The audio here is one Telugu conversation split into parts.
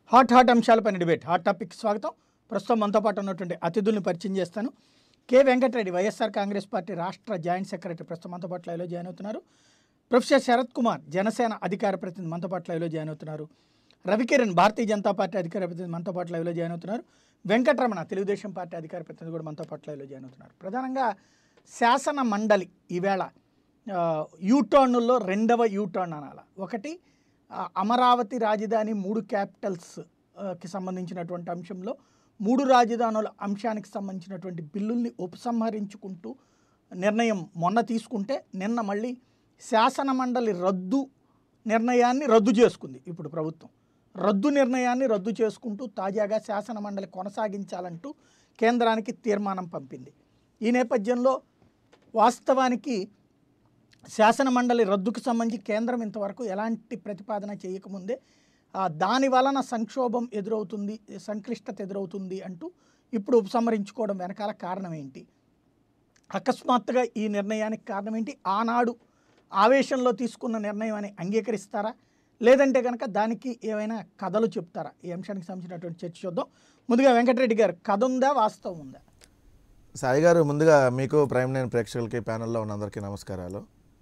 హాట్ హాట్ అంశాలపైన డిబేట్ హాట్ టాపిక్ స్వాగతం ప్రస్తుతం మనతో పాటు ఉన్నటువంటి అతిథుల్ని పరిచయం చేస్తాను K Venkatareddy YSR Congress party రాష్ట్ర జాయింట్ సెక్రటరీ ప్రస్తుతం మనతో పాటు లైవ్లో జాయిన్ అవుతున్నారు ప్రొఫెసర్ శరత్ కుమార్ జనసేన అధికార ప్రతినిధి మనతో పాటు లైవ్లో జాయిన్ అవుతున్నారు రవికిరణ్ భారతీయ జనతా పార్టీ అధికార ప్రతినిధి మనతో పాటు లైవ్లో జాయిన్ అవుతున్నారు వెంకటరమణ తెలుగుదేశం పార్టీ అధికార ప్రతినిధి కూడా మనతో పాటు లైవ్లో జాయిన్ అవుతున్నారు ప్రధానంగా శాసన మండలి ఈవేళ ఆ, యూటర్నుల్లో రెండవ యూటర్న్ అనాల ఒకటి ఆ, అమరావతి రాజధాని మూడు క్యాపిటల్స్ ఆ, కి సంబంధించినటువంటి అంశంలో మూడు రాజధానుల అంశానికి సంబంధించినటువంటి బిల్లుల్ని ఉపసంహరించుకుంటూ నిర్ణయం మొన్న తీసుకుంటే నిన్న మళ్ళీ శాసన మండలి రద్దు నిర్ణయాన్ని రద్దు చేసుకుంది ఇప్పుడు ప్రభుత్వం రద్దు నిర్ణయాన్ని రద్దు చేసుకుంటూ తాజాగా శాసన మండలి కొనసాగించాలంటూ కేంద్రానికి తీర్మానం పంపింది ఈ నేపథ్యంలో వాస్తవానికి శాసన మండలి రద్దుకు సంబంధించి కేంద్రం ఇంతవరకు ఎలాంటి ప్రతిపాదన చేయకముందే ఆ, దాని వలన సంక్షోభం ఎదురవుతుంది సంక్లిష్టత ఎదురవుతుంది అంటూ ఇప్పుడు ఉపసంహరించుకోవడం వెనకాల కారణం ఏంటి అకస్మాత్తుగా ఈ నిర్ణయానికి కారణం ఏంటి ఆనాడు ఆవేశంలో తీసుకున్న నిర్ణయం అని అంగీకరిస్తారా లేదంటే కనుక దానికి ఏమైనా కథలు చెప్తారా ఈ అంశానికి సంబంధించినటువంటి చర్చ చూద్దాం ముందుగా వెంకటరెడ్డి గారు కథ ఉందా వాస్తవం ఉందా సాయి గారు ముందుగా మీకు ప్రైమ్ నైన్ ప్రేక్షకులకి ప్యానెల్లో ఉన్న అందరికీ నమస్కారాలు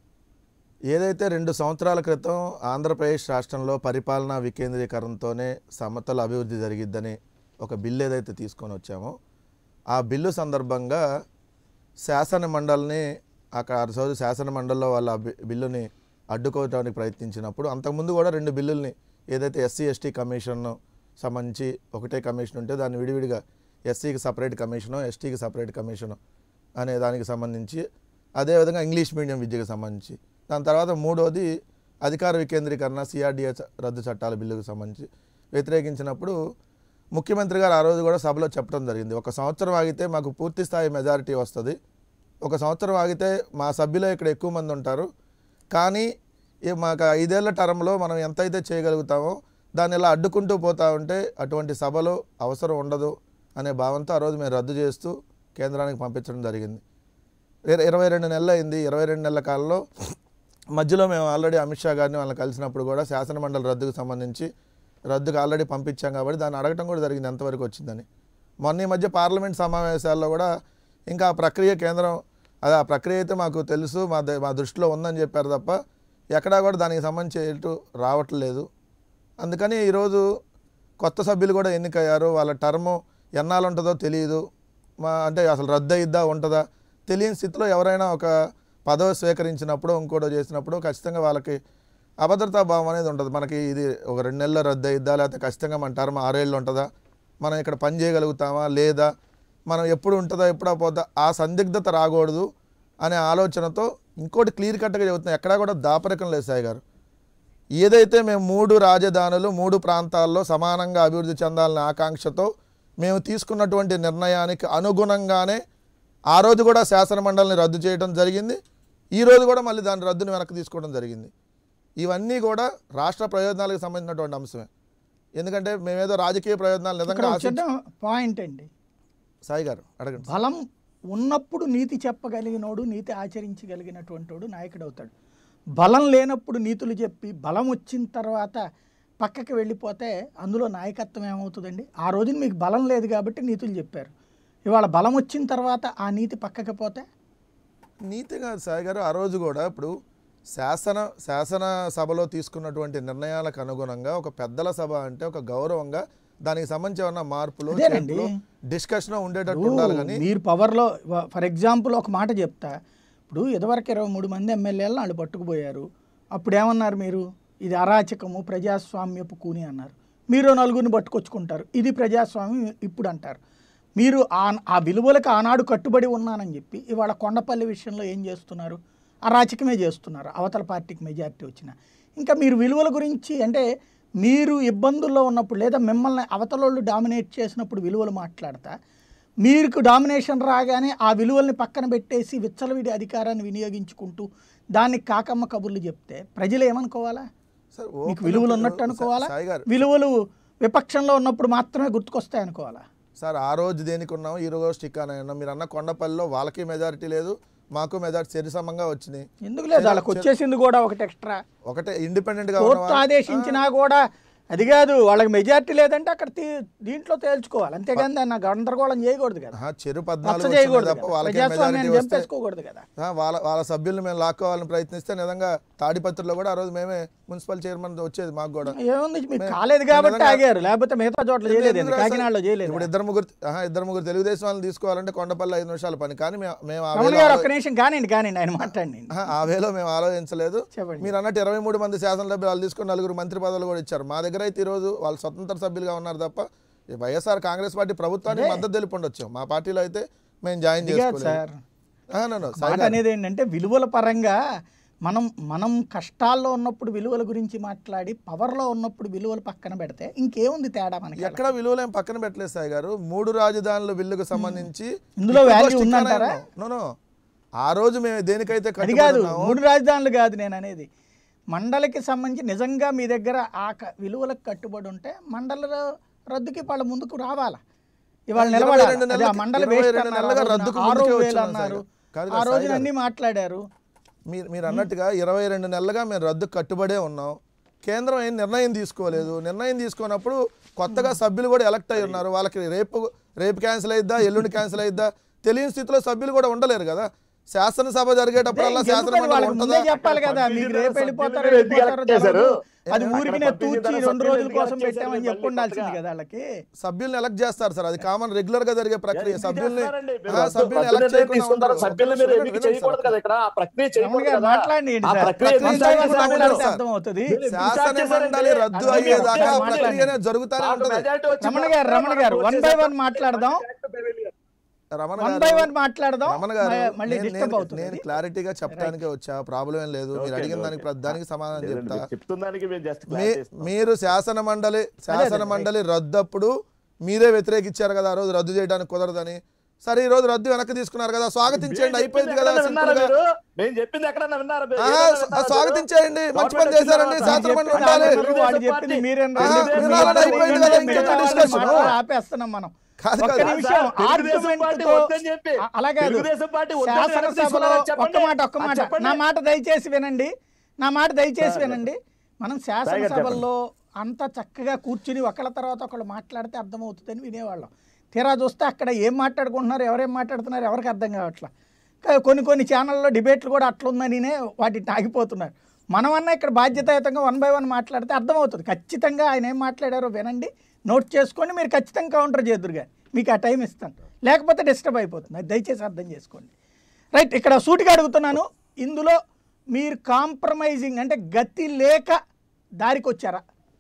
ఏదైతే రెండు సంవత్సరాల క్రితం ఆంధ్రప్రదేశ్ రాష్ట్రంలో పరిపాలనా వికేంద్రీకరణతోనే సమతల అభివృద్ధి జరిగిద్దని ఒక బిల్లు ఏదైతే తీసుకొని వచ్చామో ఆ బిల్లు సందర్భంగా శాసన మండలిని అక్కడ ఆ రోజు శాసన మండలిలో వాళ్ళ ఆ బి- బిల్లుని అడ్డుకోవడానికి ప్రయత్నించినప్పుడు అంతకుముందు కూడా రెండు బిల్లుల్ని ఏదైతే ఎస్సీ ఎస్టీ కమిషన్ సంబంధించి ఒకటే కమిషన్ ఉంటే దాన్ని విడివిడిగా ఎస్సీకి సపరేట్ కమిషను ఎస్టీకి సపరేట్ కమిషను అనే దానికి సంబంధించి అదేవిధంగా ఇంగ్లీష్ మీడియం విద్యకు సంబంధించి దాని తర్వాత మూడోది అధికార వికేంద్రీకరణ సిఆర్డిఏ రద్దు చట్టాల బిల్లుకు సంబంధించి వ్యతిరేకించినప్పుడు ముఖ్యమంత్రి గారు ఆ రోజు కూడా సభలో చెప్పడం జరిగింది ఒక సంవత్సరం ఆగితే మాకు పూర్తి స్థాయి మెజారిటీ వస్తుంది ఒక సంవత్సరం ఆగితే మా సభ్యులు ఇక్కడ ఎక్కువ మంది ఉంటారు కానీ ఈ మాకు ఐదేళ్ల టర్మ్లో మనం ఎంతైతే చేయగలుగుతామో దాన్ని ఇలా అడ్డుకుంటూ పోతా ఉంటే అటువంటి సభలో అవసరం ఉండదు అనే భావంతో ఆ రోజు మేము రద్దు చేస్తూ కేంద్రానికి పంపించడం జరిగింది ఇర- ఇరవై రెండు నెలలు అయింది ఇరవై రెండు నెలల కాలంలో మధ్యలో మేము ఆల్రెడీ అమిత్ షా గారిని వాళ్ళని కలిసినప్పుడు కూడా శాసనమండలి రద్దుకు సంబంధించి రద్దుకు ఆల్రెడీ పంపించాం కాబట్టి దాన్ని అడగటం కూడా జరిగింది ఎంతవరకు వచ్చిందని మొన్న ఈ మధ్య పార్లమెంట్ సమావేశాల్లో కూడా ఇంకా ఆ ప్రక్రియ కేంద్రం అది ఆ ప్రక్రియ అయితే మాకు తెలుసు మా ద- మా దృష్టిలో ఉందని చెప్పారు తప్ప ఎక్కడా కూడా దానికి సంబంధించి ఎటు రావట్లేదు అందుకని ఈరోజు కొత్త సభ్యులు కూడా ఎన్నికయ్యారు వాళ్ళ టర్ము ఎన్నాళ్ళు ఉంటుందో తెలియదు మా అంటే అసలు రద్దు అయిద్దా ఉంటుందా తెలియని స్థితిలో ఎవరైనా ఒక పదవి స్వీకరించినప్పుడు ఇంకోటో చేసినప్పుడు ఖచ్చితంగా వాళ్ళకి అభద్రతా భావం అనేది ఉంటుంది మనకి ఇది ఒక రెండు నెలల్లో రద్దు అయిద్దా లేకపోతే ఖచ్చితంగా మన టర్మ్ ఆరేళ్ళు ఉంటుందా మనం ఇక్కడ పని చేయగలుగుతామా లేదా మనం ఎప్పుడు ఉంటుందా ఎప్పుడా పోతా ఆ సందిగ్ధత రాకూడదు అనే ఆలోచనతో ఇంకోటి క్లియర్ కట్గా చెబుతున్నాం ఎక్కడా కూడా దాపరికం లేదు సాయి గారు ఏదైతే మేము మూడు రాజధానులు మూడు ప్రాంతాల్లో సమానంగా అభివృద్ధి చెందాలనే ఆకాంక్షతో మేము తీసుకున్నటువంటి నిర్ణయానికి అనుగుణంగానే ఆ రోజు కూడా శాసన మండలిని రద్దు చేయడం జరిగింది ఈ రోజు కూడా మళ్ళీ దాని రద్దుని వెనక్కి తీసుకోవడం జరిగింది ఇవన్నీ కూడా రాష్ట్ర ప్రయోజనాలకు సంబంధించినటువంటి అంశమే ఎందుకంటే మేమేదో రాజకీయ ప్రయోజనాలు ఇక్కడ నిజంగా ఆశించ వచ్చేద్దాం పాయింట్ అండి సాయి గారు అడగండి బలం ఉన్నప్పుడు నీతి చెప్పగలిగినోడు నీతి ఆచరించగలిగినటువంటి వాడు నాయకుడు అవుతాడు బలం లేనప్పుడు నీతులు చెప్పి బలం వచ్చిన తర్వాత పక్కకి వెళ్ళిపోతే అందులో నాయకత్వం ఏమవుతుందండి ఆ రోజున మీకు బలం లేదు కాబట్టి నీతులు చెప్పారు ఇవాళ బలం వచ్చిన తర్వాత ఆ నీతి పక్కకి పోతే నీతిగా సాయి గారు ఆ రోజు కూడా ఇప్పుడు శాసన శాసన సభలో తీసుకున్నటువంటి నిర్ణయాలకు అనుగుణంగా ఒక పెద్దల సభ అంటే ఒక గౌరవంగా దానికి సంబంధించి ఏమన్నా మార్పులు అదేనండి. డిస్కషన్ ఉండేటట్టు ఉండాలి కానీ మీరు పవర్లో ఫర్ ఎగ్జాంపుల్ ఒక మాట చెప్తా ఇప్పుడు ఇదివరకు ఇరవై మూడు మంది ఎమ్మెల్యేలను వాళ్ళు పట్టుకుపోయారు అప్పుడు ఏమన్నారు మీరు ఇది అరాచకము ప్రజాస్వామ్యపు కూని అన్నారు మీరు నలుగురిని పట్టుకొచ్చుకుంటారు ఇది ప్రజాస్వామ్యం ఇప్పుడు అంటారు మీరు ఆ ఆ విలువలకు ఆనాడు కట్టుబడి ఉన్నానని చెప్పి ఇవాళ కొండపల్లి విషయంలో ఏం చేస్తున్నారు అరాచకమే చేస్తున్నారు అవతల పార్టీకి మెజారిటీ వచ్చిన ఇంకా మీరు విలువల గురించి అంటే మీరు ఇబ్బందుల్లో ఉన్నప్పుడు లేదా మిమ్మల్ని అవతలోళ్ళు డామినేట్ చేసినప్పుడు విలువలు మాట్లాడతా మీకు డామినేషన్ రాగానే ఆ విలువల్ని పక్కన పెట్టేసి విచ్చలవిడి అధికారాన్ని వినియోగించుకుంటూ దాన్ని కాకమ్మ కబుర్లు చెప్తే ప్రజలు ఏమనుకోవాలా సార్ మీకు ఓపెన్ విలువలు ఇప్పుడు ఉన్నట్టు అనుకోవాలా సాయి గారు విలువలు విపక్షంలో ఉన్నప్పుడు మాత్రమే గుర్తుకొస్తాయి అనుకోవాలా సార్ ఆ రోజు దేనికి ఉన్నాం ఈ రోజు స్టిక్ అని ఉన్నాం మీరు అన్న కొండపల్లిలో వాళ్ళకి మెజారిటీ లేదు మాకు మెజారిటీ సరిసమంగా వచ్చినాయి ఎందుకు లేదు వాళ్ళకి వచ్చేసింది కూడా ఒకటి ఎక్స్ట్రా ఒకటే ఇండిపెండెంట్గా కోర్టు ఆదేశించినా కూడా అది కాదు వాళ్ళకి మెజారిటీ లేదంటే అక్కడ తీ- దీంట్లో తేల్చుకోవాలి అంతేగాని దాన్ని గందరగోళం చేయకూడదు కదా ఆహా, చెరు రచ్చ పద్నాలుగు చేయకూడదు వచ్చినాయి తప్ప కదా. వాళ్ళకి ప్రజాస్వామ్యాన్ని మెజారిటీ వస్తే చంపేసుకోకూడదు కదా ఆ, వాళ్ళ వాళ్ళ సభ్యులను మేము లాక్కోవాలని ప్రయత్నిస్తే నిజంగా తాడిపత్రిలో కూడా ఆ రోజు మేమే మున్సిపల్ చైర్మన్ వచ్చేది మాకు కూడా ఏముంది మీకు కాలేదు కాబట్టి నిజంగా- ఆగారు లేకపోతే మిగతా చోట్ల చేయలేదు ఎందుకు ఎందుకు? రాశారు? కాకినాడలో చేయలేదు ఇప్పుడు ఇద్దరు ముగ్గురు ఆహా, ఇద్దరు ముగ్గురు తెలుగుదేశం వాళ్ళని తీసుకోవాలంటే కొండపల్లి ఐదు నిమిషాల పని కానీ మేము మేము ఆ రమణ వేలో గారు ఒక్క నిమిషం కానివ్వండి కానివ్వండి ఆయన మాట్లాడండి ఆహా, ఆ వేలో మేము ఆలోచించలేదు చెప్పండి మీరు అన్నట్టు ఇరవై మూడు మంది శాసనసభ్యులు వాళ్ళు తీసుకుని నలుగురు మంత్రి పదవులు కూడా ఇచ్చారు మా దగ్గర అయితే ఈరోజు వాళ్ళు స్వతంత్ర సభ్యులుగా ఉన్నారు తప్ప ఈ వైఎస్ఆర్ కాంగ్రెస్ పార్టీ ప్రభుత్వానికి మద్దతు తెలిపి ఉండొచ్చు మా పార్టీలో అయితే మేము జాయిన్ కాదు చేసుకోలేదు సార్ ఆహా, no, no, సాయి మాట అనేది ఏంటంటే విలువల పరంగా మనం మనం కష్టాల్లో ఉన్నప్పుడు విలువల గురించి మాట్లాడి పవర్లో ఉన్నప్పుడు విలువలు పక్కన పెడితే ఇంకేముంది తేడా మనకి ఎక్కడ విలువలేం పక్కన పెట్టలేదు సాయి గారు మూడు రాజధానుల బిల్లుకు సంబంధించి ఇందులో ఇప్పుడు value stick ఉందంటారా? అనే ఉన్నాం. No, no. ఆ రోజు మేము దేనికైతే అది కట్టుబడి కాదు ఉన్నామో, మూడు రాజధానులు కాదు నేను అనేది మండలికి సంబంధించి నిజంగా మీ దగ్గర ఆ క- విలువలకు కట్టుబడి ఉంటే మండల రద్దుకి వాళ్ళ ముందుకు రావాలా ఇవాళ ఇరవై నిలబడాలి రెండు అదే ఆ నెలలకి- మండలి ఇరవై వేస్ట్ రెండు అన్నారు నెలలుగా ఆ రోజున. రద్దుకు ఆరు ముందుకే వేలు వచ్చాం అన్నారు సాయి. కాదు ఆ కాదు రోజున సాయి అన్ని మాట్లాడారు మీరు మీరు అన్నట్టుగా ఇరవై రెండు నెలలుగా మేము రద్దు కట్టుబడే ఉన్నాం కేంద్రం ఏం నిర్ణయం తీసుకోలేదు నిర్ణయం తీసుకున్నప్పుడు కొత్తగా సభ్యులు కూడా ఎలక్ట్ అయి ఉన్నారు వాళ్ళకి రేపు రేపు క్యాన్సిల్ అయిద్దా ఎల్లుండి క్యాన్సిల్ అయిద్దా తెలియని స్థితిలో సభ్యులు కూడా ఉండలేరు కదా శాసనసభ జరిగేటప్పుడల్లా ఇంకెందుకు అది శాసనమండలి వాళ్ళకి ఉంటుందా ముందే చెప్పాలి కదా మీకు రేపు వెళ్ళిపోతారో సభ్యులు వెళ్ళిపోతారో ఎందుకు చేశారు? తెలియదు. అది అక్కడ ఊరికి పంపించిన తూచి తర్వాత రెండు రోజుల సభ్యులు కోసం ఎందుకు పెట్టామని చేశారు? చెప్పి ఉండాల్సింది కొత్తగా. కదా వాళ్ళకి సభ్యుల్ని ఎలక్ట్ చేస్తారు సార్ అది కామన్ రెగ్యులర్ గా జరిగే ప్రక్రియ ఎందుకు సభ్యుల్ని చేస్తున్నారండి? మీరు ఆ, రద్దు- సభ్యుల్ని రద్దు ఎలక్ట్ నిర్ణయం చేయకుండా తీసుకుంటారు. ఉంటారు. సభ్యుల్ని మీరు వినండి, ఎన్నిక వినండి చేయకూడదు సార్. కదా ఇక్కడ ఆ ప్రక్రియ రమణ చేయకూడదు గారు కదా. మాట్లాడండి ఆ సార్. ప్రక్రియ ప్రక్రియ వన్ బై తీసుకుంటే వన్ చేయకుండా మాట్లాడితే ఉండదు సార్. అర్థమవుతుంది మీరు శాసన చేశారంటే మండలి రద్దు అర్థం అయ్యేదాకా ఆ మాట్లాడండి. ప్రక్రియ జరుగుతూనే మాకు ఉంటది మెజారిటీ వచ్చింది. రమణ గారు, రమణ గారు, మనకు one by వచ్చేసాక one మాట్లాడదాం. రమణ వన్ గారు- బై వన్ మాట్లాడదాం రమణ గారు మ- మళ్ళీ నేను- డిస్టర్బ్ నేను- అవుతుంది నేను క్లారిటీగా చెప్పడానికే వచ్చా ప్రాబ్లం ఏం లేదు మీరు ఓకే, అడిగిన దానికి ఓకే. ప్రతి దానికి సమాధానం లేదండి, చెప్తా మీరు చెప్తుందానికి మేము జస్ట్ మీ మీరు శాసన మండలి శాసన మండలి రద్దప్పుడు మీరే వ్యతిరేకించారు కదా ఆ రోజు రద్దు చేయడానికి కుదరదని సరే ఈ రోజు రద్దు వెనక్కి తీసుకున్నారు కదా స్వాగతించండి అయిపోయింది కదా సింపుల్ గా మేము చెప్పింది ఎక్కడన్నా విన్నారా మీరు? ఆహా, ఏదన్నా విన్నారా మీరు? స్వాగతించేయండి మంచి పని గవర్నమెంట్ చేశారండి వచ్చిన శాసన తర్వాత మండలి చెప్పింది ఉండాలి అందరూ వాడు చెప్పింది మీరేం ఆహా, రెండు మీరు నిమిషాలు అలా అయిపోయింది కదా, మిగతా ఇంకెక్కడ వాళ్ళని discussion? మాట్లాడి ఆపేస్తున్నాం మనం కాదు, ఒక్క కాదు. నిమిషం సార్, తెలుగుదేశం ఆర్గ్యుమెంట్ పార్టీ తో వద్దని చెప్పి. అ- అలాగే కాదు. తెలుగుదేశం పార్టీ వద్దని వెనక్కి శాసనసభలో తీసుకున్నారని ఒక్క చెప్పండి. మాట ఒక్క అది మాట చెప్పండి. నా మాట దయచేసి వినండి నా మాట దయచేసి వినండి మనం శాసనసభల్లో అంత చక్కగా కూర్చుని ఒకళ్ళ తర్వాత ఒకళ్ళు మాట్లాడితే అర్థమవుతుందని వినేవాళ్ళం తీరా చూస్తే అక్కడ ఏం మాట్లాడుకుంటున్నారు ఎవరేం మాట్లాడుతున్నారు ఎవరికి అర్థం కావట్లా కా- కొన్ని కొన్ని ఛానల్లో డిబేట్లు కూడా అట్లుందనినే వాటిని ఆగిపోతున్నారు మనమన్నా ఇక్కడ బాధ్యతాయుతంగా వన్ బై వన్ మాట్లాడితే అర్థమవుతుంది ఖచ్చితంగా ఆయన ఏం మాట్లాడారో వినండి నోట్ చేసుకోండి మీరు ఖచ్చితంగా కౌంటర్ చేద్దరు కానీ మీకు ఆ టైం ఇస్తాను లేకపోతే డిస్టర్బ్ అయిపోతుంది అది దయచేసి అర్థం చేసుకోండి రైట్ ఇక్కడ సూటిగా అడుగుతున్నాను ఇందులో మీరు కాంప్రమైజింగ్ అంటే గతి లేక దారికి వచ్చారా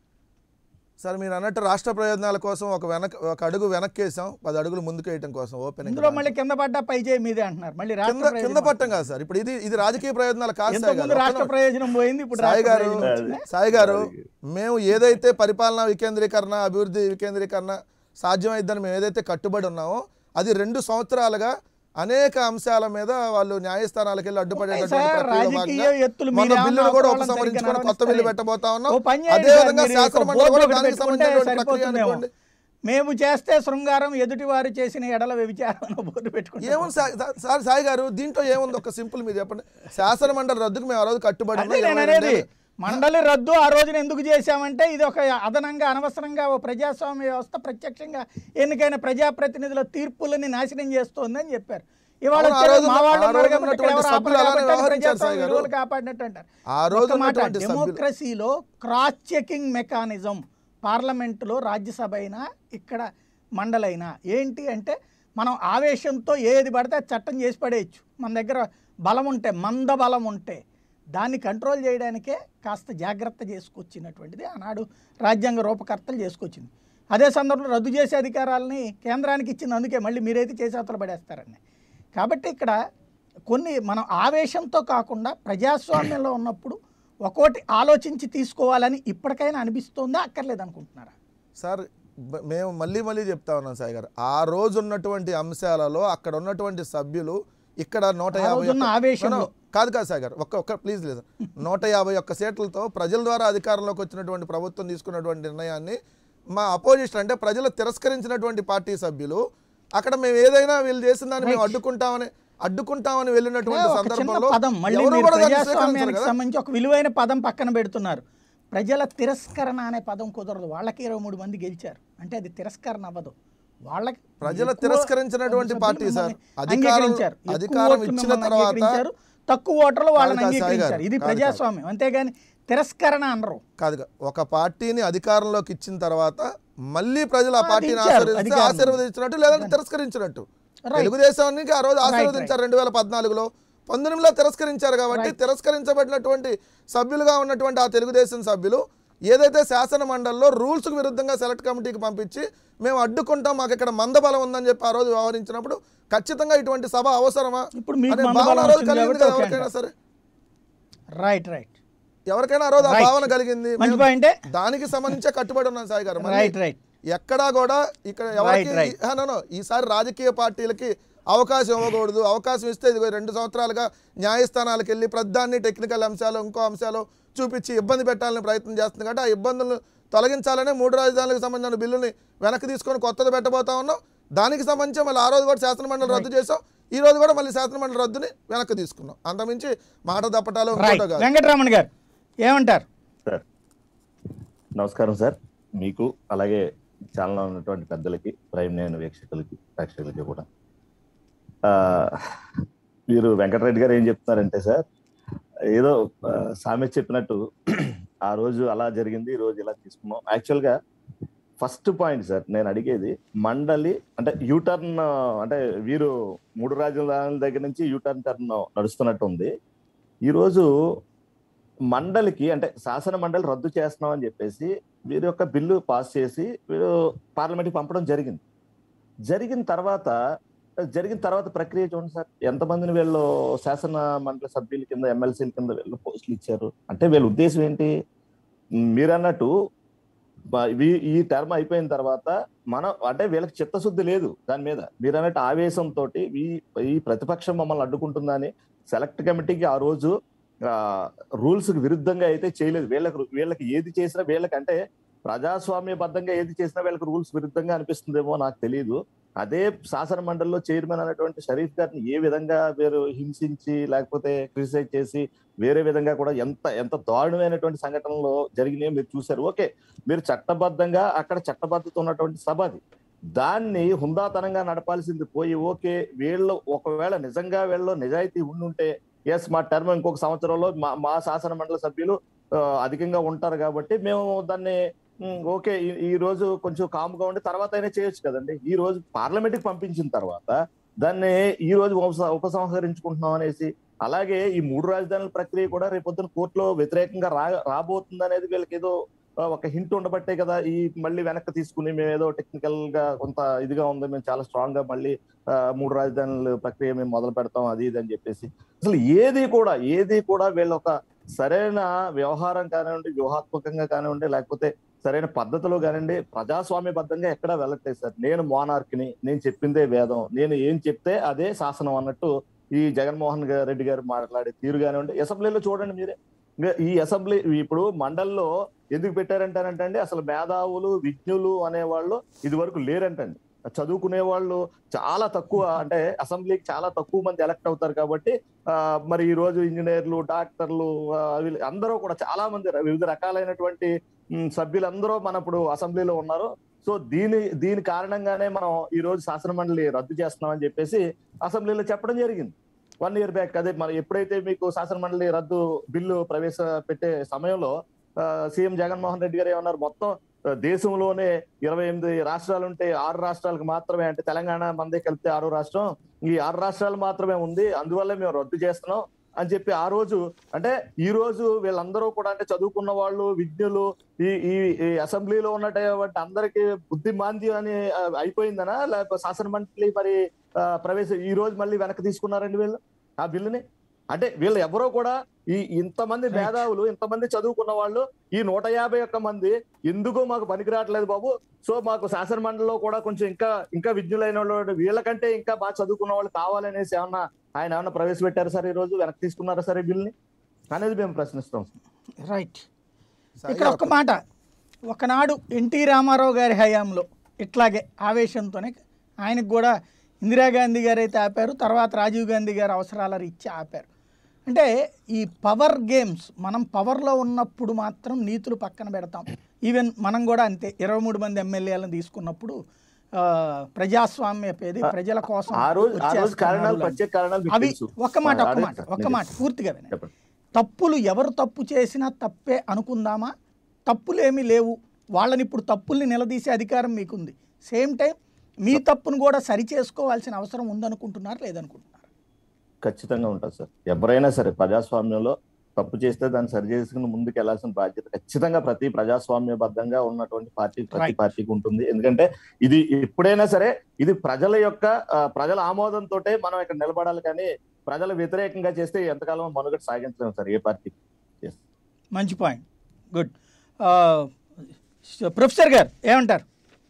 సార్ మీరు అన్నట్టు రాష్ట్ర ప్రయోజనాల కోసం ఒక వెనక ఒక అడుగు వెనక్కేసాం పది అడుగులు ముందుకు వేయటం కోసం ఓపెన్ ఇందులో మళ్ళీ కింద పడ్డా పై చేయి మీదే అంటున్నారు మళ్ళీ రాష్ట్ర కింద కింద ప్రయోజనం పట్టం కాదు సార్ ఇప్పుడు ఇది ఇది రాజకీయ ప్రయోజనాలు కాదు సాయి ఇంతకుముందు గారు రాష్ట్ర ఒక్క ప్రయోజనం పోయింది ఇప్పుడు సాయి రాష్ట్ర గారు ప్రయోజనం వచ్చింది. సాయి గారు మేము ఏదైతే పరిపాలనా వికేంద్రీకరణ అభివృద్ధి వికేంద్రీకరణ సాధ్యమైద్దని మేము ఏదైతే కట్టుబడి ఉన్నామో అది రెండు సంవత్సరాలుగా అనేక అంశాల మీద వాళ్ళు న్యాయస్థానాలకు వెళ్ళి అడ్డుపడేటటువంటి సార్, ప్రక్రియలో రాజకీయ భాగంగా ఎత్తులు మొన్న మీరేమన్నా బిల్లులు కూడా అవతల వాళ్ళని ఉపసంహరించుకొని సరిగ్గా కొత్త బిల్లు నడవనిస్తారే. పెట్టబోతా ఉన్నాం ఓ పని చేయండి అదే సార్, విధంగా మీరు శాసన ఒక మండలి బోర్డు కూడా ఒకటి దానికి పెట్టుకుంటే సంబంధించినటువంటి ప్రక్రియ సరిపోతుందేమో. అనుకోండి మేము చేస్తే శృంగారం ఎదుటి వారు చేసిన ఎడల వ్యభిచారం అని బోర్డు పెట్టుకుంటాం ఏముంది సాయి- సా- సార్ సాయి గారు దీంట్లో ఏముంది ఒక సింపుల్ మీరు చెప్పండి శాసన మండలి రద్దుకు మేము ఆ రోజు కట్టుబడి అదే ఉన్నాం. నేను ఇరవై అనేది రెండేళ్ళు. మండలి రద్దు ఆ రోజున ఎందుకు చేశామంటే ఇది ఒక అదనంగా అనవసరంగా ఓ ప్రజాస్వామ్య వ్యవస్థ ప్రత్యక్షంగా ఎన్నికైన ప్రజాప్రతినిధుల తీర్పులని నాశనం చేస్తోందని చెప్పారు ఇవాళ అవును, ఆ వచ్చారు, రోజు మా వాళ్ళు ఆ ఉన్నారు రోజు కాబట్టి ఇక్కడ ఉన్నటువంటి ఎవరు సభ్యులు ఆపరు అలానే కాబట్టి అది వ్యవహరించారు ప్రజాస్వామ్య సాయి గారు. విలువలు కాపాడినట్టు అంటారు ఆ రోజు ఒక్క మాట ఉన్నటువంటి సభ్యులు డెమోక్రసీలో క్రాస్ చెకింగ్ మెకానిజం పార్లమెంటులో రాజ్యసభ అయినా ఇక్కడ మండలైనా ఏంటి అంటే మనం ఆవేశంతో ఏది పడితే అది చట్టం చేసి పడేయచ్చు మన దగ్గర బలం ఉంటే మంద బలం ఉంటే దాన్ని కంట్రోల్ చేయడానికే కాస్త జాగ్రత్త చేసుకొచ్చినటువంటిది ఆనాడు రాజ్యాంగ రూపకర్తలు చేసుకొచ్చింది అదే సందర్భంలో రద్దు చేసే అధికారాలని కేంద్రానికి ఇచ్చింది అందుకే మళ్ళీ మీరైతే చేసి అవతల పడేస్తారని కాబట్టి ఇక్కడ కొన్ని మనం ఆవేశంతో కాకుండా ప్రజాస్వామ్యంలో ఉన్నప్పుడు ఒక్కోటి ఆలోచించి తీసుకోవాలని ఇప్పటికైనా అనిపిస్తోందా అక్కర్లేదు అనుకుంటున్నారా సార్ బ- మేము మళ్ళీ మళ్ళీ చెప్తా ఉన్నాం సాయి గారు ఆ రోజు ఉన్నటువంటి అంశాలలో అక్కడ ఉన్నటువంటి సభ్యులు ఇక్కడ నూట ఆ యాభై రోజున్న ఒక్క- ఆవేశంలో. No, no, కాదు కాదు సాయి గారు ఒక్క ఒక్క ప్లీజ్ లేదు నూట యాభై ఒక్క సీట్లతో ప్రజల ద్వారా అధికారంలోకి వచ్చినటువంటి ప్రభుత్వం తీసుకున్నటువంటి నిర్ణయాన్ని మా అపోజిషన్ అంటే ప్రజలు తిరస్కరించినటువంటి పార్టీ సభ్యులు అక్కడ మేము ఏదైనా వీళ్ళు చేసిన దాన్ని మేము అడ్డుకుంటామని అడ్డుకుంటామని వెళ్ళినటువంటి ఒక చిన్న సందర్భంలో పదం మళ్ళీ ఎవరు మీరు కూడా దాన్ని ప్రజాస్వామ్యానికి స్వీకరించరు కదా. సంబంధించి ఒక విలువైన పదం పక్కన పెడుతున్నారు ప్రజల తిరస్కరణ అనే పదం కుదరదు వాళ్ళకి ఇరవై మూడు మంది గెలిచారు అంటే అది తిరస్కరణ అవ్వదు వాళ్ళకి ప్రజలు ఎక్కువ తిరస్కరించినటువంటి సభ్యులు పార్టీ సార్. మిమ్మల్ని అధికారం- అంగీకరించారు. ఎక్కువ అధికారం ఓట్లు ఇచ్చిన మిమ్మల్ని తర్వాత- అంగీకరించారు. తక్కువ ఓటర్లు వాళ్ళని కాదు కాదు సాయి గారు. అంగీకరించారు ఇది కాదు కాదు. ప్రజాస్వామ్యం అంతేగాని తిరస్కరణ అనరు కాదు కాదు. ఒక పార్టీని అధికారంలోకి ఇచ్చిన తర్వాత మళ్ళీ ప్రజలు ఆ అది పార్టీని ఇచ్చారు, ఆశీర్వదిస్తే అధికారం. ఆశీర్వదించినట్టు లేదంటే తిరస్కరించినట్టు Right. తెలుగుదేశానికి ఆ రోజు Right, ఆశీర్వదించారు రెండు వేల పద్నాలుగులో పంతొమ్మిదిలో తిరస్కరించారు కాబట్టి Right. తిరస్కరించబడినటువంటి సభ్యులుగా ఉన్నటువంటి ఆ తెలుగుదేశం సభ్యులు ఏదైతే శాసన మండలిలో రూల్స్కు విరుద్ధంగా సెలెక్ట్ కమిటీకి పంపించి మేము అడ్డుకుంటాం మాకు ఇక్కడ మందబలం ఉందని చెప్పి ఆ రోజు వ్యవహరించినప్పుడు ఖచ్చితంగా ఇటువంటి సభ అవసరమా ఇప్పుడు మీకు అనే మందబలం భావన ఆ రోజు వచ్చింది కలిగింది కాబట్టి కదా ఓకే ఎవరికైనా అంటారు. సరే రైట్ రైట్ ఎవరికైనా ఆ రోజు ఆ Right. భావన కలిగింది మంచి మేము పాయింటే దానికి సంబంధించే కట్టుబడి ఉన్నాం సాయి గారు మళ్ళీ రైట్ రైట్ ఎక్కడా కూడా ఇక్కడ ఎవరికి Right, right. ఆ, no, no. ఈసారి రాజకీయ పార్టీలకి అవకాశం ఇవ్వకూడదు అవకాశం ఇస్తే ఇదిగో రెండు సంవత్సరాలుగా న్యాయస్థానాలకు వెళ్ళి ప్రధాన్ని టెక్నికల్ అంశాలు ఇంకో అంశాలు చూపించి ఇబ్బంది పెట్టాలని ప్రయత్నం చేస్తుంది కాబట్టి ఆ ఇబ్బందులను తొలగించాలనే మూడు రాజధానులకు సంబంధించిన బిల్లుని వెనక్కి తీసుకొని కొత్తది పెట్టబోతా ఉన్నాం దానికి సంబంధించి మళ్ళీ ఆ రోజు కూడా శాసనమండలి రద్దు చేసాం ఈ రోజు కూడా మళ్ళీ శాసనమండలి రద్దుని వెనక్కి తీసుకున్నాం అంతమించి మాట తప్పటాలు రైట్ ఇంకోటో కాదు వెంకటరమణ గారు ఏమంటారు సార్ నమస్కారం సార్ మీకు అలాగే ఛానల్లో ఉన్నటువంటి పెద్దలకి ప్రైమ్ నేను వీక్షకులకి ప్రేక్షకులకి కూడా ఆ, మీరు వెంకటరెడ్డి గారు ఏం చెప్తున్నారంటే సార్ ఏదో ఆ, సామెత చెప్పినట్టు ఆ రోజు అలా జరిగింది ఈ రోజు ఇలా తీసుకున్నాం యాక్చువల్గా ఫస్ట్ పాయింట్ సార్ నేను అడిగేది మండలి అంటే యూటర్న్ అంటే వీరు మూడు రాజధానుల దగ్గర నుంచి యూటర్న్ టర్న్ నడుస్తున్నట్టు ఉంది ఈరోజు మండలికి అంటే శాసన మండలి రద్దు చేస్తున్నాం అని చెప్పేసి వీరి యొక్క బిల్లు పాస్ చేసి వీరు పార్లమెంట్కి పంపడం జరిగింది జరిగిన తర్వాత జరిగిన తర్వాత ప్రక్రియ చూడండి సార్ ఎంతమందిని వీళ్ళు శాసన మండలి సభ్యుల కింద ఎమ్మెల్సీల కింద వీళ్ళు పోస్టులు ఇచ్చారు అంటే వీళ్ళ ఉద్దేశం ఏంటి మీరు అన్నట్టు బ- వీ- ఈ టర్మ్ అయిపోయిన తర్వాత మనం అంటే వీళ్ళకి చిత్తశుద్ధి లేదు దాని మీద మీరు అన్నట్టు ఆవేశంతో ఈ ఈ ప్రతిపక్షం మమ్మల్ని అడ్డుకుంటుందని సెలెక్ట్ కమిటీకి ఆ రోజు రూల్స్ కి విరుద్ధంగా అయితే చేయలేదు వీళ్ళకి వీళ్ళకి ఏది చేసినా వీళ్ళకంటే ప్రజాస్వామ్యబద్ధంగా ఏది చేసినా వీళ్ళకి రూల్స్ విరుద్ధంగా అనిపిస్తుందేమో నాకు తెలియదు అదే శాసన మండలిలో చైర్మన్ అనేటువంటి షరీఫ్ గారిని ఏ విధంగా వీరు హింసించి లేకపోతే క్రిటిసైజ్ చేసి వేరే విధంగా కూడా ఎంత ఎంత దారుణమైనటువంటి సంఘటనలు జరిగినాయో మీరు చూశారు ఓకే మీరు చట్టబద్ధంగా అక్కడ చట్టబద్ధత ఉన్నటువంటి సభ అది దాన్ని హుందాతనంగా నడపాల్సింది పోయి ఓకే వీళ్ళు ఒకవేళ నిజంగా వీళ్ళు నిజాయితీ ఉండుంటే ఎస్ మా టర్మ్ ఇంకొక సంవత్సరంలో మా మా శాసన మండలి సభ్యులు ఆ, అధికంగా ఉంటారు కాబట్టి మేము దాన్ని ఉమ్, ఓకే ఈ- ఈ రోజు కొంచెం కామ్గా ఉండి తర్వాత అయినా చేయొచ్చు కదండి ఈ రోజు పార్లమెంట్ కి పంపించిన తర్వాత దాన్ని ఈ రోజు ఉపస- ఉపసంహరించుకుంటున్నాం అనేసి అలాగే ఈ మూడు రాజధానుల ప్రక్రియ కూడా రేపొద్దున కోర్టులో వ్యతిరేకంగా రా రాబోతుంది అనేది వీళ్ళకి ఏదో ఆ, ఒక హింట్ ఉండబట్టే కదా ఈ మళ్ళీ వెనక్కి తీసుకుని మేము ఏదో టెక్నికల్ గా కొంత ఇదిగా ఉంది మేము చాలా స్ట్రాంగ్ గా మళ్ళీ ఆ, మూడు రాజధానుల ప్రక్రియ మేము మొదలు పెడతాం అది ఇది అని చెప్పేసి అసలు ఏది కూడా ఏది కూడా వీళ్ళ ఒక సరైన వ్యవహారం కానివ్వండి వ్యూహాత్మకంగా కానివ్వండి లేకపోతే సరైన పద్ధతిలో కానివ్వండి ప్రజాస్వామ్యబద్ధంగా ఎక్కడా వెళ్ళట్లేదు సార్ నేను మోనార్క్ని నేను చెప్పిందే వేదం నేను ఏం చెప్తే అదే శాసనం అన్నట్టు ఈ జగన్మోహన్ గా- రెడ్డి గారు మాట్లాడే తీరు కానివ్వండి అసెంబ్లీలో చూడండి మీరే ఇంకా ఈ అసెంబ్లీ ఇప్పుడు మండల్లో ఎందుకు పెట్టారంటారంటే అసలు మేధావులు విజ్ఞులు అనేవాళ్ళు ఇది వరకు లేరంటండి చదువుకునే వాళ్ళు చాలా తక్కువ అంటే అసెంబ్లీకి చాలా తక్కువ మంది ఎలక్ట్ అవుతారు కాబట్టి ఆ, మరి ఈ రోజు ఇంజనీర్లు డాక్టర్లు ఆ, వీళ్ళు అందరూ కూడా చాలా మంది ర- వివిధ రకాలైనటువంటి ఉమ్, సభ్యులందరూ మన ఇప్పుడు అసెంబ్లీలో ఉన్నారు సో దీని దీని కారణంగానే మనం ఈ రోజు శాసన మండలి రద్దు చేస్తున్నామని చెప్పేసి అసెంబ్లీలో చెప్పడం జరిగింది వన్ ఇయర్ బ్యాక్ అదే మరి ఎప్పుడైతే మీకు శాసన మండలి రద్దు బిల్లు ప్రవేశపెట్టే సమయంలో ఆ, సీఎం జగన్మోహన్ రెడ్డి గారు ఏమన్నారు మొత్తం ఆ, దేశంలోనే ఇరవై ఎనిమిది రాష్ట్రాలు ఉంటే ఆరు రాష్ట్రాలకు మాత్రమే అంటే తెలంగాణ మందే కలిపితే ఆరో రాష్ట్రం ఈ ఆరు రాష్ట్రాలు మాత్రమే ఉంది అందువల్ల మేము రద్దు చేస్తున్నాం అని చెప్పి ఆ రోజు అంటే ఈ రోజు వీళ్ళందరూ కూడా అంటే చదువుకున్న వాళ్ళు విజ్ఞులు ఈ ఈ ఈ అసెంబ్లీలో ఉన్నటువంటి అందరికి బుద్ధి మాంద్యం అని ఆ, అయిపోయిందనా లేకపోతే శాసన మండలి మరి ఆ, ప్రవేశ ఈ రోజు మళ్ళీ వెనక్కి తీసుకున్నారండి వీళ్ళు ఆ బిల్లుని అంటే వీళ్ళు ఎవరో కూడా ఈ ఇంతమంది Right. మేధావులు ఇంతమంది చదువుకున్న వాళ్ళు ఈ నూట యాభై ఒక్క మంది ఎందుకో మాకు పనికిరావట్లేదు బాబు సో మాకు శాసన మండలిలో కూడా కొంచెం ఇంకా ఇంకా విజ్ఞులైన వాళ్ళు వీళ్ళకంటే ఇంకా బాగా చదువుకున్న వాళ్ళు కావాలనేసి ఏమన్నా ఆయన ఏమన్నా ప్రవేశపెట్టారు సార్ ఈ రోజు వెనక్కి తీసుకున్నారా సార్ ఈ బిల్ని అనేది మేము ప్రశ్నిస్తాం రైట్ సాయి ఇక్కడ గారు ఒక మాట ఒకనాడు ఎన్టీ రామారావు గారి హయాంలో ఇట్లాగే ఆవేశంతోనే ఆయనకు కూడా ఇందిరాగాంధీ గారు అయితే ఆపారు తర్వాత రాజీవ్ గాంధీ గారు అవసరాల రీత్యా ఆపారు అంటే ఈ పవర్ గేమ్స్ మనం పవర్లో ఉన్నప్పుడు మాత్రం నీతులు పక్కన పెడతాం ఈవెన్ మనం కూడా అంతే ఇరవై మూడు మంది ఎమ్మెల్యేలను తీసుకున్నప్పుడు ఆ, ప్రజాస్వామ్య పేది ప్రజల కోసం ఆ రోజు ఆ రోజు వచ్చేస్తున్నారు కారణాలు అని. ప్రత్యేక కారణాలు మీకు అవి తెలుసు. ఒక్క మాట ఆ, ఒక్క అదే మాట సార్, ఒక్క మీరు మాట పూర్తిగా వినండి చెప్పండి తప్పులు ఎవరు తప్పు చేసినా తప్పే అనుకుందామా తప్పులు ఏమీ లేవు వాళ్ళని ఇప్పుడు తప్పుల్ని నిలదీసే అధికారం మీకుంది సేమ్ టైం మీ తప్పును కూడా సరి చేసుకోవాల్సిన అవసరం ఉందనుకుంటున్నారు లేదనుకుంటున్నారు ఖచ్చితంగా ఉంటుంది సార్ ఎవరైనా సరే ప్రజాస్వామ్యంలో తప్పు చేస్తే దాన్ని సరి చేసుకుని ముందుకు వెళ్లాల్సిన బాధ్యత ఖచ్చితంగా ప్రతి ప్రజాస్వామ్యబద్ధంగా ఉన్నటువంటి పార్టీ ప్రతి Right. పార్టీకి ఉంటుంది ఎందుకంటే ఇది ఎప్పుడైనా సరే ఇది ప్రజల యొక్క ఆ, ప్రజల ఆమోదంతో మనం ఇక్కడ నిలబడాలి కానీ ప్రజల వ్యతిరేకంగా చేస్తే ఎంతకాలం మనుగడ సాగించలేము సార్ ఏ పార్టీ మంచి పాయింట్ గుడ్ ప్రొఫెసర్ గారు ఏమంటారు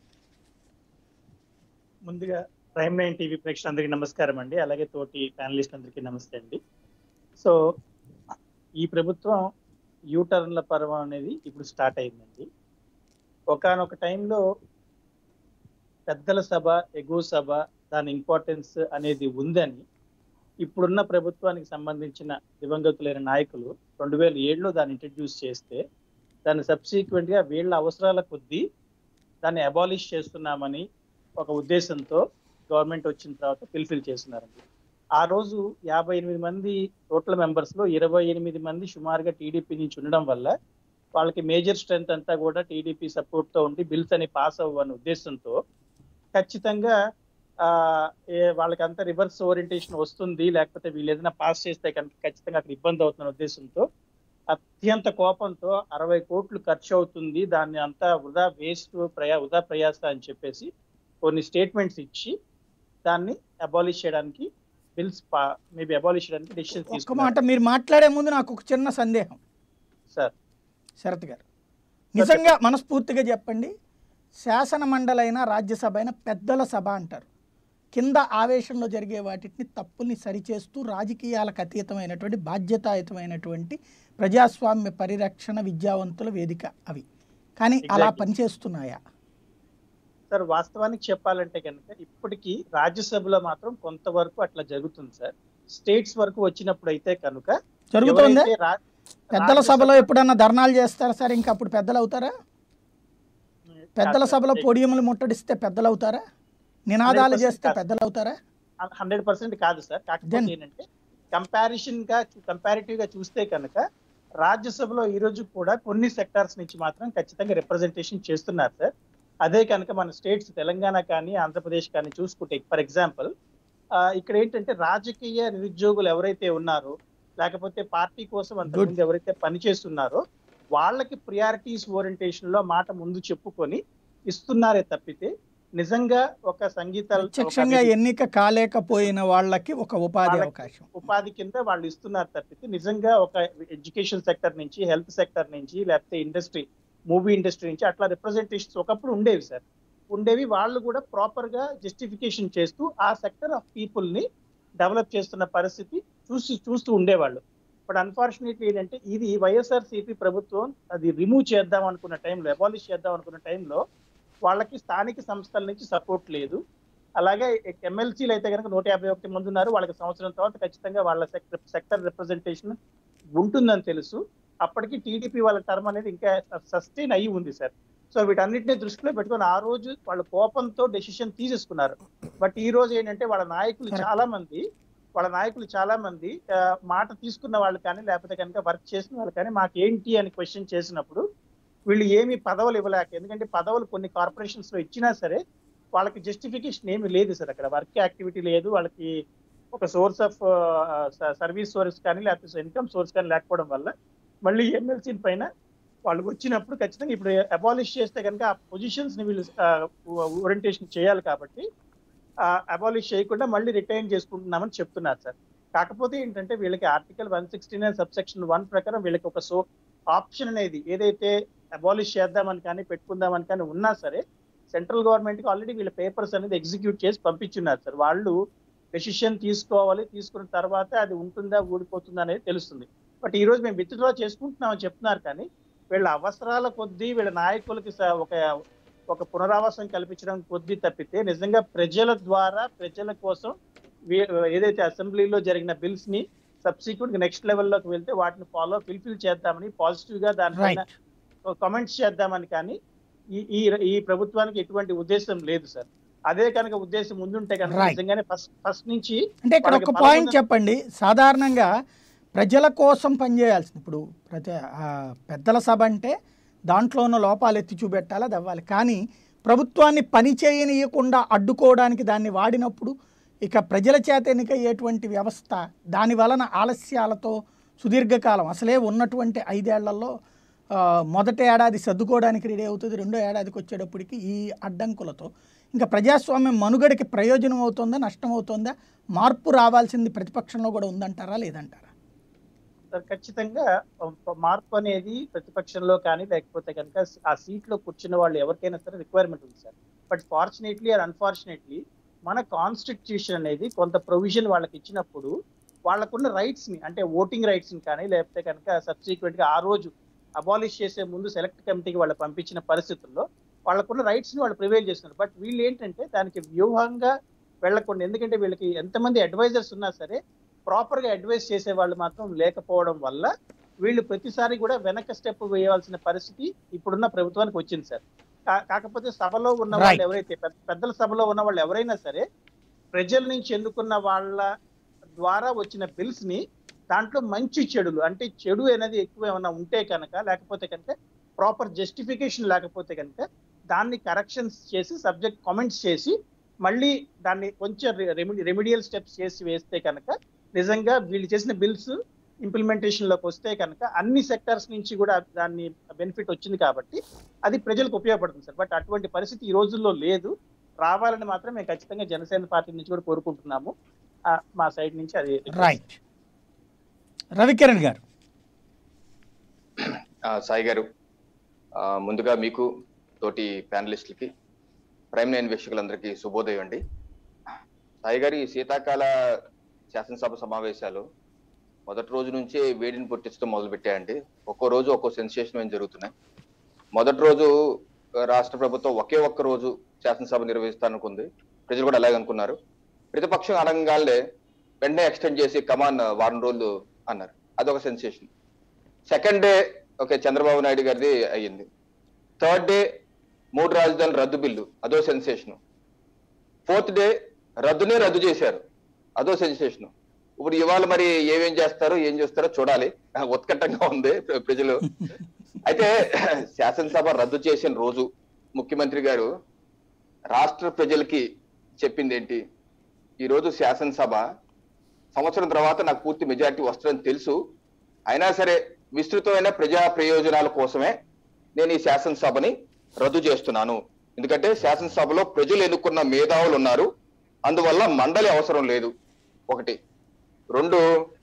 ముందుగా ప్రైమ్ నైన్ టీవీ ప్రేక్షకులందరికీ నమస్కారం అండి అలాగే తోటి ప్యానలిస్ట్ అందరికీ నమస్తే అండి సో ఈ ప్రభుత్వం యూటర్న్ల పర్వం అనేది ఇప్పుడు స్టార్ట్ అయిందండి ఒకనొక టైంలో పెద్దల సభ ఎగువ సభ దాని ఇంపార్టెన్స్ అనేది ఉందని ఇప్పుడున్న ప్రభుత్వానికి సంబంధించిన దివంగతులైన నాయకులు రెండు వేల ఏడులో దాన్ని ఇంట్రడ్యూస్ చేస్తే దాన్ని సబ్సీక్వెంట్ గా వీళ్ళ అవసరాల కొద్దీ దాన్ని అబాలిష్ చేస్తున్నామని ఒక ఉద్దేశంతో గవర్నమెంట్ వచ్చిన తర్వాత ఫిల్ఫిల్ చేస్తున్నారండి ఆ రోజు యాభై ఎనిమిది మంది టోటల్ మెంబర్స్ లో ఇరవై ఎనిమిది మంది సుమారుగా టీడీపీ నుంచి ఉండడం వల్ల వాళ్ళకి మేజర్ స్ట్రెంత్ అంతా కూడా టీడీపీ సపోర్ట్ తో ఉండి బిల్స్ అని పాస్ అవ్వని ఉద్దేశంతో ఖచ్చితంగా ఆ ఏ వాళ్ళకి అంత రివర్స్ ఓరియంటేషన్ వస్తుంది లేకపోతే వీళ్ళు ఏదైనా పాస్ చేస్తే కనుక ఖచ్చితంగా అక్కడ ఇబ్బంది అవుతున్న ఉద్దేశంతో అత్యంత కోపంతో అరవై కోట్లు ఖర్చు అవుతుంది దాన్ని అంతా వృధా వేస్ట్ ప్రయా వృధా ప్రయాస అని చెప్పేసి కొన్ని స్టేట్మెంట్స్ ఇచ్చి దాన్ని అబాలిష్ చేయడానికి బిల్స్ మేబీ అబాలిష్ చేయడానికి డెసిషన్ ఒక్క మాట తీసుకున్నారు మీరు మాట్లాడే ముందు నాకు ఒక చిన్న సందేహం సార్ శరత్ గారు నిజంగా మనస్ఫూర్తిగా చెప్పండి శాసన మండలైన రాజ్యసభ అయినా పెద్దల సభ అంటారు కింద ఆవేశంలో జరిగే వాటిని తప్పుల్ని సరిచేస్తూ రాజకీయాలకు అతీతమైనటువంటి బాధ్యతాయుతమైనటువంటి ప్రజాస్వామ్య పరిరక్షణ విద్యావంతుల వేదిక అవి కానీ అలా Exactly. పనిచేస్తున్నాయా సార్ వాస్తవానికి చెప్పాలంటే కనుక ఇప్పటికీ రాజ్యసభలో మాత్రం కొంతవరకు అట్లా జరుగుతుంది సార్ స్టేట్స్ వరకు వచ్చినప్పుడు అయితే కనుక జరుగుతోందా ఎవరైతే రా- పెద్దల రాజ్యసభ- సభలో ఎప్పుడన్నా ధర్నాలు చేస్తారా సార్ ఇంకా అప్పుడు పెద్దలు అవుతారా పెద్దల కాదు సార్. సభలో పోడియములు ముట్టడిస్తే పెద్దలు అవుతారా నినాదాలు 100% చేస్తే కాదు. పెద్దలు అవుతారా హండ్రెడ్ పర్సెంట్ కాదు సార్ కాకపోతే Then- ఏంటంటే కంపారిజన్ గా కంపారిటివ్ గా చూస్తే కనుక రాజ్యసభలో ఈ రోజు కూడా కొన్ని సెక్టార్స్ నుంచి మాత్రం ఖచ్చితంగా రిప్రజెంటేషన్ చేస్తున్నారు సార్ అదే కనుక మన స్టేట్స్ తెలంగాణ కానీ ఆంధ్రప్రదేశ్ కానీ చూసుకుంటే ఫర్ ఎగ్జాంపుల్ ఇక్కడ ఏంటంటే రాజకీయ నిరుద్యోగులు ఎవరైతే ఉన్నారో లేకపోతే పార్టీ కోసం అంతకుముందు ఎవరైతే పనిచేస్తున్నారో వాళ్ళకి ప్రియారిటీస్ ఓరియంటేషన్ లో మాట ముందు చెప్పుకొని ఇస్తున్నారే తప్పితే నిజంగా ఒక సంగీత ఒక ప్రత్యక్షంగా ఎన్నిక కాలేకపోయిన వాళ్ళకి ఒక ఉపాధి వాళ్ళకి అవకాశం ఉపాధి కింద వాళ్ళు ఇస్తున్నారు తప్పితే నిజంగా ఒక ఎడ్యుకేషన్ సెక్టర్ నుంచి హెల్త్ సెక్టర్ నుంచి లేకపోతే ఇండస్ట్రీ మూవీ ఇండస్ట్రీ నుంచి అట్లా రిప్రజెంటేషన్స్ ఒకప్పుడు ఉండేవి సార్ ఉండేవి వాళ్ళు కూడా ప్రాపర్ గా జస్టిఫికేషన్ చేస్తూ ఆ సెక్టర్ ఆఫ్ పీపుల్ ని డెవలప్ చేస్తున్న పరిస్థితి చూసి చూస్తూ ఉండేవాళ్ళు బట్ అన్ఫార్చునేట్లీ ఏంటంటే ఇది వైఎస్ఆర్ సిపి ప్రభుత్వం అది రిమూవ్ చేద్దాం అనుకున్న టైంలో అబాలిష్ చేద్దాం అనుకున్న టైంలో వాళ్ళకి స్థానిక సంస్థల నుంచి సపోర్ట్ లేదు అలాగే ఎమ్మెల్సీలు అయితే కనుక నూట యాభై ఒకటి మంది ఉన్నారు వాళ్ళకి సంవత్సరం తర్వాత ఖచ్చితంగా వాళ్ళ సెక్టర్ సెక్టర్ రిప్రజెంటేషన్ ఉంటుందని తెలుసు అప్పటికి టీడీపీ వాళ్ళ టర్మ్ అనేది ఇంకా సస్టైన్ అయ్యి ఉంది సార్ సో వీటన్నిటిని దృష్టిలో పెట్టుకొని ఆ రోజు వాళ్ళ కోపంతో డెసిషన్ తీసేసుకున్నారు బట్ ఈ రోజు ఏంటంటే వాళ్ళ నాయకులు Correct. చాలా మంది వాళ్ళ నాయకులు చాలా మంది ఆ, మాట తీసుకున్న వాళ్ళు కానీ లేకపోతే కనుక వర్క్ చేసిన వాళ్ళు కానీ మాకు ఏంటి అని క్వశ్చన్ చేసినప్పుడు వీళ్ళు ఏమి పదవులు ఇవ్వలేక ఎందుకంటే పదవులు కొన్ని కార్పొరేషన్స్ లో ఇచ్చినా సరే వాళ్ళకి జస్టిఫికేషన్ ఏమి లేదు సార్ అక్కడ వర్క్ యాక్టివిటీ లేదు వాళ్ళకి ఒక సోర్స్ ఆఫ్ సర్వీస్ సోర్స్ కానీ లేకపోతే ఇన్కమ్ సోర్స్ కానీ లేకపోవడం వల్ల మళ్ళీ ఎమ్మెల్సీ పైన వాళ్ళు వచ్చినప్పుడు ఖచ్చితంగా ఇప్పుడు అబాలిష్ చేస్తే కనుక ఆ పొజిషన్స్ ని వీళ్ళు ఓరియంటేషన్ చేయాలి కాబట్టి అబాలిష్ చేయకుండా మళ్ళీ రిటైన్ చేసుకుంటున్నామని చెప్తున్నారు సార్ కాకపోతే ఏంటంటే వీళ్ళకి article one sixty nine subsection one ప్రకారం వీళ్ళకి ఒక సో ఆప్షన్ అనేది ఏదైతే అబాలిష్ చేద్దామని కానీ పెట్టుకుందామని కానీ ఉన్నా సరే సెంట్రల్ గవర్నమెంట్ కి ఆల్రెడీ వీళ్ళ పేపర్స్ అనేది ఎగ్జిక్యూట్ చేసి పంపించున్నారు సార్ వాళ్ళు డెసిషన్ తీసుకోవాలి తీసుకున్న తర్వాత అది ఉంటుందా ఊడిపోతుందా అనేది తెలుస్తుంది బట్ ఈ రోజు మేము విత్డ్రా చేసుకుంటున్నామని చెప్తున్నారు కానీ వీళ్ళ అవసరాల కొద్దీ వీళ్ళ నాయకులకి స- ఒక ఒక పునరావాసం కల్పించడం కొద్దీ తప్పితే నిజంగా ప్రజల ద్వారా ప్రజల కోసం వీ- ఏదైతే అసెంబ్లీలో జరిగిన బిల్స్ ని సబ్సిక్వెంట్ నెక్స్ట్ లెవెల్లోకి వెళ్తే వాటిని ఫాలో ఫిల్ఫిల్ చేద్దామని పాజిటివ్ గా దానిపైన రైట్ కామెంట్స్ చేద్దామని కానీ ఈ ఈ ఈ ప్రభుత్వానికి ఎటువంటి ఉద్దేశం లేదు సార్ అదే కనుక ఉద్దేశం ముందుంటే కనుక Right. నిజంగానే ఫస్ట్ ఫస్ట్ నుంచి అంటే ఇక్కడ వాళ్ళకి ఒక బలమైన- పాయింట్ చెప్పండి సాధారణంగా ప్రజల కోసం పనిచేయాల్సింది ఇప్పుడు ప్రతి ఆ, పెద్దల సభ అంటే దాంట్లో ఉన్న లోపాలు ఎత్తి చూపెట్టాలి అది అవ్వాలి కానీ ప్రభుత్వాన్ని పని చేయనీయకుండా అడ్డుకోవడానికి దాన్ని వాడినప్పుడు ఇక ప్రజల చేత ఎన్నికయ్యేటువంటి వ్యవస్థ దాని వలన ఆలస్యాలతో సుదీర్ఘకాలం అసలే ఉన్నటువంటి ఐదేళ్లలో ఆ, మొదటి ఏడాది సర్దుకోవడానికి రెడీ అవుతుంది రెండో ఏడాదికి వచ్చేటప్పటికి ఈ అడ్డంకులతో ఇంకా ప్రజాస్వామ్యం మనుగడకి ప్రయోజనం అవుతుందా నష్టం అవుతుందా మార్పు రావాల్సింది ప్రతిపక్షంలో కూడా ఉందంటారా లేదంటారా సార్ ఖచ్చితంగా ఒక మార్పు అనేది ప్రతిపక్షంలో కానీ లేకపోతే కనుక ఆ సీట్ లో కూర్చున్న వాళ్ళు ఎవరికైనా సరే రిక్వైర్మెంట్ ఉంది sir but fortunately or unfortunately మన కాన్స్టిట్యూషన్ అనేది కొంత ప్రొవిజన్ వాళ్ళకి ఇచ్చినప్పుడు వాళ్ళకున్న రైట్స్ ని అంటే ఓటింగ్ రైట్స్ ని కానీ లేకపోతే కనుక సబ్సిక్వెంట్ గా ఆ రోజు అబాలిష్ చేసే ముందు సెలెక్ట్ కమిటీకి వాళ్ళు పంపించిన పరిస్థితుల్లో వాళ్ళకున్న రైట్స్ ని వాళ్ళు ప్రివైల్ చేస్తున్నారు బట్ వీళ్ళు ఏంటంటే దానికి వ్యూహంగా వెళ్లకుండా ఎందుకంటే వీళ్ళకి ఎంతమంది అడ్వైజర్స్ ఉన్నా సరే ప్రాపర్ గా అడ్వైస్ చేసే వాళ్ళు మాత్రం లేకపోవడం వల్ల వీళ్ళు ప్రతిసారి కూడా వెనక స్టెప్ వేయవలసిన పరిస్థితి ఇప్పుడున్న ప్రభుత్వానికి వచ్చింది సార్ కా- కాకపోతే సభలో ఉన్న వాళ్ళు Right. ఎవరైతే పెద్ద- పెద్దల సభలో ఉన్న వాళ్ళు ఎవరైనా సరే ప్రజల నుంచి ఎన్నుకున్న వాళ్ళ ద్వారా వచ్చిన బిల్స్ ని దాంట్లో మంచి చెడులు అంటే చెడు అనేది ఎక్కువ ఏమైనా ఉంటే కనుక లేకపోతే కనుక ప్రాపర్ జస్టిఫికేషన్ లేకపోతే కనుక దాన్ని కరెక్షన్స్ చేసి సబ్జెక్ట్ కామెంట్స్ చేసి మళ్ళీ దాన్ని కొంచెం రెమిడియల్ స్టెప్స్ చేసి వేస్తే కనుక నిజంగా వీళ్ళు చేసిన బిల్స్ ఇంప్లిమెంటేషన్ లోకి వస్తే కనుక అన్ని సెక్టర్స్ నుంచి కూడా దాన్ని బెనిఫిట్ వచ్చింది కాబట్టి అది ప్రజలకు ఉపయోగపడుతుంది సార్ బట్ అటువంటి పరిస్థితి ఈ రోజుల్లో లేదు రావాలని మాత్రం మేము ఖచ్చితంగా జనసేన పార్టీ నుంచి కూడా కోరుకుంటున్నాము ఆ, మా సైడ్ నుంచి అది రైట్ రవికిరణ్ గారు ఆ, సాయి గారు ఆ, ముందుగా మీకు తోటి ప్యానలిస్టులకి ప్రైమ్ నైన్ వీక్షకులందరికీ శుభోదయం అండి సాయి గారు ఈ శీతాకాల శాసనసభ సమావేశాలు మొదటి రోజు నుంచే వేడిని పుట్టించడం మొదలు పెట్టాయండి ఒక్కో రోజు ఒక్కో సెన్సేషన్ ఏం జరుగుతున్నాయి మొదటి రోజు ఆ, రాష్ట్ర ప్రభుత్వం ఒకే ఒక్క రోజు శాసనసభ నిర్వహిస్తానుకుంది ప్రజలు కూడా అలాగే అనుకున్నారు ప్రతిపక్షం అనగానే వెంటనే ఎక్స్టెండ్ చేసి కమాన్ వారం రోజులు అన్నారు అదొక sensation second day okay Chandrababu Naidu గారిది అయ్యింది థర్డ్ డే మూడు రాజధానుల రద్దు బిల్లు అదో సెన్సేషన్ ఫోర్త్ డే రద్దునే రద్దు చేశారు అదో సెన్సేషన్ ఇప్పుడు ఇవాళ మరి ఏమేం చేస్తారో ఏం చేస్తారో చూడాలి ఉత్కంఠంగా ఉంది ప్ర- ప్రజలు అయితే శాసనసభ రద్దు చేసిన రోజు ముఖ్యమంత్రి గారు రాష్ట్ర ప్రజలకి చెప్పింది ఏంటి ఈ రోజు శాసనసభ సంవత్సరం తర్వాత నాకు పూర్తి మెజారిటీ వస్తుందని తెలుసు అయినా సరే విస్తృతమైన ప్రజా ప్రయోజనాల కోసమే నేను ఈ శాసనసభని రద్దు చేస్తున్నాను ఎందుకంటే శాసనసభలో ప్రజలు ఎన్నుకున్న మేధావులు ఉన్నారు అందువల్ల మండలి అవసరం లేదు ఒకటి రెండు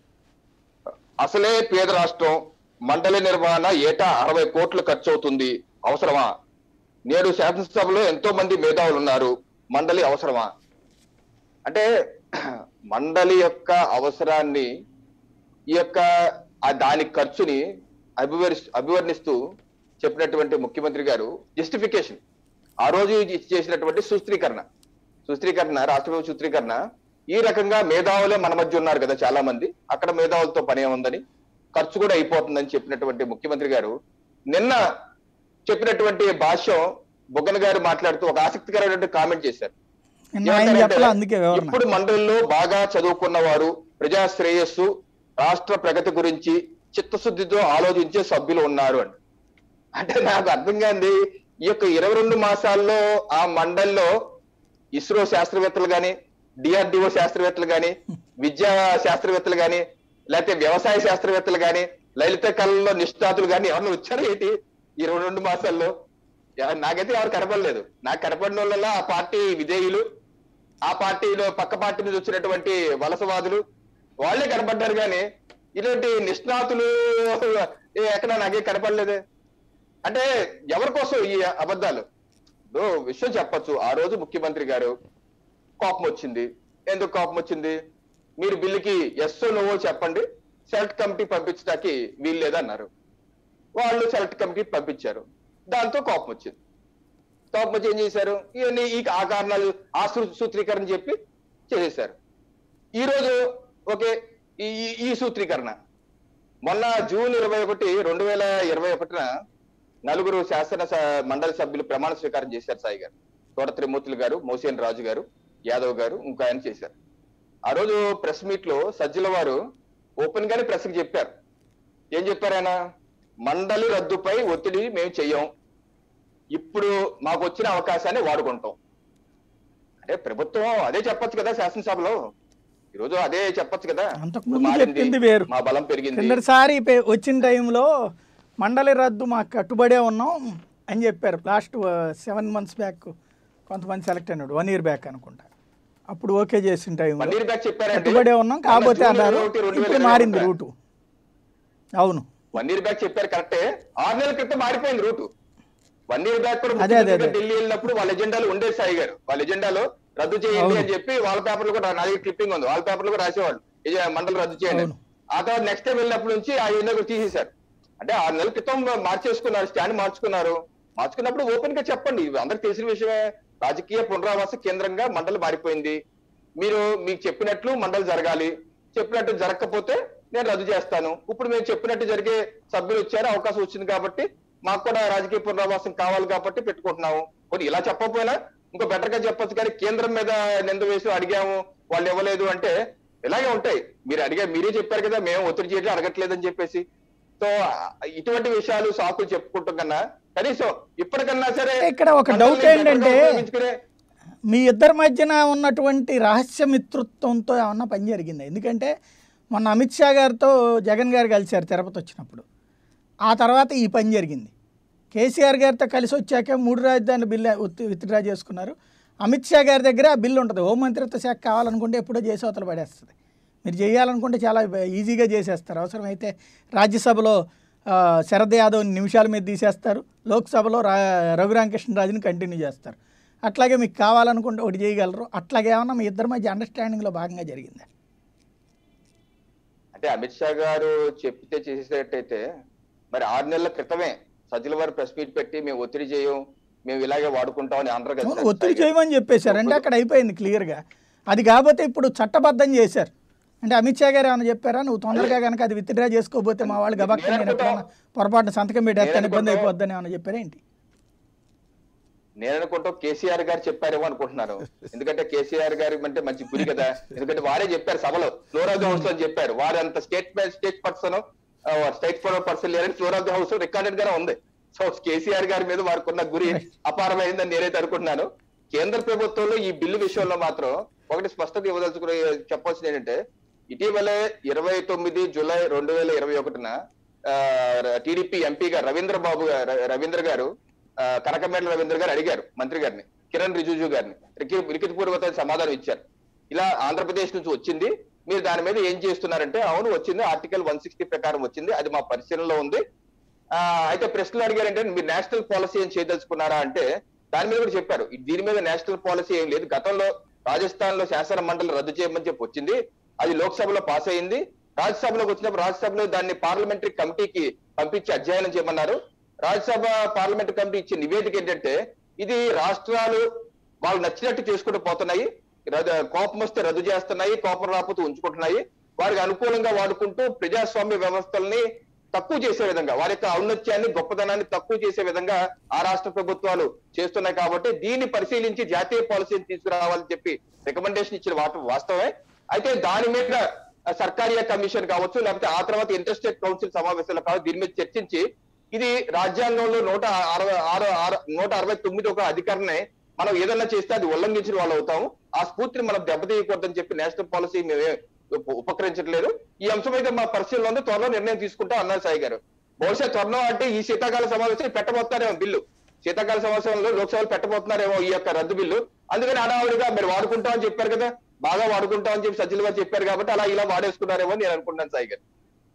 అసలే పేద రాష్ట్రం మండలి నిర్వహణ ఏటా అరవై కోట్లు ఖర్చు అవుతుంది అవసరమా నేడు శాసనసభలో ఎంతో మంది మేధావులు ఉన్నారు మండలి అవసరమా అంటే మండలి యొక్క అవసరాన్ని ఈ యొక్క ఆ దాని ఖర్చుని అభివరి అభివర్ణిస్తూ చెప్పినటువంటి ముఖ్యమంత్రి గారు జస్టిఫికేషన్ ఆ రోజు ఇది చేసినటువంటి సూత్రీకరణ సూత్రీకరణ రాష్ట్ర ప్రభుత్వ సూత్రీకరణ ఈ రకంగా మేధావులే మన మధ్య ఉన్నారు కదా చాలా మంది అక్కడ మేధావులతో పని ఉందని ఖర్చు కూడా అయిపోతుందని చెప్పినటువంటి ముఖ్యమంత్రి గారు నిన్న చెప్పినటువంటి భాష్యం బుగ్గన గారు మాట్లాడుతూ ఒక ఆసక్తికరమైనటువంటి కామెంట్ చేశారు నిన్న ఆయన చెప్పలే అందుకే వివరణ ఇప్పుడు మండలిలో బాగా చదువుకున్న వారు ప్రజా శ్రేయస్సు రాష్ట్ర ప్రగతి గురించి చిత్తశుద్ధితో ఆలోచించే సభ్యులు ఉన్నారు అని అంటే నాకు అర్థం కాంది ఈ యొక్క ఇరవై రెండు మాసాల్లో ఆ మండలిలో ఇస్రో శాస్త్రవేత్తలు గాని డిఆర్డిఓ శాస్త్రవేత్తలు గాని విద్యా శాస్త్రవేత్తలు గాని లేకపోతే వ్యవసాయ శాస్త్రవేత్తలు గాని లలిత కళల్లో నిష్ణాతులు గాని ఎవరిని వచ్చారు ఏంటి ఇరవై రెండు మాసాల్లో ఎవ- నాకైతే ఎవరు కనపడలేదు నాకు కనపడిన వాళ్ళ ఆ పార్టీ విధేయులు ఆ పార్టీలో పక్క పార్టీ నుంచి వచ్చినటువంటి వలసవాదులు వాళ్ళే కనపడ్డారు కానీ ఇలాంటి నిష్ణాతులు ఏ ఎక్కడ నాకే కనపడలేదే అంటే ఎవరి కోసం ఈ అబద్ధాలు ఇప్పుడు విషయం చెప్పొచ్చు ఆ రోజు ముఖ్యమంత్రి గారు కోపం వచ్చింది ఎందుకు కోపం వచ్చింది మీరు బిల్లుకి ఎస్ నువ్వో చెప్పండి సెలెక్ట్ కమిటీ పంపించడానికి వీలు లేదన్నారు వాళ్ళు సెలెక్ట్ కమిటీ పంపించారు దాంతో కోపం వచ్చింది కోపం వచ్చి ఏం చేశారు ఇవన్నీ ఈ ఆ కారణాలు ఆ సూ- సూత్రీకరణ చెప్పి చేసేశారు ఈ రోజు ఓకే ఈ ఈ- ఈ సూత్రీకరణ మొన్న జూన్ ఇరవై ఒకటి రెండు వేల ఇరవై ఒకటిన నలుగురు శాసన స- మండలి సభ్యులు ప్రమాణ స్వీకారం చేశారు సాయి గారు తోట త్రిమూర్తులు గారు మోసేన్ రాజు గారు యాదవ్ గారు ఇంకో ఆయన చేశారు ఆ రోజు ప్రెస్ మీట్ లో సజ్జల వారు ఓపెన్ గానే ప్రెస్ కి చెప్పారు ఏం చెప్పారు ఆయన మండలి రద్దుపై ఒత్తిడి మేము చెయ్యం ఇప్పుడు మాకు వచ్చిన అవకాశాన్ని వాడుకుంటాం అంటే ప్రభుత్వం అదే చెప్పొచ్చు కదా శాసనసభలో ఈరోజు అదే చెప్పొచ్చు కదా అంతకుముందు ఇప్పుడు మారింది, చెప్పింది వేరు. మా బలం పెరిగింది కిందటిసారి పె- వచ్చిన టైంలో మండలి రద్దు మాకు కట్టుబడే ఉన్నాం అని చెప్పారు లాస్ట్ సెవెన్ మంత్స్ బ్యాక్ కొంతమంది సెలెక్ట్ అయినాడు వన్ ఇయర్ బ్యాక్ అనుకుంటా అప్పుడు ఓకే చేసిన టైంలో వన్ ఇయర్ బ్యాక్ చెప్పారండి కట్టుబడే ఉన్నాం కాకపోతే జూన్ అన్నారు ఇరవై ఒకటి, రెండు వేల ఇప్పుడు ఇరవై మారింది ఒకటి. రూటు అవును వన్ ఇయర్ బ్యాక్ చెప్పారు కరెక్టే ఆరు నెలల క్రితం మారిపోయింది రూటు వన్ ఇయర్ బ్యాక్ కూడా అదే, అదే, ముఖ్యమంత్రిగా అదే. ఢిల్లీ వెళ్ళినప్పుడు వాళ్ళ ఎజెండాలు ఉండేది సాయి గారు వాళ్ళ ఎజెండాలో రద్దు చేయండి అవును. అని చెప్పి వాళ్ళ పేపర్లు కూడా నా దగ్గర క్లిప్పింగ్ ఉంది వాళ్ళ పేపర్లు కూడా రాసేవాళ్ళు ఇది మండలి రద్దు చేయండి అని. అవును. ఆ తర్వాత నెక్స్ట్ టైం వెళ్ళినప్పటి నుంచి ఆ ఎజెండా కూడా తీసేశారు అంటే ఆరు నెలల క్రితం మార్చేసుకున్నారు స్టాండ్ మార్చుకున్నారు మార్చుకున్నప్పుడు ఓపెన్ గా చెప్పండి ఇది అందరికి తెలిసిన విషయమే రాజకీయ పునరావాస కేంద్రంగా మండలి మారిపోయింది మీరు మీకు చెప్పినట్లు మండలి జరగాలి చెప్పినట్టు జరగకపోతే నేను రద్దు చేస్తాను ఇప్పుడు మేము చెప్పినట్టు జరిగే సభ్యులు వచ్చారు అవకాశం వచ్చింది కాబట్టి మాకు కూడా రాజకీయ పునరావాసం కావాలి కాబట్టి పెట్టుకుంటున్నాము కొన్ని ఇలా చెప్పకపోయినా ఇంకో బెటర్ గా చెప్పొచ్చు కానీ కేంద్రం మీద నింద వేసి అడిగాము వాళ్ళు ఇవ్వలేదు అంటే ఇలాగే ఉంటాయి మీరు అడిగా మీరే చెప్పారు కదా మేము ఒత్తిడి చేయడం అడగట్లేదని చెప్పేసి సో ఇటువంటి విషయాలు సాకులు చెప్పుకుంటాం కన్నా కనీసం ఇప్పటికన్నా సరే ఇక్కడ ఒక మండలిని డౌట్ ఏంటంటే better గా ఉపయోగించుకునే మీ ఇద్దరి మధ్యన ఉన్నటువంటి రహస్య మిత్రత్వంతో ఏమన్నా పని జరిగింది ఎందుకంటే మొన్న అమిత్ షా గారితో జగన్ గారు కలిశారు తిరుపతి వచ్చినప్పుడు ఆ తర్వాత ఈ పని జరిగింది కేసీఆర్ గారితో కలిసి వచ్చాక మూడు రాజధానుల బిల్లు ఉత్- విత్డ్రా చేసుకున్నారు అమిత్ షా గారి దగ్గర ఆ బిల్లు ఉంటుంది హోంమంత్రిత్వ శాఖ కావాలనుకుంటే ఎప్పుడో చేసి అవతల పడేస్తుంది మీరు చేయాలనుకుంటే చాలా ఈజీగా చేసేస్తారు అవసరమైతే రాజ్యసభలో ఆ, శరద్ యాదవ్ నిమిషాల మీద తీసేస్తారు లోక్సభలో రా రఘురామకృష్ణరాజుని కంటిన్యూ చేస్తారు అట్లాగే మీకు కావాలనుకుంటే ఒకటి చేయగలరు అట్లాగే ఏమన్నా మీ ఇద్దరి మధ్య అండర్స్టాండింగ్లో భాగంగా జరిగిందా అంటే అమిత్ షా గారు చెప్తే చేసేటట్టయితే మరి ఆరు నెలల క్రితమే సజ్జల వారు ప్రెస్ మీట్ పెట్టి మేము ఒత్తిడి చేయం మేము ఇలాగే వాడుకుంటాం అని అందరూ అవును కలిసి ఒత్తిడి చేయమని చెప్పేశారు అంటే అక్కడ అయిపోయింది క్లియర్గా అది కాకపోతే ఇప్పుడు చట్టబద్ధం చేశారు అంటే అమిత్ షా గారు ఏమైనా చెప్పారా నువ్వు తొందరగా కనుక అది విత్డ్రా చేసుకోకపోతే మా వాళ్ళు గబక్క నేను ఎప్పుడైనా పొరపాటున సంతకం పెట్టేస్తాను ఇబ్బంది అయిపోద్దని ఏమైనా చెప్పారా ఏంటి నేను అనుకుంటాం కేసీఆర్ గారు చెప్పారేమో అనుకుంటున్నాను ఎందుకంటే కేసీఆర్ గారి అంటే మంచి గురి కదా ఎందుకంటే వారే చెప్పారు సభలో ఫ్లోర్ ఆఫ్ ది హౌస్ లో చెప్పారు వారు అంత state state person state four person లేరని floor of the house recorded గానే ఉంది సో కేసీఆర్ గారి మీద వారికి ఉన్న గురి అపారమైందని నేనైతే అనుకుంటున్నాను కేంద్ర ప్రభుత్వంలో ఈ బిల్లు విషయంలో మాత్రం ఒకటి స్పష్టత ఇవ్వదలుచుకుని చెప్పాల్సింది ఏంటంటే ఇటీవలే ఇరవై తొమ్మిది జూలై రెండు వేల ఇరవై ఒకటిన టీడీపీ ఎంపీగా రవీంద్ర బాబు గారు రవీంద్ర గారు ఆ, కనకమేట్ల రవీంద్ర గారు అడిగారు మంత్రి గారిని కిరణ్ రిజిజు గారిని లిఖిత పూర్వక సమాధానం ఇచ్చారు ఇలా ఆంధ్రప్రదేశ్ నుంచి వచ్చింది మీరు దాని మీద ఏం చేస్తున్నారంటే అవును వచ్చింది ఆర్టికల్ వన్ సిక్స్టీ ప్రకారం వచ్చింది అది మా పరిశీలనలో ఉంది ఆ, అయితే ప్రశ్నలు అడిగారంటే మీరు నేషనల్ పాలసీ ఏం చేయదలుచుకున్నారా అంటే దాని మీద కూడా చెప్పారు ఇది- దీని మీద నేషనల్ పాలసీ ఏం లేదు గతంలో రాజస్థాన్ లో శాసన మండలి రద్దు చేయమని చెప్పి వచ్చింది అది లోక్సభలో పాస్ అయింది రాజ్యసభలోకి వచ్చినప్పుడు రాజ్యసభలో దాన్ని పార్లమెంటరీ కమిటీకి పంపించి అధ్యయనం చేయమన్నారు రాజ్యసభ పార్లమెంటరీ కమిటీ ఇచ్చే నివేదిక ఏంటంటే ఇది రాష్ట్రాలు వాళ్ళు నచ్చినట్టు చేసుకుంటూ పోతున్నాయి రద్దు- కోపం వస్తే రద్దు చేస్తున్నాయి కోపం రాకపోతే ఉంచుకుంటున్నాయి వారికి అనుకూలంగా వాడుకుంటూ ప్రజాస్వామ్య వ్యవస్థల్ని తక్కువ చేసే విధంగా వారి యొక్క ఔన్నత్యాన్ని గొప్పదనాన్ని తక్కువ చేసే విధంగా ఆ రాష్ట్ర ప్రభుత్వాలు చేస్తున్నాయి కాబట్టి దీన్ని పరిశీలించి జాతీయ పాలసీని తీసుకురావాలని చెప్పి రికమెండేషన్ ఇచ్చిన వాట వాస్తవమే అయితే దాని మీద ఆ, సర్కారియా కమిషన్ కావచ్చు లేకపోతే ఆ తర్వాత ఇంటర్స్టేట్ కౌన్సిల్ సమావేశాలు కావచ్చు దీని మీద చర్చించి ఇది రాజ్యాంగంలో నూట అరవై ఆరు ఆరు నూట అరవై తొమ్మిది ఒక అధికారిని మనం ఏదన్నా చేస్తే అది ఉల్లంఘించిన వాళ్ళు అవుతాము ఆ స్ఫూర్తిని మనం దెబ్బతీయకూడదని చెప్పి నేషనల్ పాలసీ మేమే ఉప- ఉపకరించట్లేదు ఈ అంశం అయితే మా పరిశీలన ఉంది త్వరలో నిర్ణయం తీసుకుంటాం అన్నారు సాయి గారు బహుశా త్వరలో అంటే ఈ శీతాకాల సమావేశం పెట్టబోతున్నారేమో బిల్లు శీతాకాల సమావేశంలో లోక్సభలో పెట్టబోతున్నారేమో ఈ యొక్క రద్దు బిల్లు అందుకని హడావుడిగా మీరు వాడుకుంటాం అని చెప్పారు కదా బాగా వాడుకుంటాం అని చెప్పి సజ్జలు గారు చెప్పారు కాబట్టి అలా ఇలా వాడేసుకున్నారేమో అని నేను అనుకుంటున్నాను సాయి గారు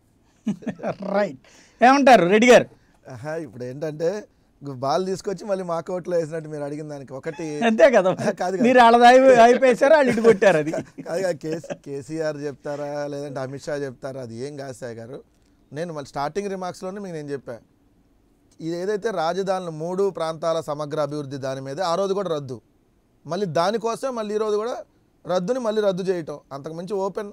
రైట్ ఏమంటారు రెడ్డి గారు ఆహా, ఇప్పుడు ఏంటంటే బాల్ తీసుకొచ్చి మళ్ళీ మా కోట్లో వేసినట్టు మీరు అడిగిన దానికి ఒకటి అంతే కదా కాదు కాదు. మీరు వాళ్ళది అయిపో- అయిపోయేసారు వాళ్ళు ఇటు కొట్టారు అది కాదు కాదు, కేసీ కేసీఆర్ చెప్తారా లేదంటే అమిత్ షా చెప్తారా అది ఏం కాదు సాయి గారు నేను మళ్ళీ స్టార్టింగ్ రిమార్క్స్లోనే మీకు నేను చెప్పాను ఇది ఏదైతే రాజధానులు మూడు ప్రాంతాల సమగ్ర అభివృద్ధి దాని మీద ఆ రోజు కూడా రద్దు మళ్ళీ దానికోసం మళ్ళీ ఈ రోజు కూడా రద్దుని మళ్ళీ రద్దు చేయటం అంతకుమించి ఓపెన్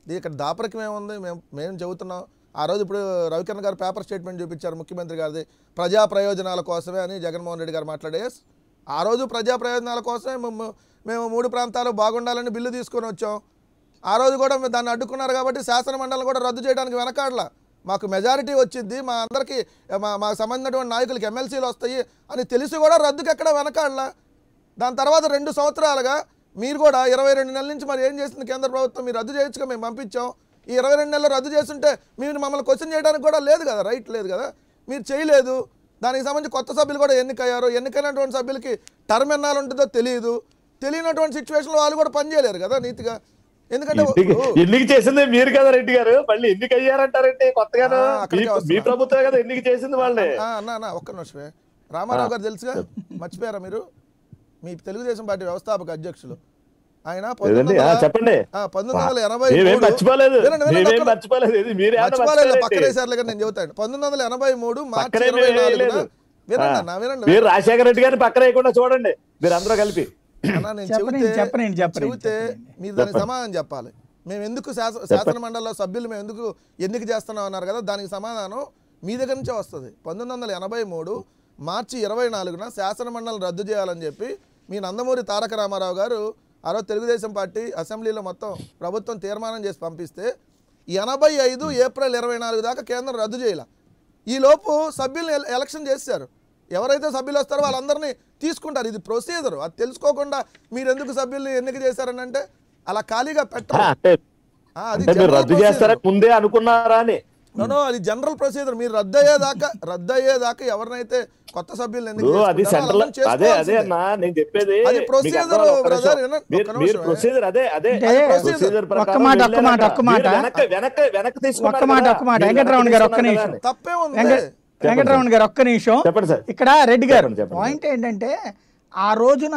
ఇది ఇక్కడ దాపరికం ఏముంది మేము మేము చెబుతున్నాం ఆ రోజు ఇప్పుడు రవికిరణ్ గారు పేపర్ స్టేట్మెంట్ చూపించారు ముఖ్యమంత్రి గారిది ప్రజా ప్రయోజనాల కోసమే అని జగన్మోహన్ రెడ్డి గారు మాట్లాడే "Yes, ఆ రోజు ప్రజా ప్రయోజనాల కోసమే మేము మేము మూడు ప్రాంతాలు బాగుండాలని బిల్లు తీసుకొని వచ్చాం ఆ రోజు కూడా మీరు దాన్ని అడ్డుకున్నారు కాబట్టి శాసన మండలి కూడా రద్దు చేయడానికి వెనకాడలా మాకు మెజారిటీ వచ్చింది మా అందరికీ మా మాకు సంబంధించినటువంటి నాయకులకి ఎమ్మెల్సీలు వస్తాయి అని తెలిసి కూడా రద్దుకి ఎక్కడ వెనకాడలా దాని తర్వాత రెండు సంవత్సరాలుగా మీరు కూడా ఇరవై రెండు నెలల నుంచి మరి ఏం చేసింది కేంద్ర ప్రభుత్వం మీరు రద్దు చేయొచ్చుగా మేము పంపించాం ఈ ఇరవై రెండు నెలలు రద్దు చేస్తుంటే మీరు మమ్మల్ని క్వశ్చన్ చేయడానికి కూడా లేదు కదా రైట్ లేదు కదా మీరు చేయలేదు దానికి సంబంధించి కొత్త సభ్యులు కూడా ఎన్నికయ్యారు ఎన్నికైనటువంటి సభ్యులకి టర్మ్ ఎన్నాళ్ళు ఉంటుందో తెలియదు తెలియనటువంటి సిచ్యువేషన్లో వాళ్ళు కూడా పనిచేయలేరు కదా నీతిగా ఎందుకంటే ఎన్నిక ఓ- ఎన్నిక చేసింది మీరు కదా రెడ్డి గారు మళ్ళీ ఎన్నిక అయ్యారంటారంటే కొత్తగాను ఆ, అక్కడికే మీ- మీ వస్తున్నా. ప్రభుత్వమే కదా ఎన్నిక చేసింది వాళ్ళే ఆ, అన్న అన్న ఒక్క నిమిషమే రామారావు గారు తెలుసుగా మర్చిపోయారా మీరు మీ తెలుగుదేశం పార్టీ వ్యవస్థాపక అధ్యక్షులు ఆయన లేదండి పంతొమ్మిది ఆ, వందల- చెప్పండి ఆ, పంతొమ్మిది వందల ఎనభై మేమేం మూడు- మర్చిపోలేదు వినండి, వినండి, మేమేం ఒక్క- మర్చిపోలేదు ఇది మీరే మర్చిపోలేదు పక్కన వేసారులే కానీ నేను చెబుతాను పంతొమ్మిది వందల ఎనభై మూడు మార్చి పక్కనే ఇరవై మేము నాలుగున వేయలేదు. వినండి అన్న వినండి మీరు రాజశేఖర రెడ్డి గారిని పక్కన వేయకుండా చూడండి మీరు అందరూ కలిపి అన్న నేను చెప్పనీయండి, చెబితే చెప్పనీయండి, చెప్పనీయండి, చెబితే చెప్పనీయండి. మీరు దానికి సమాధానం చెప్పాలి మేము ఎందుకు శాస శాసన మండలిలో సభ్యులు మేము ఎందుకు ఎన్నిక చేస్తున్నాం అన్నారు కదా దానికి సమాధానం మీ దగ్గర నుంచే వస్తుంది పంతొమ్మిది వందల ఎనభై మూడు మార్చి ఇరవై నాలుగున శాసన మండలి రద్దు చేయాలని చెప్పి మీ నందమూరి తారక రామారావు గారు ఆ రోజు తెలుగుదేశం పార్టీ అసెంబ్లీలో మొత్తం ప్రభుత్వం తీర్మానం చేసి పంపిస్తే ఎనభై ఐదు ఏప్రిల్ ఇరవై నాలుగు దాకా కేంద్రం రద్దు చేయాల ఈ లోపు సభ్యుల్ని ఎల- ఎలక్షన్ చేశారు ఎవరైతే సభ్యులు వస్తారో వాళ్ళందరినీ తీసుకుంటారు ఇది ప్రొసీజర్ అది తెలుసుకోకుండా మీరు ఎందుకు సభ్యుల్ని ఎన్నిక చేశారని అంటే అలా ఖాళీగా ఆ, పెట్టరు అంటే ఆ, అది అంటే మీరు general రద్దు procedure. చేస్తారని ముందే అనుకున్నారా అని No, no, అది జనరల్ ప్రొసీజర్ మీరు రద్దు అయ్యేదాకా రద్దు అయ్యేదాకా ఎవరినైతే కొత్త సభ్యులు ఎందుకు ఇప్పుడు అది చేసుకుంటారో సెంట్రల్ వాళ్ళని అదే అదే చేసుకోవాల్సిందే. అన్నా నేను చెప్పేది అది మీకు procedure, అర్థం అవ్వాలి, ఒక్క brother, నిమిషం. వినండి, మీరు- ఒక్క మీరు నిమిషం. ప్రొసీజర్ అదే అదే అంటే అది procedure. procedure ఒక్క ప్రకారం మాట, ఒక్క వెళ్ళారు మాట, కదా. ఒక్క మాట. మీరు వెనక్కి వెనక్కి వెనక్కి తీసుకున్నారు ఒక్క మాట, కదా. ఒక్క మాట. మీరు వెంకటరమణ గారు, ఒక్క వెనక్కి నిమిషం. తీసుకున్నారు తప్పే ఉంది వెంకట వెంకటరమణ గారు ఒక్క నిమిషం చెప్పండి సార్ ఇక్కడ రెడ్డి గారు చెప్పండి, చెప్పండి. పాయింట్ ఏంటంటే ఆ రోజున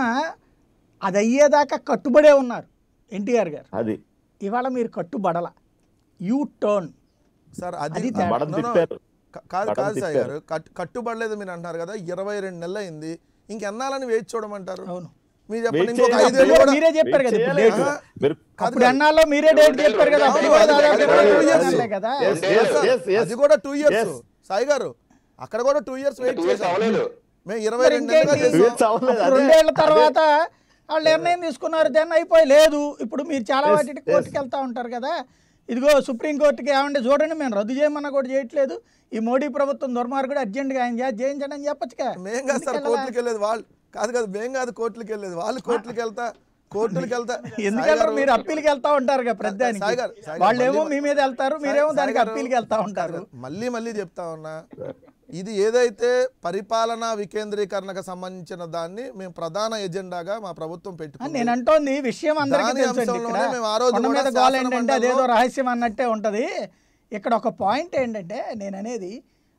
అది అయ్యేదాకా కట్టుబడే ఉన్నారు ఎన్టీఆర్ గారు అది ఇవాళ మీరు కట్టుబడల యూ టర్న్ సార్ అది అది తేడా. Button No, no. తిప్పారు క- కాదు బటన్ కాదు సాయి తిప్పారు. గారు కట్- కట్టుబడలేదు మీరు అంటున్నారు కదా ఇరవై రెండు నెలలు అయింది ఇంకెన్నాళ్ళని వేచి చూడమంటారు అవును మీరు చెప్పండి Wait ఇంకొక చేయాలి. ఐదేళ్ళు అప్పుడు కూడా మీరే చెప్పారు కదా ఇప్పుడు డేట్ ఆహా. మీరు కాదు అప్పుడు కాదు. ఎన్నాళ్ళలో మీరే డేట్ చెప్పారు కదా అప్పుడు కూడా దాదాపు అది ఇరవై కూడా రెండు two years. నెలలే కదా Yes, yes, yes, yes. అది కూడా టూ ఇయర్స్ Yes. సాయి గారు అక్కడ కూడా two years wait two years చేశాం అవ్వలేదు మేము ఇరవై మరి రెండు నెలలుగా ఇంకేంటి? చేసాం Years అవ్వలేదు. అప్పుడు అదే. రెండేళ్ల తర్వాత వాళ్ళు నిర్ణయం తీసుకున్నారు దాన్ని అయిపోయి లేదు ఇప్పుడు మీరు చాలా Yes, వాటికి yes. కోర్టుకి వెళ్తా ఉంటారు కదా ఇదిగో సుప్రీంకోర్టుకి ఏమంటే చూడండి మేము రద్దు చేయమన్నా కూడా చేయట్లేదు ఈ మోడీ ప్రభుత్వం దుర్మార్గుడు అర్జెంట్గా ఆయన చేసి చేయించండి అని చెప్పొచ్చుగా మేం కాదు సార్ ఎందుకు కోర్టులకు వెళ్ళేది వాళ్ళు కాదు కాదు మేం కాదు కోర్టులకు వెళ్ళేది వాళ్ళు కోర్టులకు వెళ్తా కోర్టులకు వెళ్తా ఎందుకంటారు మీరు అప్పీల్కి వెళ్తా ఉంటారు కదా ప్రతిదానికి సాయి గారు, సాయి గారు, వాళ్ళేమో మళ్ళీ- మీ మీద వెళ్తారు మీరేమో సాయి దానికి గారు, అప్పీల్కి వెళ్తా ఉంటారు మళ్ళీ మళ్ళీ చెప్తా ఉన్నా ఇది ఏదైతే పరిపాలనా వికేంద్రీకరణకు సంబంధించిన దాన్ని మేము ప్రధాన ఎజెండాగా మా ప్రభుత్వం ఆ, పెట్టుకుంది నేను అంటోంది విషయం అందరికీ దాని తెలుసండి ఇక్కడ అంశంలోనే మేము ఆ రోజు కొండ కూడా మీద గోల శాసన ఏంటంటే అదేదో మండలిలో- రహస్యం అన్నట్టే ఉంటది ఇక్కడ ఒక పాయింట్ ఏంటంటే నేను అనేది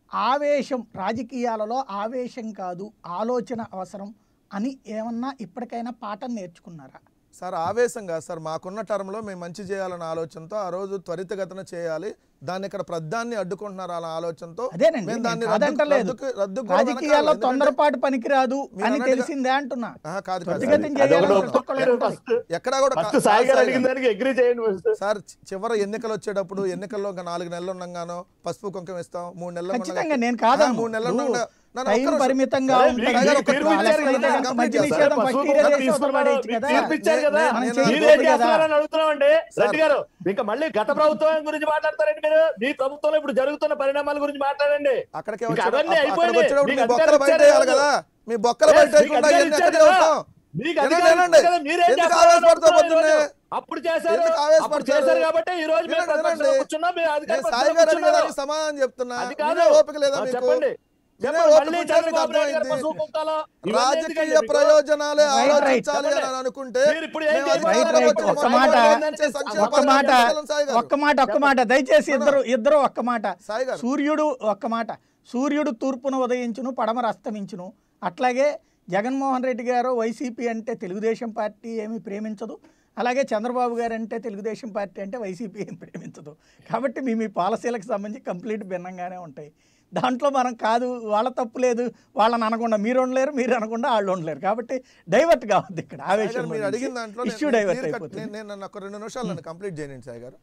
ఆవేశం రాజకీయాలలో ఆవేశం కాదు ఆలోచన అవసరం అని ఏమన్నా ఇప్పటికైనా పాఠం నేర్చుకున్నారా సార్ ఆవేశం కాదు సార్ మాకున్న టర్మ్లో మేము మంచి చేయాలన్న ఆలోచనతో ఆ రోజు త్వరితగతిన చేయాలి దాన్ని ఇక్కడ ప్రధాన్ని అడ్డుకుంటున్నారు అన్న ఆలోచనతో అదేనండి మేము నేను దాన్ని రద్దు- కాదంటలేదు రద్దుకు- రద్దుకు కూడా రాజకీయాల్లో వెనకాడలేదు. ఎందుకంటే- తొందరపాటు పనికిరాదు మీరు అని అన్నట్టుగా- తెలిసిందే అంటున్నా ఆహా, కాదు కాదు త్వరితగతిన సార్. అది చేయాలని ఒకటి ప్రతి ఒక్కళ్ళు ఒప్పుకోరు ఉంటుంది. ఫస్ట్ ఎక్కడా కూడా ఫస్ట్ కా- సాయి కాదు గారు సాయి అడిగిన గారు. దానికి అగ్రి చేయండి ఫస్ట్ సార్ చి- చివరి ఎన్నికలు వచ్చేటప్పుడు ఎన్నికల్లో ఒక నాలుగు నెలలు ఉండగానో పసుపు కుంకం ఇస్తాం మూడు నెలలు ఖచ్చితంగా నేను కాదను మూడు నెలలు ఇప్పుడు ఉండగా- నన్ను టైం ఒక్క నిమిషం. పరిమితంగా సరే, ఉంటుంది. మీకు- సాయి గారు మీకు ఒక తీర్పు two ఇచ్చారు minutes కదా. అయితే కనుక మంచి complete నిషేధం చేస్తాను. ఫస్ట్ పసుపు ఇయర్ కుంకం చేసి తీసుకున్నారు. పడేయచ్చు కదా. మీకు తీర్పు ఇచ్చారు కదా. నేను- మనం నేను- మీరు చేయకూడదు ఏం కదా. చేస్తున్నారని అడుగుతున్నామండి రెడ్డి గారు ఇంకా మళ్ళీ గత ప్రభుత్వం గురించి మాట్లాడతారండి మీరు మీ ప్రభుత్వంలో ఇప్పుడు జరుగుతున్న పరిణామాల గురించి మాట్లాడండి అక్కడికే ఇంకా వచ్చేటప్పుడు అవన్నీ అక్కడికి అయిపోయినాయి. వచ్చేటప్పుడు మీ మీకు బొక్కలు అధికారం బయట ఇచ్చారు వేయాలి కదా మీ బొక్కలు Yes, బయట మీకు వేయకుండా అధికారం ఇవన్నీ ఇచ్చారు ఎక్కడికి కదా. వస్తాం మీకు వినండి, అధికారం వినండి. ఇచ్చారు కదా. మీరేం ఎందుకు చేస్తున్నారు ఆవేశపడతావు అడుగుతున్నాం పొద్దున్నే? ఈరోజు. అప్పుడు చేశారు ఎందుకు అప్పుడు ఆవేశపడతారు? చేశారు కాబట్టి ఈ రోజు మేము వినండి, ప్రతిపక్షంలో వినండి. కూర్చున్నాం మీరు అధికార నేను సాయి పక్షంలో గారు కూర్చున్నారు. అడిగేదానికి సమాధానం చెప్తున్నా అది కాదు వినే ఓపిక లేదా ఆ, మీకు చెప్పండి వినే చెప్పండి ఓపిక మళ్ళీ ఉంటే మీకు చంద్రబాబు నాయుడు గారు అర్థమైంది. పసుపు కుంకాలు ఇవన్నీ ఎందుకండి రాజకీయ మీకు? ప్రయోజనాలే Right, right. ఆలోచించాలి అని చెప్పండి. అనుకుంటే మీరు ఇప్పుడు ఏం మేము చేయబోతున్నారు? అధికారంలోకి Right, right. వచ్చి ఒక్క మొత్తం మాట, ఏంటంటే సంక్షేమ ఒక్క మాట పథకాలు సాయి గారు. ఒక్క మాట ఒక్క మాట దయచేసి ఇద్దరు ఇద్దరు ఒక్క మాట సాయి గారు. సూర్యుడు ఒక్క మాట సూర్యుడు తూర్పును ఉదయించును పడమర అస్తమించును అట్లాగే జగన్మోహన్ రెడ్డి గారు వైసీపీ అంటే తెలుగుదేశం పార్టీ ఏమీ ప్రేమించదు అలాగే చంద్రబాబు గారు అంటే తెలుగుదేశం పార్టీ అంటే వైసీపీ ఏం ప్రేమించదు కాబట్టి మీ మీ పాలసీలకు సంబంధించి కంప్లీట్ భిన్నంగానే ఉంటాయి దాంట్లో మనం కాదు వాళ్ళ తప్పు లేదు వాళ్ళని అనకుండా మీరు ఉండలేరు మీరు అనకుండా వాళ్ళు ఉండలేరు కాబట్టి డైవర్ట్ కావద్దు ఇక్కడ సాయి గారు, ఆవేశం మీరు అడిగిన దాంట్లో ఇష్యూ నేను డైవర్ట్ clear cut- అయిపోతుంది నేను నేను నన్ను ఒక రెండు నిమిషాలు నన్ను కంప్లీట్ చేయండి సాయి గారు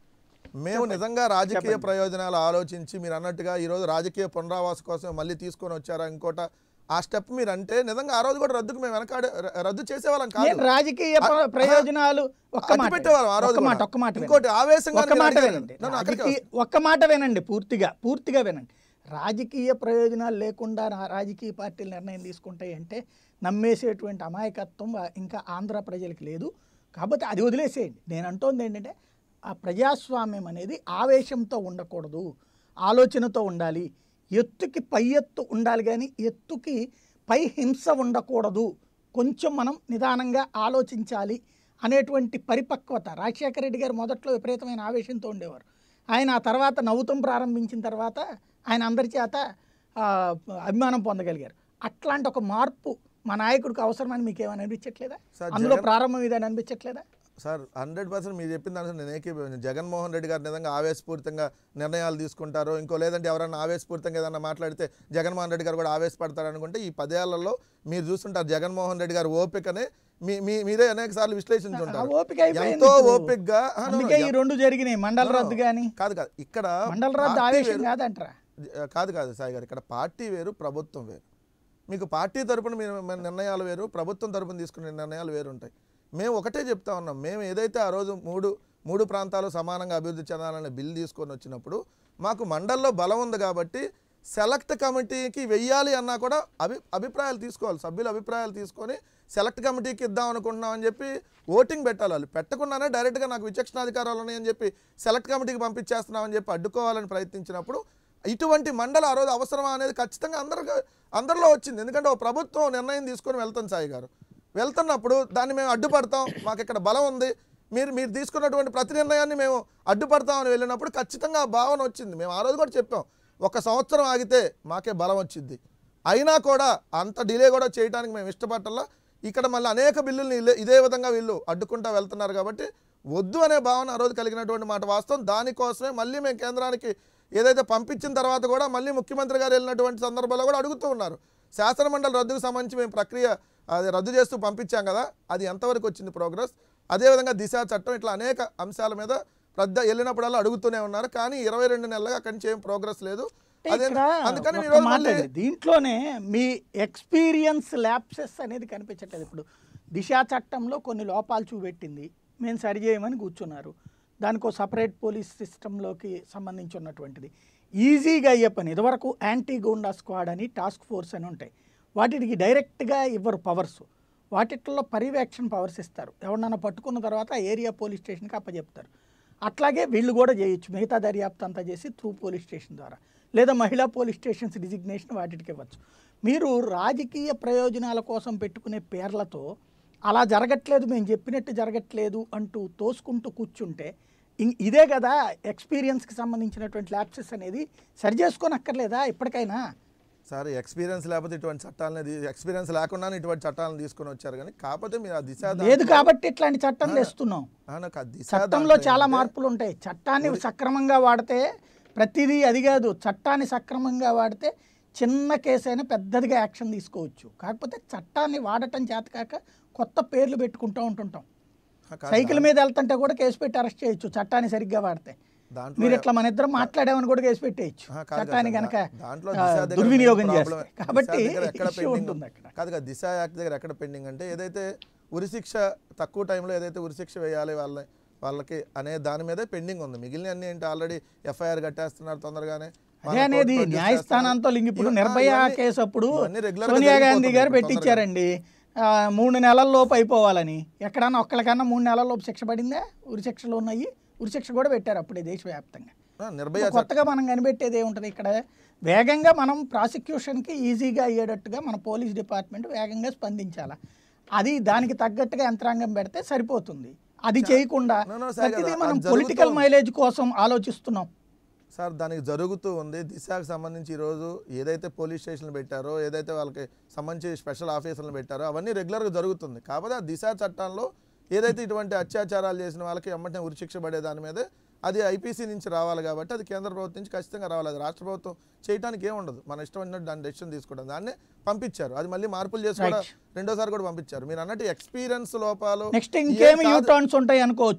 మేము నిజంగా రాజకీయ చెప్పండి. ప్రయోజనాలు ఆలోచించి మీరు అన్నట్టుగా ఈరోజు రాజకీయ పునరావాస కోసం మళ్ళీ తీసుకొని వచ్చారా ఇంకోట ఆ స్టెప్ మీరు అంటే నిజంగా ఆ రోజు కూడా రద్దుకు మేము వెనకాడే ర- రద్దు చేసేవాళ్ళం కాదు నేను రాజకీయ ప్ర- ప్రయోజనాలు ఒక్క అడ్డు మాట పెట్టేవాళ్ళం ఆ రోజు ఒక్క మాట కూడా. ఒక్క మాట ఇంకోటి వినండి. ఆవేశంగా ఒక్క మీరు మాట అడిగారు. వినండి నన్ను అక్కడికే రాజకీయ- ఒక్క మాట వినండి పూర్తిగా పూర్తిగా వినండి రాజకీయ ప్రయోజనాలు లేకుండా రా- రాజకీయ పార్టీలు నిర్ణయం తీసుకుంటాయి అంటే నమ్మేసేటువంటి అమాయకత్వం వా- ఇంకా ఆంధ్ర ప్రజలకు లేదు కాబట్టి అది వదిలేసేయండి నేను అంటోంది ఏంటంటే ఆ ప్రజాస్వామ్యం అనేది ఆవేశంతో ఉండకూడదు ఆలోచనతో ఉండాలి ఎత్తుకి పై ఎత్తు ఉండాలి కానీ ఎత్తుకి పై హింస ఉండకూడదు కొంచెం మనం నిదానంగా ఆలోచించాలి అనేటువంటి పరిపక్వత రాజశేఖర రెడ్డి గారు మొదట్లో విపరీతమైన ఆవేశంతో ఉండేవారు ఆయన ఆ తర్వాత నవ్వుతం ప్రారంభించిన తర్వాత ఆయన అందరి చేత ఆ, అభిమానం పొందగలిగారు అట్లాంటి ఒక మార్పు మా నాయకుడికి అవసరమని మీకు ఏమైనా అనిపించట్లేదా సార్, అందులో జగన్- ప్రారంభం ఇదని అనిపించట్లేదా సార్ హండ్రెడ్ పర్సెంట్ మీరు చెప్పిన దాంట్లో నేను ఏకీభవించాను జగన్మోహన్ రెడ్డి గారు నిజంగా ఆవేశపూరితంగా నిర్ణయాలు తీసుకుంటారు ఇంకో లేదంటే ఎవరైనా ఆవేశపూరితంగా ఏదైనా మాట్లాడితే జగన్మోహన్ రెడ్డి గారు కూడా ఆవేశపడతారు అనుకుంటే ఈ పదేళ్లలో మీరు చూస్తుంటారు జగన్మోహన్ రెడ్డి గారు ఓపికనే మీ మీ మీరే అనేక సార్లు ఆ విశ్లేషించుంటారు ఓపిక అయిపోయింది ఎంతో ఇప్పుడు. ఓపికగా ఆ, no, no, అందుకే ఈ ఎం- రెండు జరిగినాయి మండల No, no. రద్దు కానీ కాదు కాదు ఇక్కడ మండల రద్దు పార్టీ ఆవేశం వేరు. కాదంటారా కాదు కాదు సాయి గారు ఇక్కడ పార్టీ వేరు ప్రభుత్వం వేరు మీకు పార్టీ తరపున మీరు మీ నిర్ణయాలు వేరు ప్రభుత్వం తరపున తీసుకునే నిర్ణయాలు వేరు ఉంటాయి మేము ఒకటే చెప్తా ఉన్నాం మేము ఏదైతే ఆ రోజు మూడు మూడు ప్రాంతాలు సమానంగా అభివృద్ధి చెందాలనే బిల్ తీసుకొని వచ్చినప్పుడు మాకు మండల్లో బలం ఉంది కాబట్టి సెలెక్ట్ కమిటీకి వెయ్యాలి అన్నా కూడా అభి అభిప్రాయాలు తీసుకోవాలి సభ్యుల అభిప్రాయాలు తీసుకొని సెలెక్ట్ కమిటీకి ఇద్దాం అనుకుంటున్నాం అని చెప్పి ఓటింగ్ పెట్టాలి వాళ్ళు పెట్టకుండానే డైరెక్ట్గా నాకు విచక్షణాధికారాలు ఉన్నాయని చెప్పి సెలెక్ట్ కమిటీకి పంపించేస్తున్నామని చెప్పి అడ్డుకోవాలని ప్రయత్నించినప్పుడు ఇటువంటి మండలి ఆ రోజు అవసరమా అనేది ఖచ్చితంగా అందరికి అందరిలో వచ్చింది ఎందుకంటే ఒక ప్రభుత్వం నిర్ణయం తీసుకొని వెళ్తాం సాయి గారు వెళ్తున్నప్పుడు దాన్ని మేము అడ్డుపడతాం మాకు ఇక్కడ బలం ఉంది మీరు మీరు తీసుకున్నటువంటి ప్రతి నిర్ణయాన్ని మేము అడ్డుపడతామని వెళ్ళినప్పుడు ఖచ్చితంగా ఆ భావన వచ్చింది మేము ఆ రోజు కూడా చెప్పాం ఒక సంవత్సరం ఆగితే మాకే బలం వచ్చింది అయినా కూడా అంత డిలే కూడా చేయడానికి మేము ఇష్టపడాలా ఇక్కడ మళ్ళీ అనేక బిల్లుల్ని ఇలే- ఇదే విధంగా వీళ్ళు అడ్డుకుంటా వెళ్తున్నారు కాబట్టి వద్దు అనే భావన ఆ రోజు కలిగినటువంటి మాట వాస్తవం దానికోసమే మళ్ళీ మేము కేంద్రానికి ఏదైతే పంపించిన తర్వాత కూడా మళ్ళీ ముఖ్యమంత్రి గారు వెళ్ళినటువంటి సందర్భాల్లో కూడా అడుగుతూ ఉన్నారు శాసనమండలి రద్దుకు సంబంధించి మేము ప్రక్రియ అది రద్దు చేస్తూ పంపించాం కదా అది ఎంతవరకు వచ్చింది ప్రోగ్రెస్ అదేవిధంగా దిశ చట్టం ఇట్లా అనేక అంశాల మీద పెద్ద వెళ్ళినప్పుడల్లా అడుగుతూనే ఉన్నారు కానీ ఇరవై రెండు నెలలుగా అక్కడి నుంచి ఏం ప్రోగ్రెస్ లేదు అదే ఇక్కడ అందుకని ఒక్క ఈరోజు మాట మళ్ళీ అండి. దీంట్లోనే మీ ఎక్స్పీరియన్స్ ల్యాప్సెస్ అనేది కనిపించట్లేదు ఇప్పుడు దిశా చట్టంలో కొన్ని లోపాలు చూపెట్టింది మేము సరిచేయమని కూర్చున్నారు దానికి ఒక సపరేట్ పోలీస్ సిస్టంలోకి సంబంధించి ఉన్నటువంటిది ఈజీగా అయ్యే పని ఇదివరకు యాంటీ గూండా స్క్వాడ్ అని టాస్క్ ఫోర్స్ అని ఉంటాయి వాటికి డైరెక్ట్గా ఇవ్వరు పవర్స్ వాటిట్లో పర్యవేక్షణ పవర్స్ ఇస్తారు ఎవరినన్నా పట్టుకున్న తర్వాత ఆ ఏరియా పోలీస్ స్టేషన్కి అప్పచెప్తారు అట్లాగే వీళ్ళు కూడా చేయొచ్చు మిగతా దర్యాప్తు అంతా చేసి త్రూ పోలీస్ స్టేషన్ ద్వారా లేదా మహిళా పోలీస్ స్టేషన్స్ డిజిగ్నేషన్ వాటికి ఇవ్వచ్చు మీరు రాజకీయ ప్రయోజనాల కోసం పెట్టుకునే పేర్లతో అలా జరగట్లేదు మేము చెప్పినట్టు జరగట్లేదు అంటూ తోసుకుంటూ కూర్చుంటే ఇం- ఇదే కదా ఎక్స్పీరియన్స్కి సంబంధించినటువంటి ల్యాప్సెస్ అనేది సరి చేసుకొని అక్కర్లేదా ఇప్పటికైనా సార్ ఎక్స్పీరియన్స్ లేకపోతే ఇటువంటి చట్టాలని ఎక్స్పీరియన్స్ లేకుండానే ఇటువంటి చట్టాలను తీసుకొని వచ్చారు కానీ కాకపోతే మీరు ఆ దిశ లేదు దాంట్లో- కాబట్టి ఇట్లాంటి చట్టం తెస్తున్నాం ఆ, నాకు ఆ దిశ చట్టంలో దాంట్లో చాలా ఏంటంటే- మార్పులు ఉంటాయి చట్టాన్ని సక్రమంగా వాడితే ప్రతిదీ అది కాదు చట్టాన్ని సక్రమంగా వాడితే చిన్న కేసు అయినా పెద్దదిగా యాక్షన్ తీసుకోవచ్చు కాకపోతే చట్టాన్ని వాడటం చేతకాక కొత్త పేర్లు పెట్టుకుంటూ ఉంటుంటాం ఆ, కాదు, సైకిల్ మీద వెళ్తుంటే కూడా కేసు పెట్టి అరెస్ట్ చేయొచ్చు చట్టాన్ని సరిగ్గా వాడితే దాంట్లో మీరు ఇట్లా మన ఇద్దరం మాట్లాడామని కూడా కేసు పెట్టేయచ్చు ఆ, కాదు కదా చట్టాన్ని సార్, కనుక దా- దాంట్లో ఆ, దిశ దగ్గర దుర్వినియోగం main చేస్తే problem- కాబట్టి దిశ దగ్గర ఎక్కడ ఇష్యూ pending ఉంటుంది అక్కడ కాదు కదా దిశ యాక్ట్ దగ్గర ఎక్కడ పెండింగ్ అంటే ఏదైతే ఉరిశిక్ష తక్కువ టైంలో ఏదైతే ఉరిశిక్ష వేయాలి వాళ్ళ వాళ్ళకి అనే దాని మీదే పెండింగ్ ఉంది మిగిలిన అన్ని ఏంటి ఆల్రెడీ ఎఫ్ఐఆర్ కట్టేస్తున్నారు తొందరగానే అదే వాళ్ళ అనేది court produce న్యాయస్థానాంతో లింక్ ఇప్పుడు ఇవన్నీ- నిర్భయ ఇవన్నీ- కేసు అప్పుడు ఇవన్నీ regular గా సోనియా గాంధీ జరిగిపోతుంది గారు ఇప్పుడు పెట్టించారండి ఆ, మూడు నెలల లోపు అయిపోవాలని ఎక్కడన్నా ఒక్కరికన్నా మూడు నెలల లోపు శిక్ష పడిందా ఉరి శిక్షలు ఉన్నాయి ఉరి శిక్ష కూడా పెట్టారు అప్పుడే దేశవ్యాప్తంగా ఆ, నిర్భయ ఇప్పుడు కొత్తగా మనం కనిపెట్టేది ఏముంటుంది ఇక్కడ వేగంగా మనం ప్రాసిక్యూషన్కి ఈజీగా అయ్యేటట్టుగా మన పోలీస్ డిపార్ట్మెంట్ వేగంగా స్పందించాలి అది దానికి తగ్గట్టుగా యంత్రాంగం పెడితే సరిపోతుంది అది చేయకుండా No, no, సార్ ప్రతిదీ కదా, మనం అది జరుగుతూ పొలిటికల్ ఉంది. మైలేజ్ కోసం ఆలోచిస్తున్నాం సార్ దానికి జరుగుతూ ఉంది దిశకు సంబంధించి ఈరోజు ఏదైతే పోలీస్ స్టేషన్లు పెట్టారో ఏదైతే వాళ్ళకి సంబంధించి స్పెషల్ ఆఫీసర్లు పెట్టారో అవన్నీ రెగ్యులర్గా జరుగుతుంది కాకపోతే ఆ దిశ చట్టంలో ఏదైతే ఇటువంటి అత్యాచారాలు చేసిన వాళ్ళకి ఎమ్మటనే ఉరిశిక్ష పడే దాని మీదే అది ఐపీసీ నుంచి రావాలి కాబట్టి అది కేంద్ర ప్రభుత్వం నుంచి ఖచ్చితంగా రావాలి అది రాష్ట్ర ప్రభుత్వం చేయడానికి ఏం ఉండదు మన ఇష్టం వచ్చినట్టు దాని డెసిషన్ తీసుకోవడం దాన్ని పంపించారు అది మళ్ళీ మార్పులు చేసి కూడా రెండోసారి కూడా పంపించారు మీరు అన్నట్టు ఎక్స్పీరియన్స్ లోపాలు నెక్స్ట్ ఏ ఇంకేమి కాదు- యూ టర్న్స్ ఉంటాయి అనుకోవచ్చు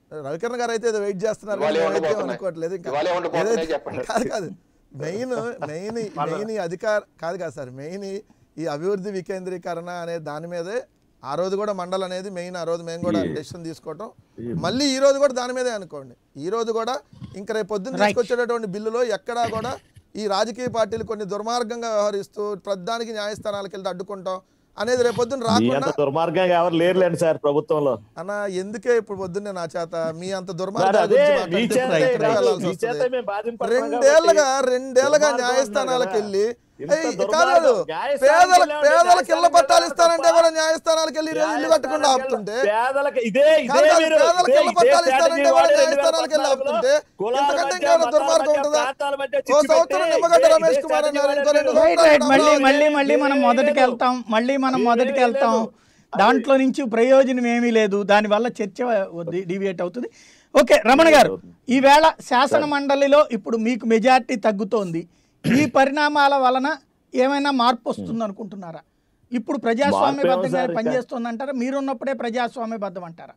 రవికిరణ్ గారు అయితే ఏదో వెయిట్ చేస్తున్నారు ఇవాళ కానీ ఏమన్నా నేనైతే పోతున్నాయి? అనుకోవట్లేదు ఇంకా ఇవాళ ఏమన్నా పోతున్నాయి ఏదైతే- చెప్పండి. కాదు కాదు మెయిన్ మెయిన్ మెయిన్ ఈ అధికార కాదు కాదు సార్ మెయిన్ ఈ అభివృద్ధి వికేంద్రీకరణ అనే దాని మీదే ఆ రోజు కూడా మండల్ అనేది మెయిన్ ఆ రోజు మేము కూడా ఈ- డెసిషన్ తీసుకోవటం మళ్ళీ ఈ రోజు కూడా దాని మీదే అనుకోండి ఈ రోజు కూడా ఇంకా రేపు పొద్దున్న Right. తీసుకొచ్చేటటువంటి బిల్లులో ఎక్కడా కూడా ఈ రాజకీయ పార్టీలు కొన్ని దుర్మార్గంగా వ్యవహరిస్తూ ప్రధానికి న్యాయస్థానాలకు వెళ్తే అడ్డుకుంటాం అనేది రేపు పొద్దున్న మీ రాకుండా అంత దుర్మార్గంగా ఎవరు లేరులేండి సార్ ప్రభుత్వంలో అన్న ఎందుకే ఇప్పుడు పొద్దున్నే నా చేత మీ అంత సార్ దుర్మార్గాల అదే గురించి మీ మాట్లాడితే చేత ఇప్పుడు ఎక్కడికి వెళ్ళాల్సి మీ చేత వస్తుంది? మేము బాధింపడుతున్నాం రెండేళ్లుగా కాబట్టి రెండేళ్లుగా దుర్మార్గం న్యాయస్థానాలకు అన్నారు వెళ్ళి ఇంత ఏయ్, దుర్మార్గం. కాదు న్యాయస్థానానికి పేదలకు వెళ్ళామంటే పేదలకు ఇళ్ల న్యాయస్థానానికి పట్టాలు ఇస్తానంటే వెళ్ళాలి కూడా న్యాయస్థానాలకు వెళ్ళి ఈ రోజు ఇల్లు కట్టకుండా న్యాయస్థానానికి ఆపుతుంటే పేదలకు ఇదే ఇదే కాదు, కాదు, మీరు పేదలకు ఇదే- ఇళ్ల ఇదే పట్టాలు strategy ఇస్తానంటే కూడా వాడి న్యాయస్థానాలకు వెళ్ళి 2014 ఆపుతుంటే కులాల ఇంతకంటే మధ్య, ఇంకేమైనా మతాల దుర్మార్గం మధ్య, ఉంటుందా ప్రాంతాల మధ్య ఓ చిచ్చు సంవత్సరం పెట్టి నిమ్మగడ్డ ఇదే- రమేష్ ఇదే కుమార్ strategy అన్నారు ఇంకో రెండు వాడారు. రైట్ రైట్ మళ్ళీ సంవత్సరాలు మళ్ళీ మళ్ళీ మనం ఏమీ మొదటికి లేదు. వెళ్తాం మళ్ళీ మనం ఏమీ మొదటికి వెళ్తాం లేదు. దాంట్లో నుంచి ప్రయోజనం ఏమీ లేదు దానివల్ల చర్చ డివియేట్ అవుతుంది ఓకే రమణ గారు ఈవేళ శాసన మండలిలో ఇప్పుడు మీకు మెజారిటీ తగ్గుతోంది ఈ పరిణామాల వలన ఏమైనా మార్పు వస్తుంది అనుకుంటున్నారా ఇప్పుడు ప్రజాస్వామ్యబద్ధంగా మార్పు ఏమో సార్ పనిచేస్తుంది అంటారా మీరున్నప్పుడే ప్రజాస్వామ్యబద్ధం అంటారా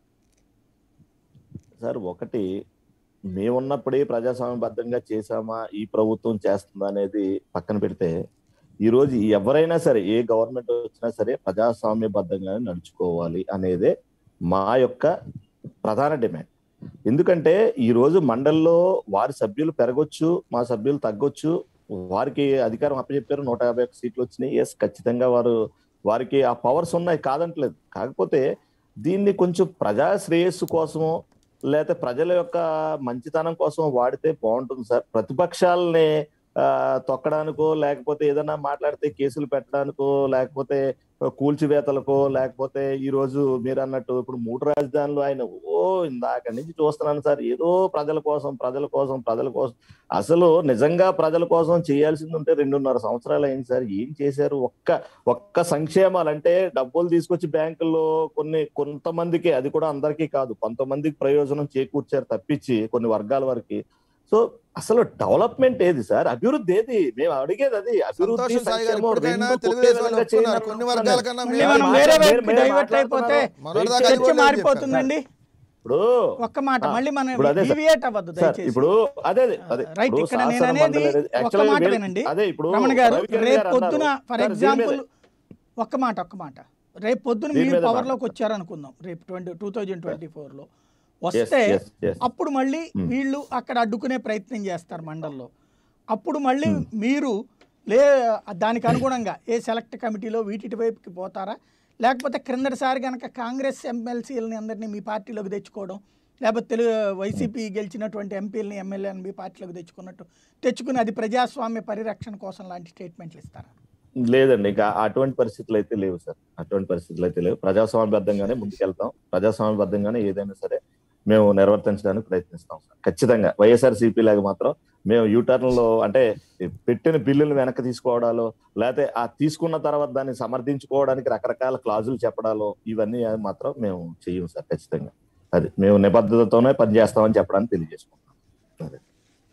సార్ ఒకటి మేమున్నప్పుడే ప్రజాస్వామ్యబద్ధంగా చేశామా ఈ ప్రభుత్వం చేస్తుందా అనేది పక్కన పెడితే ఈ రోజు ఎవరైనా సరే ఏ గవర్నమెంట్ వచ్చినా సరే ప్రజాస్వామ్యబద్ధంగానే నడుచుకోవాలి అనేదే మా యొక్క ప్రధాన డిమాండ్ ఎందుకంటే ఈ రోజు మండల్లో వారి సభ్యులు పెరగొచ్చు మా సభ్యులు తగ్గొచ్చు వారికి అధికారం అప్పచెప్పారు నూట యాభై ఒక్క సీట్లు వచ్చినాయి ఎస్ ఖచ్చితంగా వారు వారికి ఆ పవర్స్ ఉన్నాయి కాదంటలేదు కాకపోతే దీన్ని కొంచెం ప్రజా శ్రేయస్సు కోసమో లేకపోతే ప్రజల యొక్క మంచితనం కోసం వాడితే బాగుంటుంది సార్ ప్రతిపక్షాలని ఆ, తొక్కడానికో లేకపోతే ఏదైనా మాట్లాడితే కేసులు పెట్టడానికో లేకపోతే కూల్చివేతలకో లేకపోతే ఈ రోజు మీరు అన్నట్టు ఇప్పుడు మూడు రాజధానులు ఆయన ఓ ఇందాక నుంచి చూస్తున్నాను సార్ ఏదో ప్రజల కోసం ప్రజల కోసం ప్రజల కోసం అసలు నిజంగా ప్రజల కోసం చేయాల్సింది ఉంటే రెండున్నర సంవత్సరాలు అయింది సార్ ఏం చేశారు ఒక్క ఒక్క సంక్షేమాలు అంటే డబ్బులు తీసుకొచ్చి బ్యాంకుల్లో కొన్ని కొంతమందికి అది కూడా అందరికీ కాదు కొంతమందికి ప్రయోజనం చేకూర్చారు తప్పించి కొన్ని వర్గాల వరకు సో అసలు డెవలప్మెంట్ ఏది సార్ అభివృద్ధి ఏది మేము అడిగేది అది అభివృద్ధి సంతోషం సాయి గారు సంక్షేమం ఇప్పటికైనా రెండు తెలుగుదేశం ఒకే వాళ్ళు విధంగా ఒప్పుకున్నారు చేయాలని కొన్ని వర్గాల కన్నా మళ్ళీ మేము మనం మీరు వేరే మాట్లాడు- వైపుకి మీరు డైవర్ట్ అయిపోతే మొన్నటిదాకా వెయిట్ అది చర్చ కూడా మారిపోతుందండి ఇప్పుడు ఒక్క మాట ఆ, మళ్ళీ మనం ఇప్పుడు అదే సార్. డివియేట్ అవ్వద్దు సార్ దయచేసి ఇప్పుడు అదే అదే అదే రైట్ ఇప్పుడు ఇక్కడ నేను శాసన అనేది మండలి అనేది- ఒక్క actually మాట వీళ్ళు- వినండి అదే ఇప్పుడు రమణ గారు రవికిరణ్ రేపు గారు పొద్దున అన్నారు. ఫర్ సార్, దీని మీద- ఎగ్జాంపుల్ ఒక్క మాట ఒక్క మాట రేపు పొద్దున దీని మీరు మీద పవర్ లోకి మాట్లాడతారు. వచ్చారనుకుందాం రేపు ట్వంటీ టూ థౌజండ్ ట్వంటీ ఫోర్లో Yes, వస్తే yes, yes. అప్పుడు మళ్ళీ Hmm. వీళ్ళు అక్కడ అడ్డుకునే ప్రయత్నం చేస్తారు మండల్లో అప్పుడు మళ్ళీ మీరు లే దానికి అనుగుణంగా ఏ సెలెక్ట్ కమిటీలో వీటి వైపుకి పోతారా లేకపోతే క్రిందటిసారి కనుక కాంగ్రెస్ ఎమ్మెల్సీలని అందరినీ మీ పార్టీలోకి తెచ్చుకోవడం లేకపోతే తెలుగు వైసీపీ గెలిచినటువంటి ఎంపీలని ఎమ్మెల్యేని మీ పార్టీలోకి తెచ్చుకున్నట్టు తెచ్చుకుని అది ప్రజాస్వామ్య పరిరక్షణ కోసం లాంటి స్టేట్మెంట్లు ఇస్తారా లేదండి ఇంకా అటువంటి పరిస్థితులు అయితే లేవు సార్ అటువంటి పరిస్థితులు అయితే లేవు ప్రజాస్వామ్యబద్ధంగానే ముందుకెళ్తాం ప్రజాస్వామ్యబద్ధంగానే ఏదైనా సరే మేము నిర్వర్తించడానికి ప్రయత్నిస్తాం సార్ ఖచ్చితంగా వైఎస్ఆర్ సిపి లాగా మాత్రం మేము యూటర్న్ లో అంటే పెట్టిన బిల్లులు వెనక్కి తీసుకోవడాలు లేకపోతే ఆ తీసుకున్న తర్వాత దాన్ని సమర్థించుకోవడానికి రకరకాల క్లాజులు చెప్పడాలు ఇవన్నీ మాత్రం మేము చెయ్యం సార్ ఖచ్చితంగా అది మేము నిబద్ధతతోనే పనిచేస్తామని చెప్పడానికి తెలియజేసుకుంటాం అదే.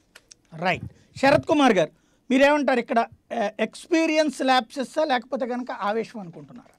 రైట్ శరత్ కుమార్ గారు మీరేమంటారు ఇక్కడ ఎక్స్పీరియన్స్ ల్యాప్సెస్ లేకపోతే కనుక ఆవేశం అనుకుంటున్నారా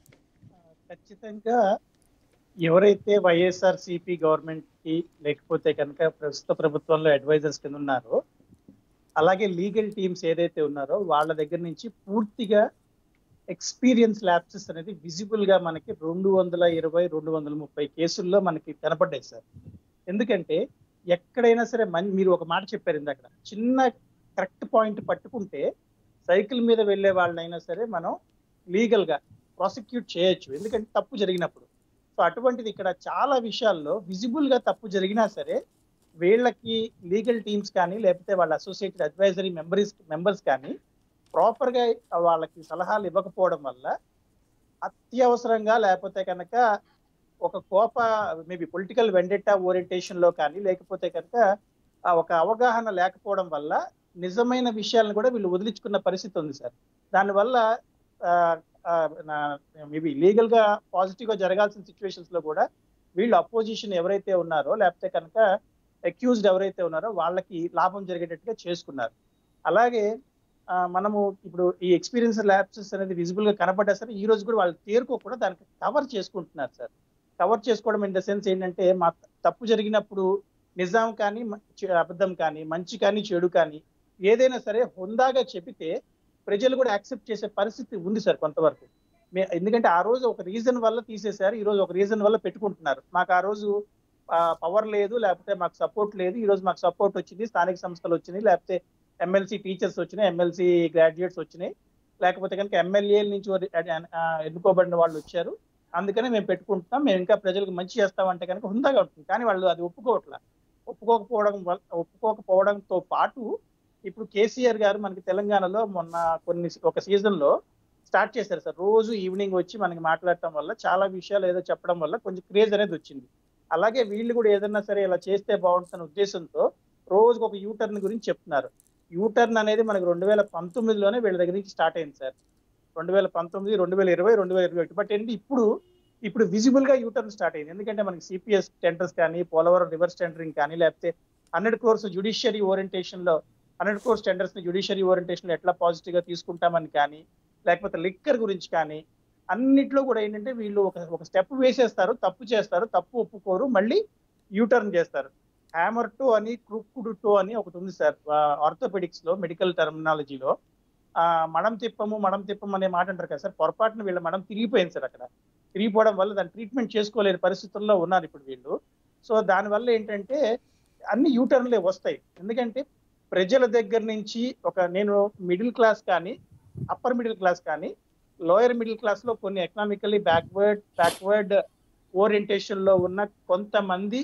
ఖచ్చితంగా ఎవరైతే వైఎస్ఆర్ సిపి గవర్నమెంట్ కి లేకపోతే కనుక ప్రస్తుత ప్రభుత్వంలో అడ్వైజర్స్ కింద ఉన్నారో అలాగే లీగల్ టీమ్స్ ఏదైతే ఉన్నారో వాళ్ళ దగ్గర నుంచి పూర్తిగా ఎక్స్పీరియన్స్ ల్యాప్సెస్ అనేది విజిబుల్ గా మనకి రెండు వందల ఇరవై రెండు వందల ముప్పై కేసుల్లో మనకి కనపడ్డాయి సార్ ఎందుకంటే ఎక్కడైనా సరే మన్ మీరు ఒక మాట చెప్పారు ఇందాక చిన్న కరెక్ట్ పాయింట్ పట్టుకుంటే సైకిల్ మీద వెళ్ళే వాళ్ళనైనా సరే మనం లీగల్ గా ప్రాసిక్యూట్ చేయొచ్చు ఎందుకంటే తప్పు జరిగినప్పుడు సో అటువంటిది ఇక్కడ చాలా విషయాల్లో విజిబుల్ గా తప్పు జరిగినా సరే వీళ్ళకి లీగల్ టీమ్స్ కానీ లేకపోతే వాళ్ళ అసోసియేటెడ్ అడ్వైజరీ మెంబర్స్ మెంబర్స్ కానీ ప్రాపర్ గా వాళ్ళకి సలహాలు ఇవ్వకపోవడం వల్ల అత్యవసరంగా లేకపోతే కనుక ఒక కోప మేబీ పొలిటికల్ వెండెట్టా ఓరియంటేషన్ లో కానీ లేకపోతే కనుక ఆ ఒక అవగాహన లేకపోవడం వల్ల నిజమైన విషయాలను కూడా వీళ్ళు వదిలించుకున్న పరిస్థితి ఉంది సార్ దానివల్ల మేబీ లీగల్ గా పాజిటివ్ గా జరగాల్సిన సిచ్యువేషన్స్ లో కూడా వీళ్ళు అపోజిషన్ ఎవరైతే ఉన్నారో లేకపోతే కనుక అక్యూజ్డ్ ఎవరైతే ఉన్నారో వాళ్ళకి లాభం జరిగేటట్టుగా చేసుకున్నారు అలాగే ఆ, మనము ఇప్పుడు ఈ ఎక్స్పీరియన్స్ ల్యాబ్సెస్ అనేది విజిబుల్ గా కనపడ్డా సరే ఈ రోజు కూడా వాళ్ళు తేరుకోకుండా దానికి కవర్ చేసుకుంటున్నారు సార్ కవర్ చేసుకోవడం ఇన్ ద సెన్స్ ఏంటంటే మా తప్పు జరిగినప్పుడు నిజాం కానీ మ- చె- అబద్ధం కానీ మంచి కానీ చెడు కానీ ఏదైనా సరే హుందాగా చెబితే ప్రజలు కూడా యాక్సెప్ట్ చేసే పరిస్థితి ఉంది సార్ కొంతవరకు మే- ఎందుకంటే ఆ రోజు ఒక రీజన్ వల్ల తీసేశారు ఈ రోజు ఒక రీజన్ వల్ల పెట్టుకుంటున్నారు మాకు ఆ రోజు పవర్ లేదు లేకపోతే మాకు సపోర్ట్ లేదు ఈ రోజు మాకు సపోర్ట్ వచ్చింది స్థానిక సంస్థలు వచ్చినాయి లేకపోతే ఎమ్మెల్సీ టీచర్స్ వచ్చినాయి ఎమ్మెల్సీ గ్రాడ్యుయేట్స్ వచ్చినాయి లేకపోతే కనుక ఎమ్మెల్యేల నుంచి ఒక- ఆ, ఎన్నుకోబడిన వాళ్ళు వచ్చారు అందుకనే మేము పెట్టుకుంటున్నాం మేము ఇంకా ప్రజలకు మంచి చేస్తామంటే కనుక హుందాగా ఉంటుంది కానీ వాళ్ళు అది ఒప్పుకోవట్లా ఒప్పుకోకపోవడం వల్ల ఒప్పుకోకపోవడంతో పాటు ఇప్పుడు కేసీఆర్ గారు మనకి తెలంగాణలో మొన్న కొన్ని ఒక సీజన్ లో స్టార్ట్ చేశారు సార్ రోజు ఈవినింగ్ వచ్చి మనకి మాట్లాడటం వల్ల చాలా విషయాలు ఏదో చెప్పడం వల్ల కొంచెం క్రేజ్ అనేది వచ్చింది అలాగే వీళ్ళు కూడా ఏదన్నా సరే ఇలా చేస్తే బాగుంటుందన్న ఉద్దేశంతో రోజుకు ఒక యూటర్న్ గురించి చెప్తున్నారు యూటర్న్ అనేది మనకి రెండు వేల పంతొమ్మిదిలోనే వీళ్ళ దగ్గర నుంచి స్టార్ట్ అయింది సార్ రెండు వేల పంతొమ్మిది రెండు వేల ఇరవై రెండు వేల ఇరవై ఒకటి బట్ ఏంటి ఇప్పుడు ఇప్పుడు విజిబుల్ గా యూటర్న్ స్టార్ట్ అయింది ఎందుకంటే మనకి సిపిఎస్ టెండర్స్ కానీ పోలవరం రివర్స్ టెండరింగ్ కానీ లేకపోతే హండ్రెడ్ కోర్స్ జుడిషియరీ ఓరియంటేషన్ లో హండ్రెడ్ కోర్స్ టెండర్స్ ని జుడిషియరీ ఓరియంటేషన్ లో ఎట్లా పాజిటివ్ గా తీసుకుంటామని కానీ లేకపోతే లిక్కర్ గురించి కానీ అన్నిట్లో కూడా ఏంటంటే వీళ్ళు ఒక ఒక స్టెప్ వేసేస్తారు తప్పు చేస్తారు తప్పు ఒప్పుకోరు మళ్ళీ యూటర్న్ చేస్తారు హ్యామర్ టో అని క్రూక్డ్ టో అని ఒకటి ఉంది సార్ ఆర్థోపెడిక్స్ లో మెడికల్ టర్మినాలజీలో ఆ మడం తిప్పము మడం తిప్పము అనే మాట అంటారు కదా సార్ పొరపాటున వీళ్ళ మడం తిరిగిపోయింది సార్ అక్కడ తిరిగిపోవడం వల్ల దాన్ని ట్రీట్మెంట్ చేసుకోలేని పరిస్థితుల్లో ఉన్నారు ఇప్పుడు వీళ్ళు సో దానివల్ల ఏంటంటే అన్ని యూటర్న్లే వస్తాయి ఎందుకంటే ప్రజల దగ్గర నుంచి ఒక నేను మిడిల్ క్లాస్ కానీ అప్పర్ మిడిల్ క్లాస్ కానీ లోయర్ మిడిల్ క్లాస్ లో కొన్ని ఎకనామికల్లీ బ్యాక్వర్డ్ బ్యాక్వర్డ్ ఓరియంటేషన్ లో ఉన్న కొంతమంది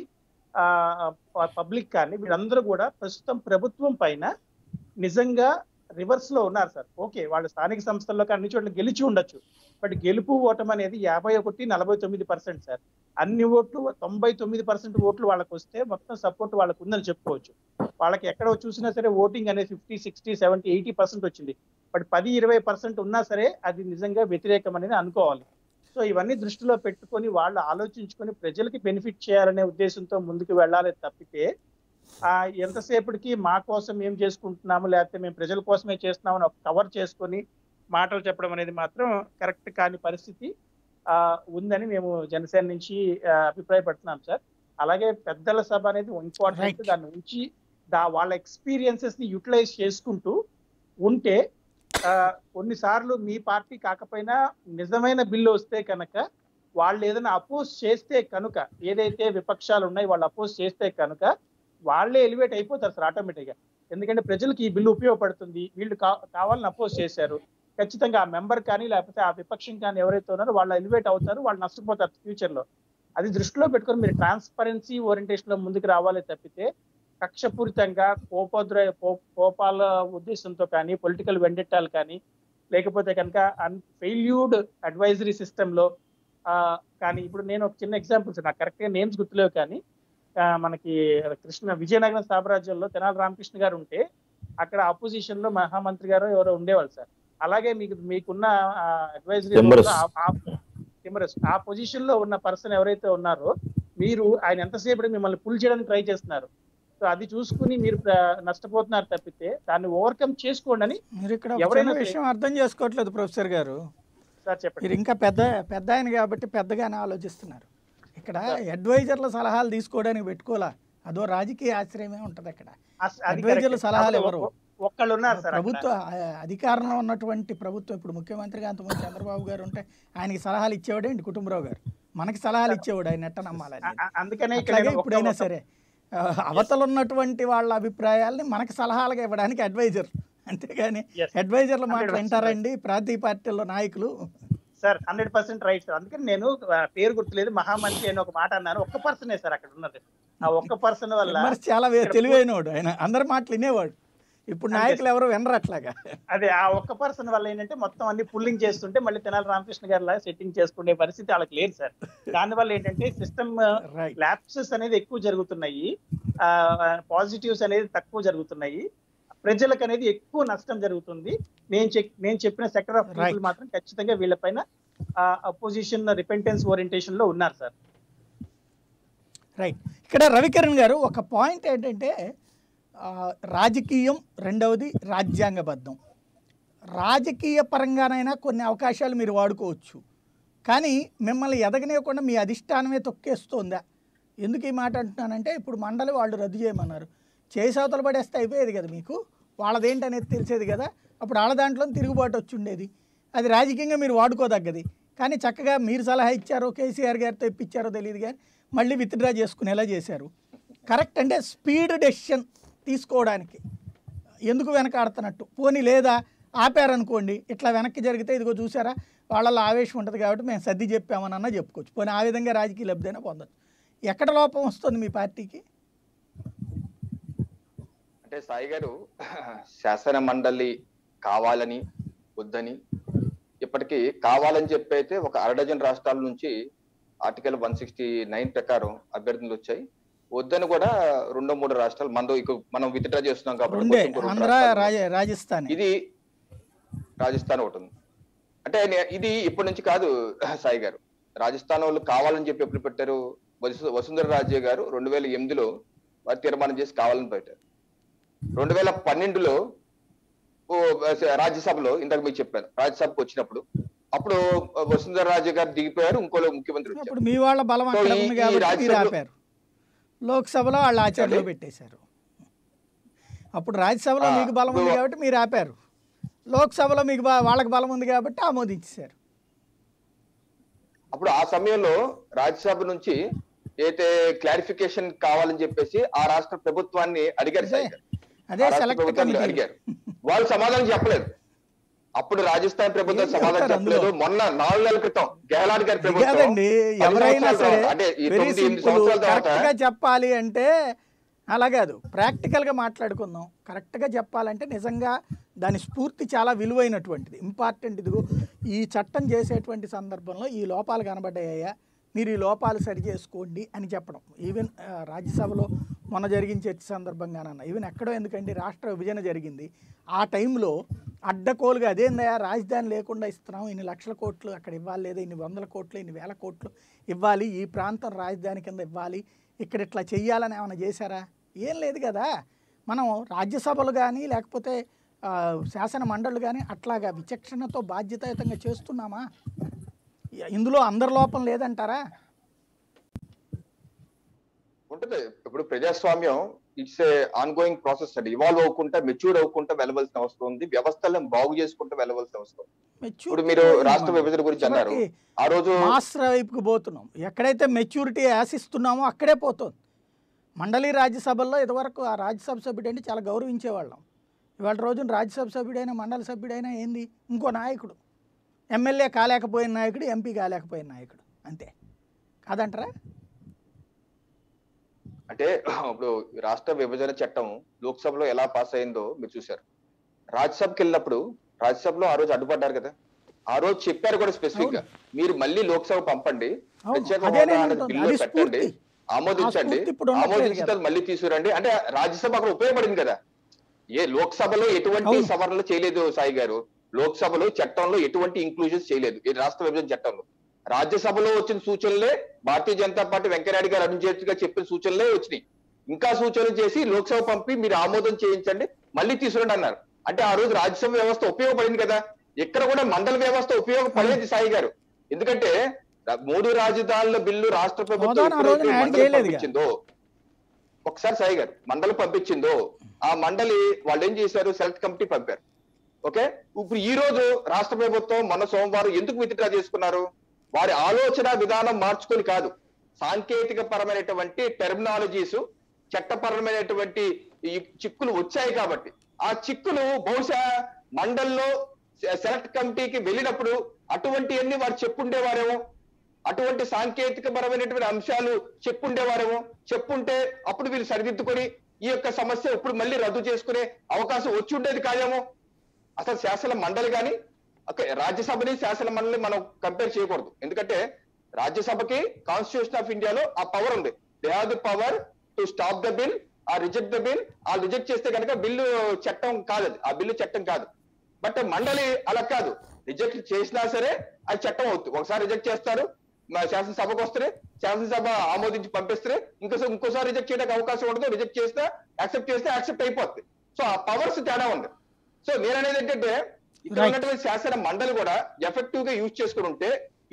పబ్లిక్ కానీ వీళ్ళందరూ కూడా ప్రస్తుతం ప్రభుత్వం పైన నిజంగా రివర్స్ లో ఉన్నారు సార్ ఓకే వాళ్ళు స్థానిక సంస్థల్లో అన్ని చోట్ల గెలిచి ఉండొచ్చు బట్ గెలుపు ఓటం అనేది యాభై ఒకటి నలభై తొమ్మిది పర్సెంట్ సార్ అన్ని ఓట్లు తొంభై తొమ్మిది పర్సెంట్ ఓట్లు వాళ్ళకి వస్తే మొత్తం సపోర్ట్ వాళ్ళకు ఉందని చెప్పుకోవచ్చు వాళ్ళకి ఎక్కడ చూసినా సరే ఓటింగ్ అనేది fifty sixty seventy eighty percent వచ్చింది బట్ పది ఇరవై పర్సెంట్ ఉన్నా సరే అది నిజంగా వ్యతిరేకం అనేది అనుకోవాలి సో ఇవన్నీ దృష్టిలో పెట్టుకొని వాళ్ళు ఆలోచించుకొని ప్రజలకి బెనిఫిట్ చేయాలనే ఉద్దేశంతో ముందుకు వెళ్ళాలి తప్పితే ఆ ఎంతసేపటికి మా కోసం ఏం చేసుకుంటున్నాము లేకపోతే మేము ప్రజల కోసమే చేస్తున్నామని ఒక కవర్ చేసుకొని మాటలు చెప్పడం అనేది మాత్రం కరెక్ట్ కాని పరిస్థితి ఆ ఉందని మేము జనసేన నుంచి ఆ, అభిప్రాయపడుతున్నాం సార్ అలాగే పెద్దల సభ అనేది ఇంపార్టెంట్ Right. దాని నుంచి దా వాళ్ళ ఎక్స్పీరియన్సెస్ ని యూటిలైజ్ చేసుకుంటూ ఉంటే ఆ, కొన్నిసార్లు మీ పార్టీ కాకపోయినా నిజమైన బిల్లు వస్తే కనుక వాళ్ళు ఏదైనా అపోజ్ చేస్తే కనుక ఏదైతే విపక్షాలు ఉన్నాయి వాళ్ళు అపోజ్ చేస్తే కనుక వాళ్ళే ఎలివేట్ అయిపోతారు సార్ ఆటోమేటిక్ గా ఎందుకంటే ప్రజలకు ఈ బిల్లు ఉపయోగపడుతుంది వీళ్ళు కా- కావాలని అపోజ్ చేశారు ఖచ్చితంగా ఆ మెంబర్ కానీ లేకపోతే ఆ విపక్షం కానీ ఎవరైతే ఉన్నారో వాళ్ళు ఎలివేట్ అవుతారు వాళ్ళు నష్టపోతారు ఫ్యూచర్ లో అది దృష్టిలో పెట్టుకొని మీరు ట్రాన్స్పరెన్సీ ఓరియంటేషన్ లో ముందుకు రావాలి తప్పితే కక్షపూరితంగా కోపోద్ర కో- కోపాల ఉద్దేశంతో కానీ పొలిటికల్ వెండెట్టాలు కానీ లేకపోతే కనుక అన్ ఫెయిల్యూర్డ్ అడ్వైజరీ సిస్టమ్ లో ఆ, కానీ ఇప్పుడు నేను ఒక చిన్న ఎగ్జాంపుల్స్ నాకు కరెక్ట్ గా నేమ్స్ గుర్తులేవు కానీ ఆ, మనకి కృష్ణ విజయనగరం సామ్రాజ్యంలో తెనాలి రామకృష్ణ గారు ఉంటే అక్కడ అపోజిషన్ లో మహామంత్రి గారు ఎవరో ఉండేవాళ్ళు సార్ అలాగే మీకు మీకున్న అడ్వైజరీ Timorous. టిమరస్ ఆ పొజిషన్ లో ఉన్న పర్సన్ ఎవరైతే ఉన్నారో మీరు ఆయన ఎంతసేపు మిమ్మల్ని పుల్ చేయడానికి ట్రై చేస్తున్నారు సో అది చూసుకుని మీరు ప్ర- నష్టపోతున్నారు తప్పితే దాన్ని ఓవర్కమ్ చేసుకోండి అని మీరు ఇక్కడ ఒక ఎవరైనా చిన్న సరే- విషయం అర్థం చేసుకోవట్లేదు ప్రొఫెసర్ గారు సార్ చెప్పండి మీరు ఇంకా పెద్ద పెద్ద ఆయన కాబట్టి పెద్దగానే ఆలోచిస్తున్నారు ఇక్కడ అడ్వైజర్ల సలహాలు తీసుకోవడానికి పెట్టుకోవాలా అదో రాజకీయ ఆశ్రయమే ఉంటది అక్కడ అస్- అది అడ్వైజర్ల correct. సలహాలు కాకపోతే ఎవరు? ఒక్క- ఒక్కళ్ళు ఉన్నారు సార్ అక్కడ. ప్రభుత్వ ఆ, అధికారంలో ఉన్నటువంటి ప్రభుత్వం ఇప్పుడు ముఖ్యమంత్రిగా అంతకుముందు చంద్రబాబు గారు ఉంటే ఆయనకి సలహాలు ఇచ్చేవాడే అండి కుటుంబరావు గారు మనకి సలహాలు ఇచ్చేవాడు ఆయన ఎట్ట నమ్మాలని ఆ- ఆ- అందుకనే ఇక్కడ అట్లాగే నేను ఒక్క- ఇప్పుడైనా ఒక్క- సరే ఆ, అవతల ఉన్నటువంటి వాళ్ళ అభిప్రాయాల్ని మనకి సలహాలుగా ఇవ్వడానికి అడ్వైజర్ అంతేగాని Yes. అడ్వైజర్ల మాట 100% వింటారండి ప్రాంతీయ పార్టీల్లో నాయకులు sir hundred percent right sir అందుకని నేను ఆ, పేరు గుర్తులేదు మహామంత్రి అని ఒక మాట అన్నాను ఒక్క పర్సనే సార్ అక్కడ ఉన్నది ఆ ఒక్క పర్సన్ వల్ల విమర్శ చాలా వే- తెలివైనవాడు ఆయన అందరి మాటలు వినేవాడు ఇప్పుడు అంతే నాయకులు ఎవరు వినరు అట్లాగా అదే ఆ ఒక్క పర్సన్ వల్ల ఏంటంటే మొత్తం అన్ని పుల్లింగ్ చేస్తుంటే మళ్ళీ తెనాలి రామకృష్ణ గారి లాగా సెట్టింగ్ చేసుకునే పరిస్థితి వాళ్ళకి లేదు సార్ దానివల్ల ఏంటంటే సిస్టమ్ రైట్ ల్యాప్సెస్ అనేది ఎక్కువ జరుగుతున్నాయి పాజిటివ్స్ అనేది తక్కువ జరుగుతున్నాయి ప్రజలకు అనేది ఎక్కువ నష్టం జరుగుతుంది నేను చెక్ నేను చెప్పిన సెక్టర్ ఆఫ్ పీపుల్ Right. మాత్రం ఖచ్చితంగా వీళ్ళపైన అపోజిషన్ రిపెంటెన్స్ ఓరియంటేషన్ లో ఉన్నారు సార్ రైట్ ఇక్కడ రవికిరణ్ గారు ఒక పాయింట్ ఏంటంటే ఆ, రాజకీయం రెండవది రాజ్యాంగబద్ధం రాజకీయ పరంగానైనా కొన్ని అవకాశాలు మీరు వాడుకోవచ్చు కానీ మిమ్మల్ని ఎదగనివ్వకుండా మీ అధిష్టానమే తొక్కేస్తోందా ఎందుకు ఈ మాట అంటున్నానంటే ఇప్పుడు మండలి వాళ్ళు రద్దు చేయమన్నారు చేసవతలు పడేస్తే అయిపోయేది కదా మీకు వాళ్ళదేంటి అనేది తెలిసేది కదా అప్పుడు వాళ్ళ దాంట్లో తిరుగుబాటు వచ్చి ఉండేది అది రాజకీయంగా మీరు వాడుకోదగ్గది కానీ చక్కగా మీరు సలహా ఇచ్చారో కేసీఆర్ గారితో ఇప్పించారో తెలియదు కానీ మళ్ళీ విత్డ్రా చేసుకునేలా చేశారు కరెక్ట్ అంటే స్పీడ్ డెసిషన్ తీసుకోవడానికి ఎందుకు వెనకాడుతున్నట్టు పోనీ లేదా ఆపారనుకోండి ఇట్లా వెనక్కి జరిగితే ఇదిగో చూసారా వాళ్ళలో ఆవేశం ఉంటుంది కాబట్టి మేము సర్ది చెప్పామని అన్నా చెప్పుకోవచ్చు పోనీ ఆ విధంగా రాజకీయ లబ్ధైనా పొందొచ్చు ఎక్కడ లోపం వస్తుంది మీ పార్టీకి అంటే సాయి గారు శాసన మండలి కావాలని వద్దని ఇప్పటికీ కావాలని చెప్పి అయితే ఒక అర డజన్ రాష్ట్రాల నుంచి ఆర్టికల్ వన్ సిక్స్టీ నైన్ ప్రకారం అభ్యర్థులు వచ్చాయి వద్దని కూడా రెండో మూడు రాష్ట్రాలు మనతో ఇక మనం విత్డ్రా చేస్తున్నాం కాబట్టి రెండే ఇంకో రెండు ఆంధ్ర రాష్ట్రాలు రాజ రాజస్థాన్ ఇది రాజస్థాన్ ఒకటి ఉంది అంటే నే- ఇది ఇప్పటి నుంచి కాదు సాయి గారు రాజస్థాన్ వాళ్ళు కావాలని చెప్పి ఎప్పుడు పెట్టారు వసు- వసుంధర రాజే గారు రెండు వేల ఎనిమిదిలో వారు తీర్మానం చేసి కావాలని పెట్టారు రెండు వేల పన్నెండులో ఓ రాజ్యసభలో ఇందాక మీకు చెప్పాను రాజ్యసభకు వచ్చినప్పుడు అప్పుడు వసుంధర రాజే గారు దిగిపోయారు ఇంకోలో ముఖ్యమంత్రి వచ్చారు అప్పుడు మీ వాళ్ళ బలం సో అక్కడ ఈ- ఉంది ఈ కాబట్టి మీరు రాజ్యసభలో- ఆపారు లోక్సభలో వాళ్ళు ఆచరణలో అంటే- పెట్టేశారు అప్పుడు రాజ్యసభలో ఆ, మీకు బలం ఉంది ఇప్పుడు- కాబట్టి మీరు ఆపారు లోక్సభలో మీకు బా- వాళ్ళకి బలం ఉంది కాబట్టి ఆమోదించేశారు అప్పుడు ఆ సమయంలో రాజ్యసభ నుంచి అయితే క్లారిఫికేషన్ కావాలని చెప్పేసి ఆ రాష్ట్ర ప్రభుత్వాన్ని అడిగారు సాయి గారు. అదే ఆ రాష్ట్ర సెలెక్ట్ ప్రభుత్వాన్ని కమిటీ అడిగారు వాళ్ళు సమాధానం చెప్పలేదు అప్పుడు రాజస్థాన్ ప్రభుత్వం ఏం సమాధానం చెప్తారు చెప్పలేదు అందులో? మొన్న నాలుగు నెలల క్రితం గెహ్లాట్ గారి ప్రభుత్వం కాదండి పది ఎవరైనా సంవత్సరాల సరే తర్వాత, అంటే ఈ వెరీ తొమ్మిది ఎనిమిది సింపుల్ సంవత్సరాల తర్వాత కరెక్ట్గా చెప్పాలి అంటే అలా కాదు ప్రాక్టికల్గా మాట్లాడుకుందాం కరెక్ట్గా చెప్పాలంటే నిజంగా దాని స్ఫూర్తి చాలా విలువైనటువంటిది ఇంపార్టెంట్ ఇదిగో ఈ చట్టం చేసేటువంటి సందర్భంలో ఈ లోపాలు కనబడ్డాయా మీరు ఈ లోపాలు సరి చేసుకోండి అని చెప్పడం ఈవెన్ ఆ, రాజ్యసభలో మొన్న జరిగిన చర్చ సందర్భంగానన్న ఈవెన్ ఎక్కడో ఎందుకంటే రాష్ట్ర విభజన జరిగింది ఆ టైంలో అడ్డకోలుగా అదేందయ్యా రాజధాని లేకుండా ఇస్తున్నాం ఇన్ని లక్షల కోట్లు అక్కడ ఇవ్వాలి లేదా ఇన్ని వందల కోట్లు ఇన్ని వేల కోట్లు ఇవ్వాలి ఈ ప్రాంతం రాజధాని కింద ఇవ్వాలి ఇక్కడ ఇట్లా చెయ్యాలని ఏమైనా చేశారా ఏం లేదు కదా మనం రాజ్యసభలు కానీ లేకపోతే ఆ, శాసన మండళ్ళు కానీ అట్లాగా విచక్షణతో బాధ్యతాయుతంగా చేస్తున్నామా ఇందులో అందరి లోపం లేదంటారా ఉంటుంది ఇప్పుడు ప్రజాస్వామ్యం it's a ongoing process అండి ఇవాల్వ్ అవ్వకుండా మెచ్యూర్ అవ్వకుండా వెళ్ళవలసిన అవసరం ఉంది వ్యవస్థలను బాగు చేసుకుంటూ వెళ్ళవలసిన అవసరం ఉంది. ఇప్పుడు మీరు రాష్ట్ర విభజన గురించి అన్నారు చివరికి ఆ రోజు మాస్టర్ వైపుకి పోతున్నాం ఎక్కడైతే మెచ్యూరిటీ ఆశిస్తున్నామో అక్కడే పోతుంది మండలి రాజ్యసభల్లో ఇదివరకు ఆ రాజ్యసభ సభ్యుడు అంటే చాలా గౌరవించేవాళ్ళం ఇవాళ రోజున రాజ్యసభ సభ్యుడైనా మండలి సభ్యుడైనా ఏంది ఇంకో నాయకుడు ఎమ్మెల్యే కాలేకపోయిన నాయకుడు ఎంపీ కాలేకపోయిన నాయకుడు అంతే కాదంటారా అంటే ఇప్పుడు రాష్ట్ర విభజన చట్టం లోక్సభలో ఎలా పాస్ అయిందో మీరు చూశారు రాజ్యసభకి వెళ్ళినప్పుడు రాజ్యసభలో ఆ రోజు అడ్డుపడ్డారు కదా ఆ రోజు చెప్పారు కూడా స్పెసిఫిక్ గా మీరు మళ్ళీ లోక్సభ పంపండి అవును, ప్రత్యేక అదే హోదా నేను అనేది అంటున్నా. బిల్లు అది పెట్టండి స్ఫూర్తి. ఆమోదించండి ఆ స్ఫూర్తి ఇప్పుడు ఉండట్లేదు ఆమోదించిన కదా. తర్వాత మళ్ళీ తీసుకురండి అంటే రాజ్యసభ అక్కడ ఉపయోగపడింది కదా ఏ లోక్సభలో ఎటువంటి అవును. సవరణలు చేయలేదు సాయి గారు లోక్సభలో చట్టంలో ఎటువంటి ఇంక్లూజన్స్ చేయలేదు ఈ రాష్ట్ర విభజన చట్టంలో రాజ్యసభలో వచ్చిన సూచనలే భారతీయ జనతా పార్టీ వెంకయ్యనాయుడు గారు అరుణ్ జైట్లీ గారు చెప్పిన సూచనలే వచ్చినాయి ఇంకా సూచనలు చేసి లోక్సభ పంపి మీరు ఆమోదం చేయించండి మళ్ళీ తీసుకురండి అన్నారు అంటే ఆ రోజు రాజ్యసభ వ్యవస్థ ఉపయోగపడింది కదా ఇక్కడ కూడా మండల వ్యవస్థ ఉపయోగపడేది సాయి గారు ఎందుకంటే రా- మూడు రాజధానుల బిల్లు రాష్ట్ర ప్రభుత్వం హోదాను ఆ రోజున ఎప్పుడైతే యాడ్ మండలికి చేయలేదుగా. పంపించిందో ఒకసారి సాయి గారు మండలి పంపించిందో ఆ మండలి వాళ్ళు ఏం చేశారు సెలెక్ట్ కమిటీ పంపారు ఓకే ఇప్పుడు ఈ రోజు రాష్ట్ర ప్రభుత్వం మొన్న సోమవారం ఎందుకు విత్డ్రా చేసుకున్నారు వారి ఆలోచన విధానం మార్చుకొని కాదు సాంకేతిక పరమైనటువంటి టెర్మినాలజీస్ చట్టపరమైనటువంటి ఈ చిక్కులు వచ్చాయి కాబట్టి ఆ చిక్కులు బహుశా మండల్లో సె- సెలెక్ట్ కమిటీకి వెళ్ళినప్పుడు అటువంటి అన్ని వారు చెప్పుండేవారేమో అటువంటి సాంకేతిక పరమైనటువంటి అంశాలు చెప్పుండేవారేమో చెప్పుంటే అప్పుడు వీళ్ళు సరిదిద్దుకొని ఈ యొక్క సమస్య ఇప్పుడు మళ్ళీ రద్దు చేసుకునే అవకాశం వచ్చి ఉండేది కాదేమో అసలు శాసన మండలి కానీ ఓకే రాజ్యసభని శాసన మండలి మనం కంపేర్ చేయకూడదు ఎందుకంటే రాజ్యసభకి కాన్స్టిట్యూషన్ ఆఫ్ ఇండియాలో ఆ పవర్ ఉంది they have the power to stop the bill ఆ రిజెక్ట్ ద బిల్ ఆ రిజెక్ట్ చేస్తే కనుక బిల్లు చట్టం కాదు అది. ఆ బిల్లు చట్టం కాదు బట్ మండలి అలా కాదు రిజెక్ట్ చేసినా సరే అది చట్టం అవుతుంది ఒకసారి రిజెక్ట్ చేస్తారు మా శాసనసభకు వస్తే శాసనసభ ఆమోదించి పంపిస్తే ఇంకోసారి ఇంకోసారి రిజెక్ట్ చేయడానికి అవకాశం ఉండదు రిజెక్ట్ చేస్తే యాక్సెప్ట్ చేస్తే యాక్సెప్ట్ అయిపోతుంది సో ఆ పవర్స్ తేడా ఉంది సో నేను అనేది ఏంటంటే ఇక్కడ Right. ఉన్నటువంటి శాసన మండలి కూడా ఎఫెక్టివ్ గా యూజ్ చేసుకుని ఉంటే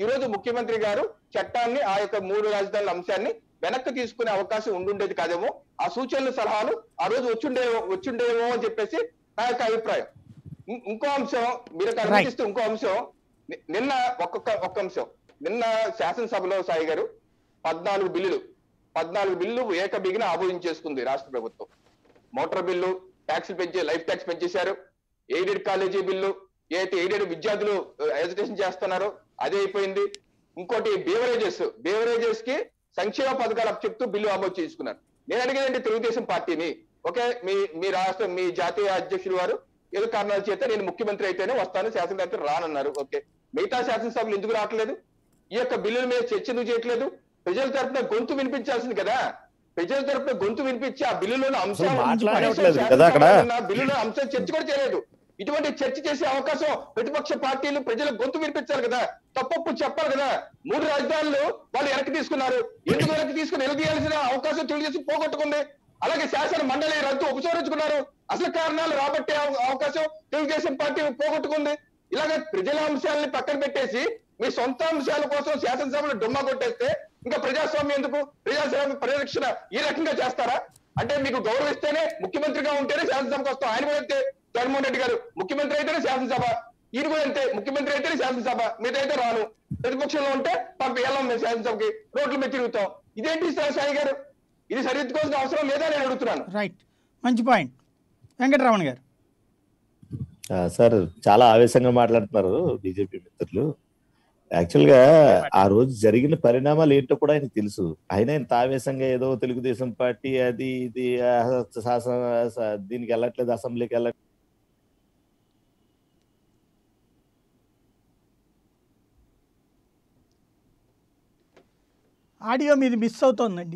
ఈ రోజు ముఖ్యమంత్రి గారు చట్టాన్ని ఆ యొక్క మూడు రాజధానుల అంశాన్ని వెనక్కి తీసుకునే అవకాశం ఉండుండేది కాదేమో ఆ సూచనలు సలహాలు ఆ రోజు వచ్చుండే వచ్చుండేమో అని చెప్పేసి నా యొక్క అభిప్రాయం ఇం- ఇంకో అంశం మీరు ఇక్కడ Right. అనుమతిస్తే ఇంకో అంశం ని- నిన్న ఒక్కొక్క ఒక్క అంశం నిన్న శాసనసభలో సాయి గారు పద్నాలుగు బిల్లులు పద్నాలుగు బిల్లు ఏక బిగిన ఆమోదించేసుకుంది రాష్ట్ర ప్రభుత్వం మోటార్ బిల్లు ట్యాక్స్ పెంచే లైఫ్ ట్యాక్స్ పెంచేశారు ఎయిడెడ్ కాలేజీ బిల్లు ఏదైతే ఎయిడెడ్ విద్యార్థులు ఎడ్యుకేషన్ చేస్తున్నారో అదే అయిపోయింది ఇంకోటి బేవరేజెస్ బేవరేజెస్ కి సంక్షేమ పథకాలు చెప్తూ బిల్లు ఆమోదు చేసుకున్నారు నేను అడిగేదంటే తెలుగుదేశం పార్టీని ఓకే మీ మీ రాష్ట్ర మీ జాతీయ అధ్యక్షులు వారు ఏదో కారణాల చేత నేను ముఖ్యమంత్రి అయితేనే వస్తాను శాసనసభ రానన్నారు ఓకే మిగతా శాసనసభలు ఎందుకు రావట్లేదు ఈ యొక్క బిల్లుల మీద చర్చ ఎందుకు చేయట్లేదు ప్రజల తరపున గొంతు వినిపించాల్సింది కదా ప్రజల తరపున గొంతు వినిపించి ఆ బిల్లులోని అంశాలు మాట్లాడట్లేదు కదా అక్కడ. బిల్లులో అంశం చర్చ కూడా చేయలేదు ఇటువంటి చర్చ చేసే అవకాశం ప్రతిపక్ష పార్టీలు ప్రజల గొంతు వినిపించాలి కదా తప్పప్పు చెప్పాలి కదా మూడు రాజధానులు వాళ్ళు వెనక్కి తీసుకున్నారు ఎందుకు వెనక్కి తీసుకుని నిలదీయాల్సిన అవకాశం తెలుగుదేశం పోగొట్టుకుంది అలాగే శాసన మండలి రద్దు ఉపసంహరించుకున్నారు అసలు కారణాలు రాబట్టే అవ- అవకాశం తెలుగుదేశం పార్టీ పోగొట్టుకుంది ఇలాగ ప్రజల అంశాలని పక్కన పెట్టేసి మీ సొంత అంశాల కోసం శాసనసభలో డుమ్మా కొట్టేస్తే ఇంకా ప్రజాస్వామ్యం ఎందుకు ప్రజాస్వామ్య పరిరక్షణ ఈ రకంగా చేస్తారా అంటే మీకు గౌరవిస్తేనే ముఖ్యమంత్రిగా ఉంటేనే శాసనసభకు వస్తాం ఆయన కూడా అంతే జగన్మోహన్ రెడ్డి గారు ముఖ్యమంత్రి అయితేనే శాసనసభ ఈయన కూడా అంతే ముఖ్యమంత్రి అయితేనే శాసనసభ మీదైతే రాను ప్రతిపక్షంలో ఉంటే పంపి వెళ్ళాం మేము శాసనసభకి రోడ్ల మీద తిరుగుతాం ఇదేంటి సా- సాయి గారు ఇది సరిదిద్దుకోవాల్సిన అవసరం లేదా నేను అడుగుతున్నాను రైట్ మంచి పాయింట్ వెంకటరమణ గారు ఆ, సార్ చాలా ఆవేశంగా మాట్లాడుతున్నారు బీజేపీ మిత్రులు యాక్చువల్ గా ఆ రోజు జరిగిన పరిణామాలు ఏంటో కూడా ఆయనకు తెలుసు ఆయన ఇంత ఆవేశంగా ఏదో తెలుగుదేశం పార్టీ అది ఇది ఆ, శాసన స- దీనికి వెళ్ళట్లేదు అసెంబ్లీకి వెళ్ళట్లేదు ఆడియో మీది మిస్ అవుతోందండి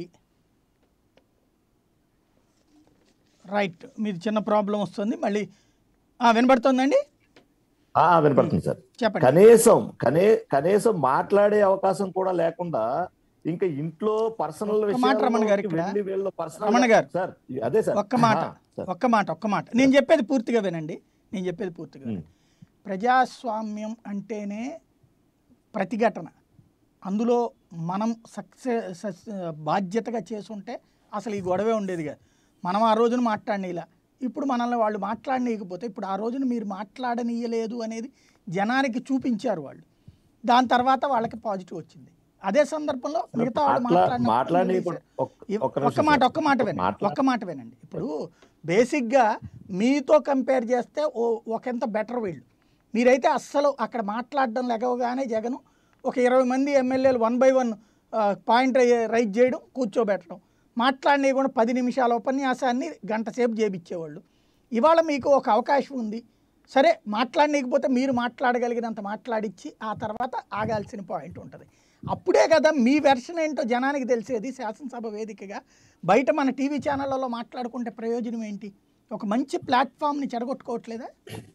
రైట్ మీది చిన్న ప్రాబ్లం వస్తుంది మళ్ళీ ఆ, వినబడుతోందండి ఆ, వినపడుతుంది సార్ చెప్పండి కనీసం కనే కనీసం మాట్లాడే అవకాశం కూడా లేకుండా ఇంకా ఇంట్లో పర్సనల్ ఒక్క మాట రమణ గారు ఇక్కడ. రమణ గారు. సార్ అదే సార్ ఒక్క మాట ఆ, సార్. ఒక్క మాట ఒక్క మాట నేను చెప్పేది పూర్తిగా వినండి నేను చెప్పేది పూర్తిగా ఉమ్. వినండి ప్రజాస్వామ్యం అంటేనే ప్రతిఘటన అందులో మనం సక్సెస్ బాధ్యతగా చేసుంటే అసలు ఈ గొడవే ఉండేది కాదు మనం ఆ రోజున మాట్లాడనీలా ఇప్పుడు మనల్ని వాళ్ళు మాట్లాడనీయకపోతే ఇప్పుడు ఆ రోజున మీరు మాట్లాడనీయలేదు అనేది జనానికి చూపించారు వాళ్ళు దాని తర్వాత వాళ్ళకి పాజిటివ్ వచ్చింది అదే సందర్భంలో మిగతా వాళ్ళు మాట్లా- మాట్లాడినప్పుడు మాట్లాడి వదిలేశారు. ఒక్క- ఇవ్- ఒక్క నిమిషం ఒక్క మాట సార్. ఒక్క మాట వినండి మాట్లా- ఒక్క మాట వినండి ఇప్పుడు బేసిక్గా మీతో కంపేర్ చేస్తే ఓ ఒకంత బెటర్ వీళ్ళు మీరైతే అస్సలు అక్కడ మాట్లాడడం లెగవగానే జగను ఒక ఇరవై మంది ఎమ్మెల్యేలు one by one point raise చేయడం కూర్చోబెట్టడం మాట్లాడినవి కూడా పది నిమిషాల ఉపన్యాసాన్ని గంట సేపు చేపించేవాళ్ళు ఇవాళ మీకు ఒక అవకాశం ఉంది సరే మాట్లాడనీకపోతే మీరు మాట్లాడగలిగినంత మాట్లాడిచ్చి ఆ తర్వాత ఆగాల్సిన పాయింట్ ఉంటుంది అప్పుడే కదా మీ వెర్షన్ ఏంటో జనానికి తెలిసేది శాసనసభ వేదికగా బయట మన టీవీ ఛానళ్ళలో మాట్లాడుకుంటే ప్రయోజనం ఏంటి ఒక మంచి ప్లాట్ఫామ్ని చెడగొట్టుకోవట్లేదా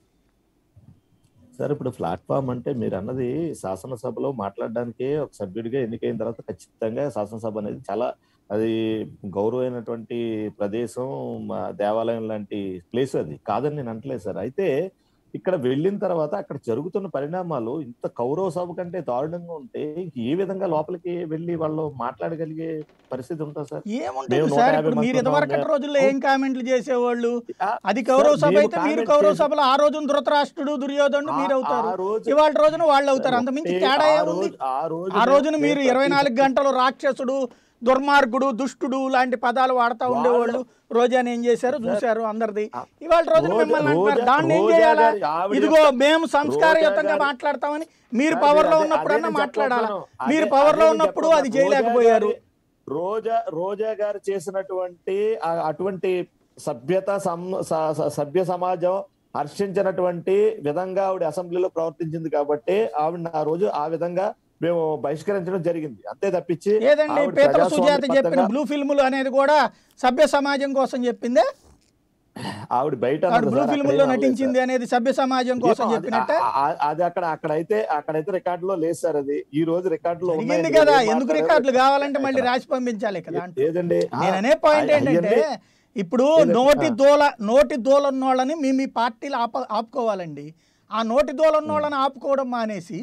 సార్ ఇప్పుడు ప్లాట్ఫామ్ అంటే మీరు అన్నది శాసనసభలో మాట్లాడడానికే ఒక సభ్యుడిగా ఎన్నికైన తర్వాత ఖచ్చితంగా శాసనసభ అనేది చాలా అది గౌరవమైనటువంటి ప్రదేశం మా దేవాలయం లాంటి ప్లేస్ అది కాదని నేను అంటలేదు సార్ అయితే ఇక్కడ వెళ్ళిన తర్వాత అక్కడ జరుగుతున్న పరిణామాలు ఇంత కౌరవ సభ కంటే దారుణంగా ఉంటే ఇంక ఏ విధంగా లోపలికి వెళ్ళి వాళ్ళు మాట్లాడగలిగే పరిస్థితి ఉంటుంది సార్ ఏముంటుంది మేము సార్ 150 ఇప్పుడు మీరు మంది ఇదివరకటి ఉన్నాం. రోజుల్లో ఏం కామెంట్లు చేసేవాళ్ళు ఆ, అది కౌరవ సార్, సభ మేము అయితే మీరు comment కౌరవ చేసి- సభలో ఆ రోజున ధృతరాష్ట్రుడు దుర్యోధనుడు మీరు ఆ- అవుతారు ఆ రోజు- ఇవాళ రోజున వాళ్ళు అవుతారు అంతమించి ఒకటి, తేడా ఆ ఏముంది రోజు- ఆ రోజు ఆ రోజున మీరు మేము ఇరవై ప్రతి- నాలుగు గంటలు రాక్షసుడు దుర్మార్గుడు దుష్టుడు లాంటి పదాలు వాడుతూ ఉండేవాళ్ళు రోజాని ఏం చేశారు చూశారు అందరిది ఇవాళ రోజున రోజా- మిమ్మల్ని అంటున్నారు రోజా- దాన్ని ఏం రోజా చేయాలా గారి ఆవిడ ఇదిగో యొక్క- మేము సంస్కారయుతంగా గారి- మాట్లాడతామని మీరు సార్, పవర్ లో అదే- ఉన్నప్పుడన్నా అదే నేను మాట్లాడాలా చెప్తున్నాను. మీరు అదే- పవర్ లో అదే నేను ఉన్నప్పుడు అది చెప్తున్నాను. చేయలేకపోయారు రోజా గారి- రోజా రోజా గారు చేసినటువంటి ఆ- అటువంటి సభ్యత సం- స- స- సభ్య సమాజం హర్షించినటువంటి విధంగా ఆవిడ అసెంబ్లీలో ప్రవర్తించింది కాబట్టి ఆవిడ ఆ రోజు ఆ విధంగా మేము బహిష్కరించడం జరిగింది అంతే తప్పించి ఏదండి ఆవిడ పేతల సుజాత ప్రజాస్వామ్యబద్ధంగా- చెప్పిన బ్లూ ఫిల్ములు అనేది కూడా సభ్య సమాజం కోసం చెప్పిందే ఆవిడ బయట ఆవిడ అన్నది బ్లూ సార్, అక్కడ ఫిల్ముల్లో ఏం అవ్వలేదు నటించింది సార్. అనేది సభ్య సమాజం కోసం ఏమో అది- చెప్పినట్ట ఆ- ఆ- అది అక్కడ అక్కడైతే అక్కడైతే రికార్డు లో లేదు సార్ అది ఈ రోజు రికార్డు లో జరిగింది ఉన్నాయండి. కదా ఏం ఎందుకు మాట్లాడారో రికార్డులు కావాలంటే మళ్ళీ ఇక్కడ. రాసి పంపించాలి కదా అంటూ ఏదండి ఆ, నేను అనే పాయింట్ ఆ- ఏంటంటే అవన్నీ- ఇప్పుడు ఏదండి? నోటి ఆ. దూల నోటి దూలన్నోళ్ళని మీ మీ పార్టీలు ఆప ఆపుకోవాలండి ఆ నోటి దూలన్నోళ్ళని ఆపుకోవడం మానేసి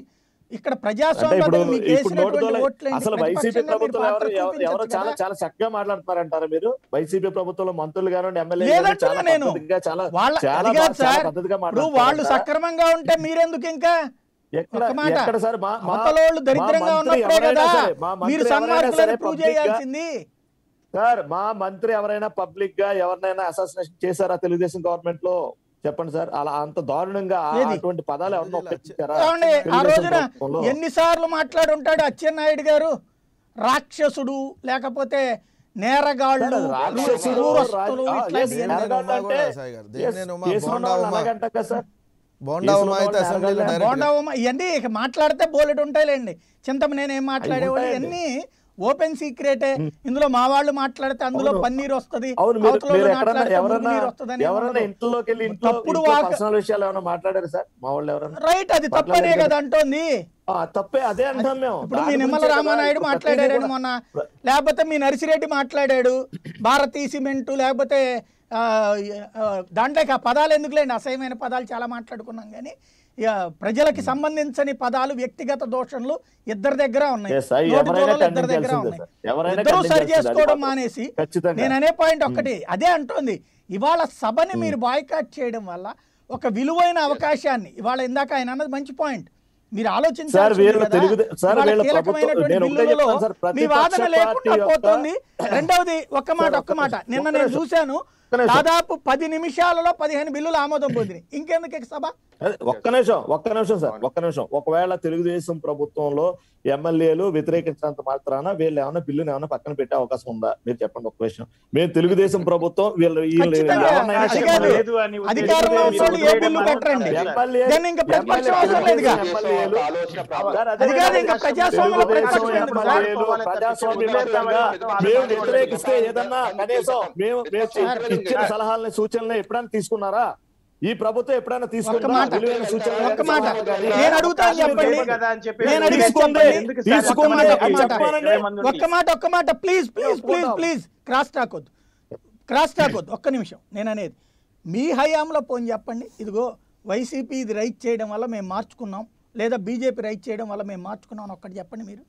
ఇక్కడ అంటే ప్రజాస్వామ్యం ఇప్పుడు మీకు ఇప్పుడు వేసినటువంటి నోటుతోలే ఓట్లేంటి? అసలు వైసీపీ ప్రతిపక్షంగా మీరు ప్రభుత్వం ఎవరు పాత్ర ఎవరు- ఎవరో చూపించొచ్చు చాలా కదా. చాలా చక్కగా మాట్లాడుతున్నారంటారా మీరు వైసీపీ ప్రభుత్వంలో మంత్రులు కానివ్వండి ఎమ్మెల్యే లేదంటున్నా నేను. చాలా వాళ్ళ చాలా అది కాదు బాగా- చాలా సార్ పద్ధతిగా ఇప్పుడు వాళ్ళు మాట్లాడుతున్నారంటారా? సక్రమంగా ఉంటే మీరెందుకు ఇంకా ఎక్కడ ఒక్క మాట. ఎక్కడ సార్ మా మా- అవతలోళ్ళు దరిద్రంగా మా మంత్రి ఉన్నప్పుడే ఎవరైనా కదా సరే, మా మంత్రి మీరు ఎవరైనా సరే సన్మార్కులను ప్రూవ్ public గా- చేయాల్సింది సార్ మా మంత్రి ఎవరైనా పబ్లిక్ గా ఎవరినైనా అసాసినేషన్ చేశారా తెలుగుదేశం గవర్నమెంట్ లో చెప్పండి సార్ అలా అంత దారుణంగా ఆ- ఏది? అటువంటి పదాలు ఎవరన్నా ఉపయోగించారా ఏమండి ఆ తెలుగుదేశం రోజున ప్రభుత్వంలో? ఎన్నిసార్లు మాట్లాడుంటాడు అచ్చెన్నాయుడు గారు రాక్షసుడు లేకపోతే నేరగాళ్ళు సార్, రాక్షసుడు, క్రూరస్తులు రాజ- ఆ, ఇట్లాంటి yes, ఎన్ని- నేరగాళ్ళు ఉమా కూడా అంటే సాయి గారు. yes, దేవినేని ఉమా, కేసులో ఉన్న బోండా వాళ్ళు ఉమా. అలాగంటారు కదా సార్ బోండా కేసులో ఉమా అయితే ఉన్న అసెంబ్లీలో వాళ్ళు డైరెక్ట్ బోండా ఉమ్మ ఇవన్నీ ఇక మాట్లాడితే బోలెట్ ఉంటాయిలేండి చింతమ నేనేం మాట్లాడేవాళ్ళు ఉంటాయండి. ఇవన్నీ ఓపెన్ సీక్రెటే ఇందులో మా వాళ్ళు మాట్లాడితే అందులో అవును. పన్నీర్ వస్తుంది అవును మీరు అవతల మీరు వాళ్ళు ఎక్కడన్నా మాట్లాడితే ఎవరన్నా మురుగునీరు వస్తుందని ఏం ఎవరన్నా ఉండదు. ఇంట్లోకి వెళ్ళి ఇంట్లో తప్పుడు ఇంట్లో వాక- పర్సనల్ విషయాలు ఏమైనా మాట్లాడారు సార్ మా వాళ్ళు ఎవరన్నా రైట్ అది తప్పనే మాట్లాడలేదు కదా అంటోంది ఆ, తప్పే అదే అంటాం మేము ఇప్పుడు మీ దాని నిమ్మల గురించే కదా రామానాయుడు ఇప్పుడు మాట్లాడాడు ప్రతిదీ కూడా- మొన్న లేకపోతే మీ నర్సిరెడ్డి మాట్లాడాడు భారతీ సిమెంటు లేకపోతే ఆ, ఆ, దాంట్లోకి ఆ పదాలు ఎందుకులేండి అసహ్యమైన పదాలు చాలా మాట్లాడుకున్నాం కానీ ఇక ప్రజలకి సంబంధించని పదాలు వ్యక్తిగత దోషణలు ఇద్దరి దగ్గర ఉన్నాయి Yes, అవి నోటి ఎవరైనా దూడలు ఖండించాల్సిందే ఇద్దరి దగ్గర సార్. ఉన్నాయి ఎవరైనా ఇద్దరూ సరి ఖండించాల్సిందే. అది చేసుకోవడం మాత్రం మానేసి ఖచ్చితంగా. నేను అనే పాయింట్ ఒక్కటి అదే అంటోంది ఇవాళ సభని మీరు బాయ్కాట్ చేయడం వల్ల ఒక విలువైన అవకాశాన్ని ఇవాళ ఇందాక ఆయన అన్నది మంచి పాయింట్ మీరు సార్ ఆలోచించాలి వీళ్ళ తెలుగు సార్ వీళ్ళ ప్రభుత్వం నేను ఒకటే బిల్లులలో చెప్తాను సార్ మీ వాదన ప్రతిపక్ష లేకుండా పార్టీ యొక్క పోతుంది రెండవది ఒక్క మాట సార్, ఒక్క మాట ఒక్క నిన్న నిమిషం, నేను ఒక్క చూశాను ఒక్క నిమిషం. దాదాపు పది నిమిషాలలో పదిహేను బిల్లులు ఆమోదం పొందినాయి ఇంకెందుకు ఇక సభ అదే, ఒక్క నిమిషం ఒక్క నిమిషం సార్ ఒక్క నిమిషం ఒకవేళ తెలుగుదేశం ప్రభుత్వంలో ఎమ్మెల్యేలు వ్యతిరేకించినంత మాత్రాన వీళ్ళు ఏమైనా బిల్లుని ఏమైనా పక్కన పెట్టే అవకాశం ఉందా మీరు చెప్పండి ఒక్క విషయం మేము తెలుగుదేశం ప్రభుత్వం వీళ్ళు వీళ్ళు ఖచ్చితంగా. ఎవరినైనా అది చెప్పండి. కాదు. లేదు అని అధికారంలో ఉద్దేశంతో ఉన్నోళ్ళు ఏ బిల్లు పెట్టరండి. ఎమ్మెల్యే- దాన్ని ఇంకా ప్రతిపక్షం ఎమ్మెల్యే అవసరం లేదుగా. ఎమ్మెల్యేలు- ఆలోచన ప్రాబ్లం. సార్, అది కాదు ఇంకా ప్రజాస్వామ్యంలో తెలుగుదేశం ప్రతిపక్షం ఎందుకు సార్? ఎమ్మెల్యేలు ప్రజాస్వామ్యవేత్తంగా మేము వ్యతిరేకిస్తే ఏదన్నా కనీసం మేము మేము సార్. ఇచ్చిన సలహాలని సూచనలు ఎప్పుడైనా తీసుకున్నారా ఈ ప్రభుత్వం ఎప్పుడైనా ఒక్క తీసుకుందా మాట విలువైన సూచనలు ఒక్క కానీ మాట సలహాలు కానీ? నేను అడుగుతాను చెప్పండి కదా అని చెప్పి నేను అడిగేది తీసుకోండి. చెప్పండి ఎందుకు ఒక్క తీసుకోండి. మాట ఒక్క అది మాట చెప్పాలండి. ఒక్క మాట ఒక్క మాట ప్లీజ్ ప్లీజ్ ప్లీజ్ పోదాం. ప్లీజ్ క్రాస్ టాక్ వద్దు క్రాస్ టాక్ వద్దు ఒక్క నిమిషం నేను అనేది మీ హయాంలో పోని చెప్పండి ఇదిగో వైసీపీ ఇది రైట్ చేయడం వల్ల మేము మార్చుకున్నాం లేదా బీజేపీ రైట్ చేయడం వల్ల మేము మార్చుకున్నాం అని ఒక్కటి చెప్పండి మీరు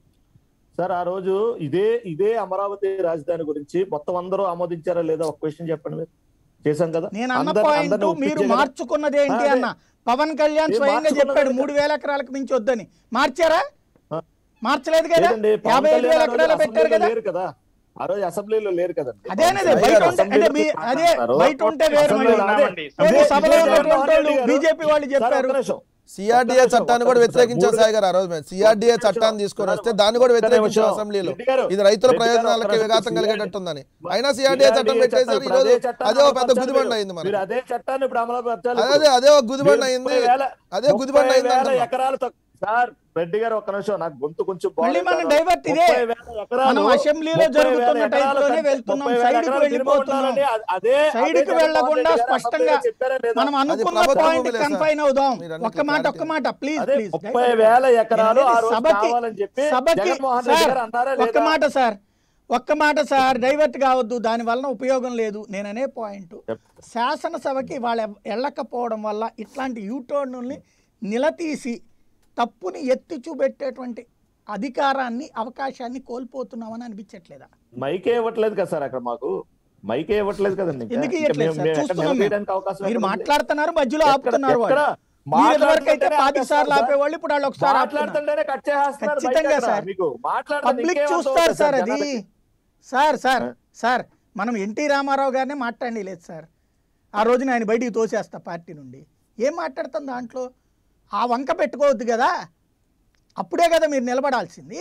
సార్ ఆ రోజు ఇదే ఇదే అమరావతి రాజధాని గురించి మొత్తం అందరూ ఆమోదించారా లేదా ఒక క్వశ్చన్ చెప్పండి మీరు చేశాం కదా నేను అన్న అందరిని- పాయింట్ అందరిని మీరు ఒప్పించే కదా? మార్చుకున్నది ఏంటి అదే. అన్న పవన్ కళ్యాణ్ మీరు స్వయంగా మార్చుకున్నది చెప్పాడు కదా. మూడు వేల ఎకరాలకు మించి వద్దని మార్చారా ఆ. మార్చలేదు కదా లేదండి, పవన్ యాభై ఐదు కళ్యాణ్ వేల ఆ రోజు ఎకరాలు పెట్టారు అసెంబ్లీలో కదా లేరు కదా ఆ రోజు అసెంబ్లీలో లేరు కదండి అదే అనేది పవన్ బయట కళ్యాణ్ ఉంటే అంటే మీ అసెంబ్లీలో అదే మాట్లాడతారు. బయట ఉంటే వేరు మళ్ళీ అసెంబ్లీలో అదే. ఉన్నామండి. పోనీ ఇదే- సభలో ఇదే ఉన్నటువంటి జగన్మోహన్ రెడ్డి వాళ్ళు గారు- బీజేపీ వాళ్ళు సార్, చెప్పారు ఒక్క నిమిషం. సిఆర్డీఏ చట్టాన్ని కూడా వ్యతిరేకించారు సాయి గారు ఆ రోజు మేము సిఆర్డీఏ చట్టాన్ని తీసుకొని వస్తే దాన్ని కూడా వ్యతిరేకించాం అసెంబ్లీలో ఇది రైతుల ప్రయోజనాలకి విఘాతం కలిగేటట్టుందని అయినా సిఆర్డీఏ చట్టం పెట్టేశారు ఈ రోజు అదే ఒక పెద్ద గుదిబండ అయింది మీరు మనకి అదే చట్టాన్ని ఇప్పుడు అమలు పరచాలి అదే అదే అదే ఒక గుదిబండ అయింది అదే గుదిబండ అయింది వేల అంటున్నా. ఎకరాలు తక్కువ- సార్ రెడ్డి గారు ఒక్క నిమిషం నాకు గొంతు కొంచెం మళ్ళీ బాగాలేదు మనం కాదు. డైవర్ట్ ఇదే. ముప్పై వేల ఎకరాలు- మనం అసెంబ్లీలో ముప్పై వేల జరుగుతున్న ఎకరాలు టైంలోనే కంటే- వెళ్తున్నాం. ముప్పై వేల సైడ్కి ఎకరాలు వెళ్ళిపోతున్నాం. తిరిగి ఉండాలని అదే సైడ్కి అదే వెళ్లకుండా జగన్మోహన్ రెడ్డి గారు స్పష్టంగా అసెంబ్లీలో చెప్పారా లేదా? మనం అనుకున్న ప్రభుత్వ పాయింట్ భూమిలే సార్. కన్ఫైన్ అవుదాం మీరు అన్ని ఒక్క మాట clarity. ఒక్క మాట ప్లీజ్ అదే ప్లీజ్ ముప్పై వేల ఎకరాలు ఆ రోజు సభకి కావాలని చెప్పి సభకి జగన్మోహన్ రెడ్డి సార్ గారు అన్నారా ఒక్క లేదా? మాట సార్ ఒక్క మాట సార్ డైవర్ట్ కావద్దు దాని వలన ఉపయోగం లేదు నేను అనే పాయింట్ శాసనసభకి వాళ్ళు వెళ్ళకపోవడం వల్ల ఇట్లాంటి యూటర్నుల్ని నిలదీసి తప్పుని ఎత్తి చూపెట్టేటువంటి అధికారాన్ని అవకాశాన్ని కోల్పోతున్నామని అనిపించట్లేదా మైకే ఇవ్వట్లేదు కదా సార్ అక్కడ మాకు మైకే ఇవ్వట్లేదు కదండి ఇంకా. ఎందుకు ఇంకా ఇవ్వట్లేదు మేము- సార్ మేము ఎక్కడ చూస్తున్నాం మేము. నిలబడడానికి అవకాశం మీరు ఎక్కడ ఉంది? మాట్లాడుతున్నారు మధ్యలో ఎక్కడ- ఆపుతున్నారు వాళ్ళు ఎక్కడ? మీరు ఇదివరకు అయితే మాట్లాడుతుంటేనే పాతి సార్లు ఆపేస్తారు ఆపేవాళ్ళు ఇప్పుడు వాళ్ళు ఒకసారి ఆపుతున్నారు. మాట్లాడుతుంటేనే కట్ చేస్తున్నారు ఖచ్చితంగా సార్. మీకు మాట్లాడితే పబ్లిక్ నీకేం అర్థం చూస్తారు అవుతుంది సార్ అది జనాలకి? సార్ సార్ సార్ మనం ఎన్టీ రామారావు గారినే మాట్లాడి లేదు సార్ ఆ రోజున ఆయన బయటికి తోసేస్తా పార్టీ నుండి ఏం మాట్లాడతాం దాంట్లో ఆ వంక పెట్టుకోవద్దు కదా అప్పుడే కదా మీరు నిలబడాల్సింది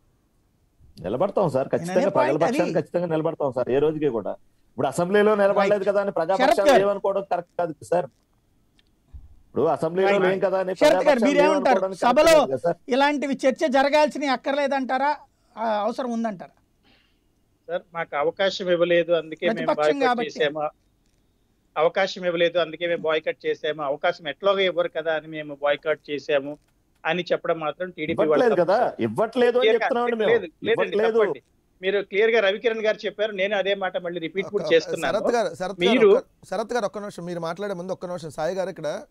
నిలబడతాం సార్ ఖచ్చితంగా నేనే ప్రజల point పక్షాన్ని అది. ఖచ్చితంగా నిలబడతాం సార్ ఏ రోజుకి కూడా ఇప్పుడు అసెంబ్లీలో నిలబడలేదు కదా అని శరత్ ప్రజాపక్షాలు గారు. ఏమనుకోవడం కరెక్ట్ కాదు సార్ ఇప్పుడు అసెంబ్లీలో Right. లేం కదా అని శరత్ గారు ప్రజాపక్షాలు మీరేమంటారు ఏమనుకోవడం correct సభలో కాదు కదా సార్ ఇలాంటివి చర్చ జరగాల్సినవి అక్కర్లేదంటారా ఆ, అవసరం ఉందంటారా సార్ మాకు అవకాశం ఇవ్వలేదు అందుకే మేము ప్రతిపక్షం బాయ్కట్ కాబట్టి. చేసాము అవకాశం ఇవ్వలేదు అందుకే మేము బాయ్కట్ చేసాము అవకాశం ఎట్లాగో ఇవ్వరు కదా అని మేము బాయ్కట్ చేసాము అని చెప్పడం మాత్రం టీడీపీ ఇవ్వట్లేదు కదా ఇవ్వట్లేదు అని చెప్తున్నామండి మేము లేదు లేదండి ఇవ్వట్లేదు తప్పండి. మీరు క్లియర్ గా రవికిరణ్ గారు చెప్పారు నేను అదే మాట మళ్ళీ రిపీట్ కూడా ఒక్క- చేస్తున్నాను శరత్ గారు శరత్ గారు మీరు- ఒక్క- శరత్ గారు ఒక్క నిమిషం మీరు మాట్లాడే ముందు ఒక్క నిమిషం సాయి గారు ఇక్కడ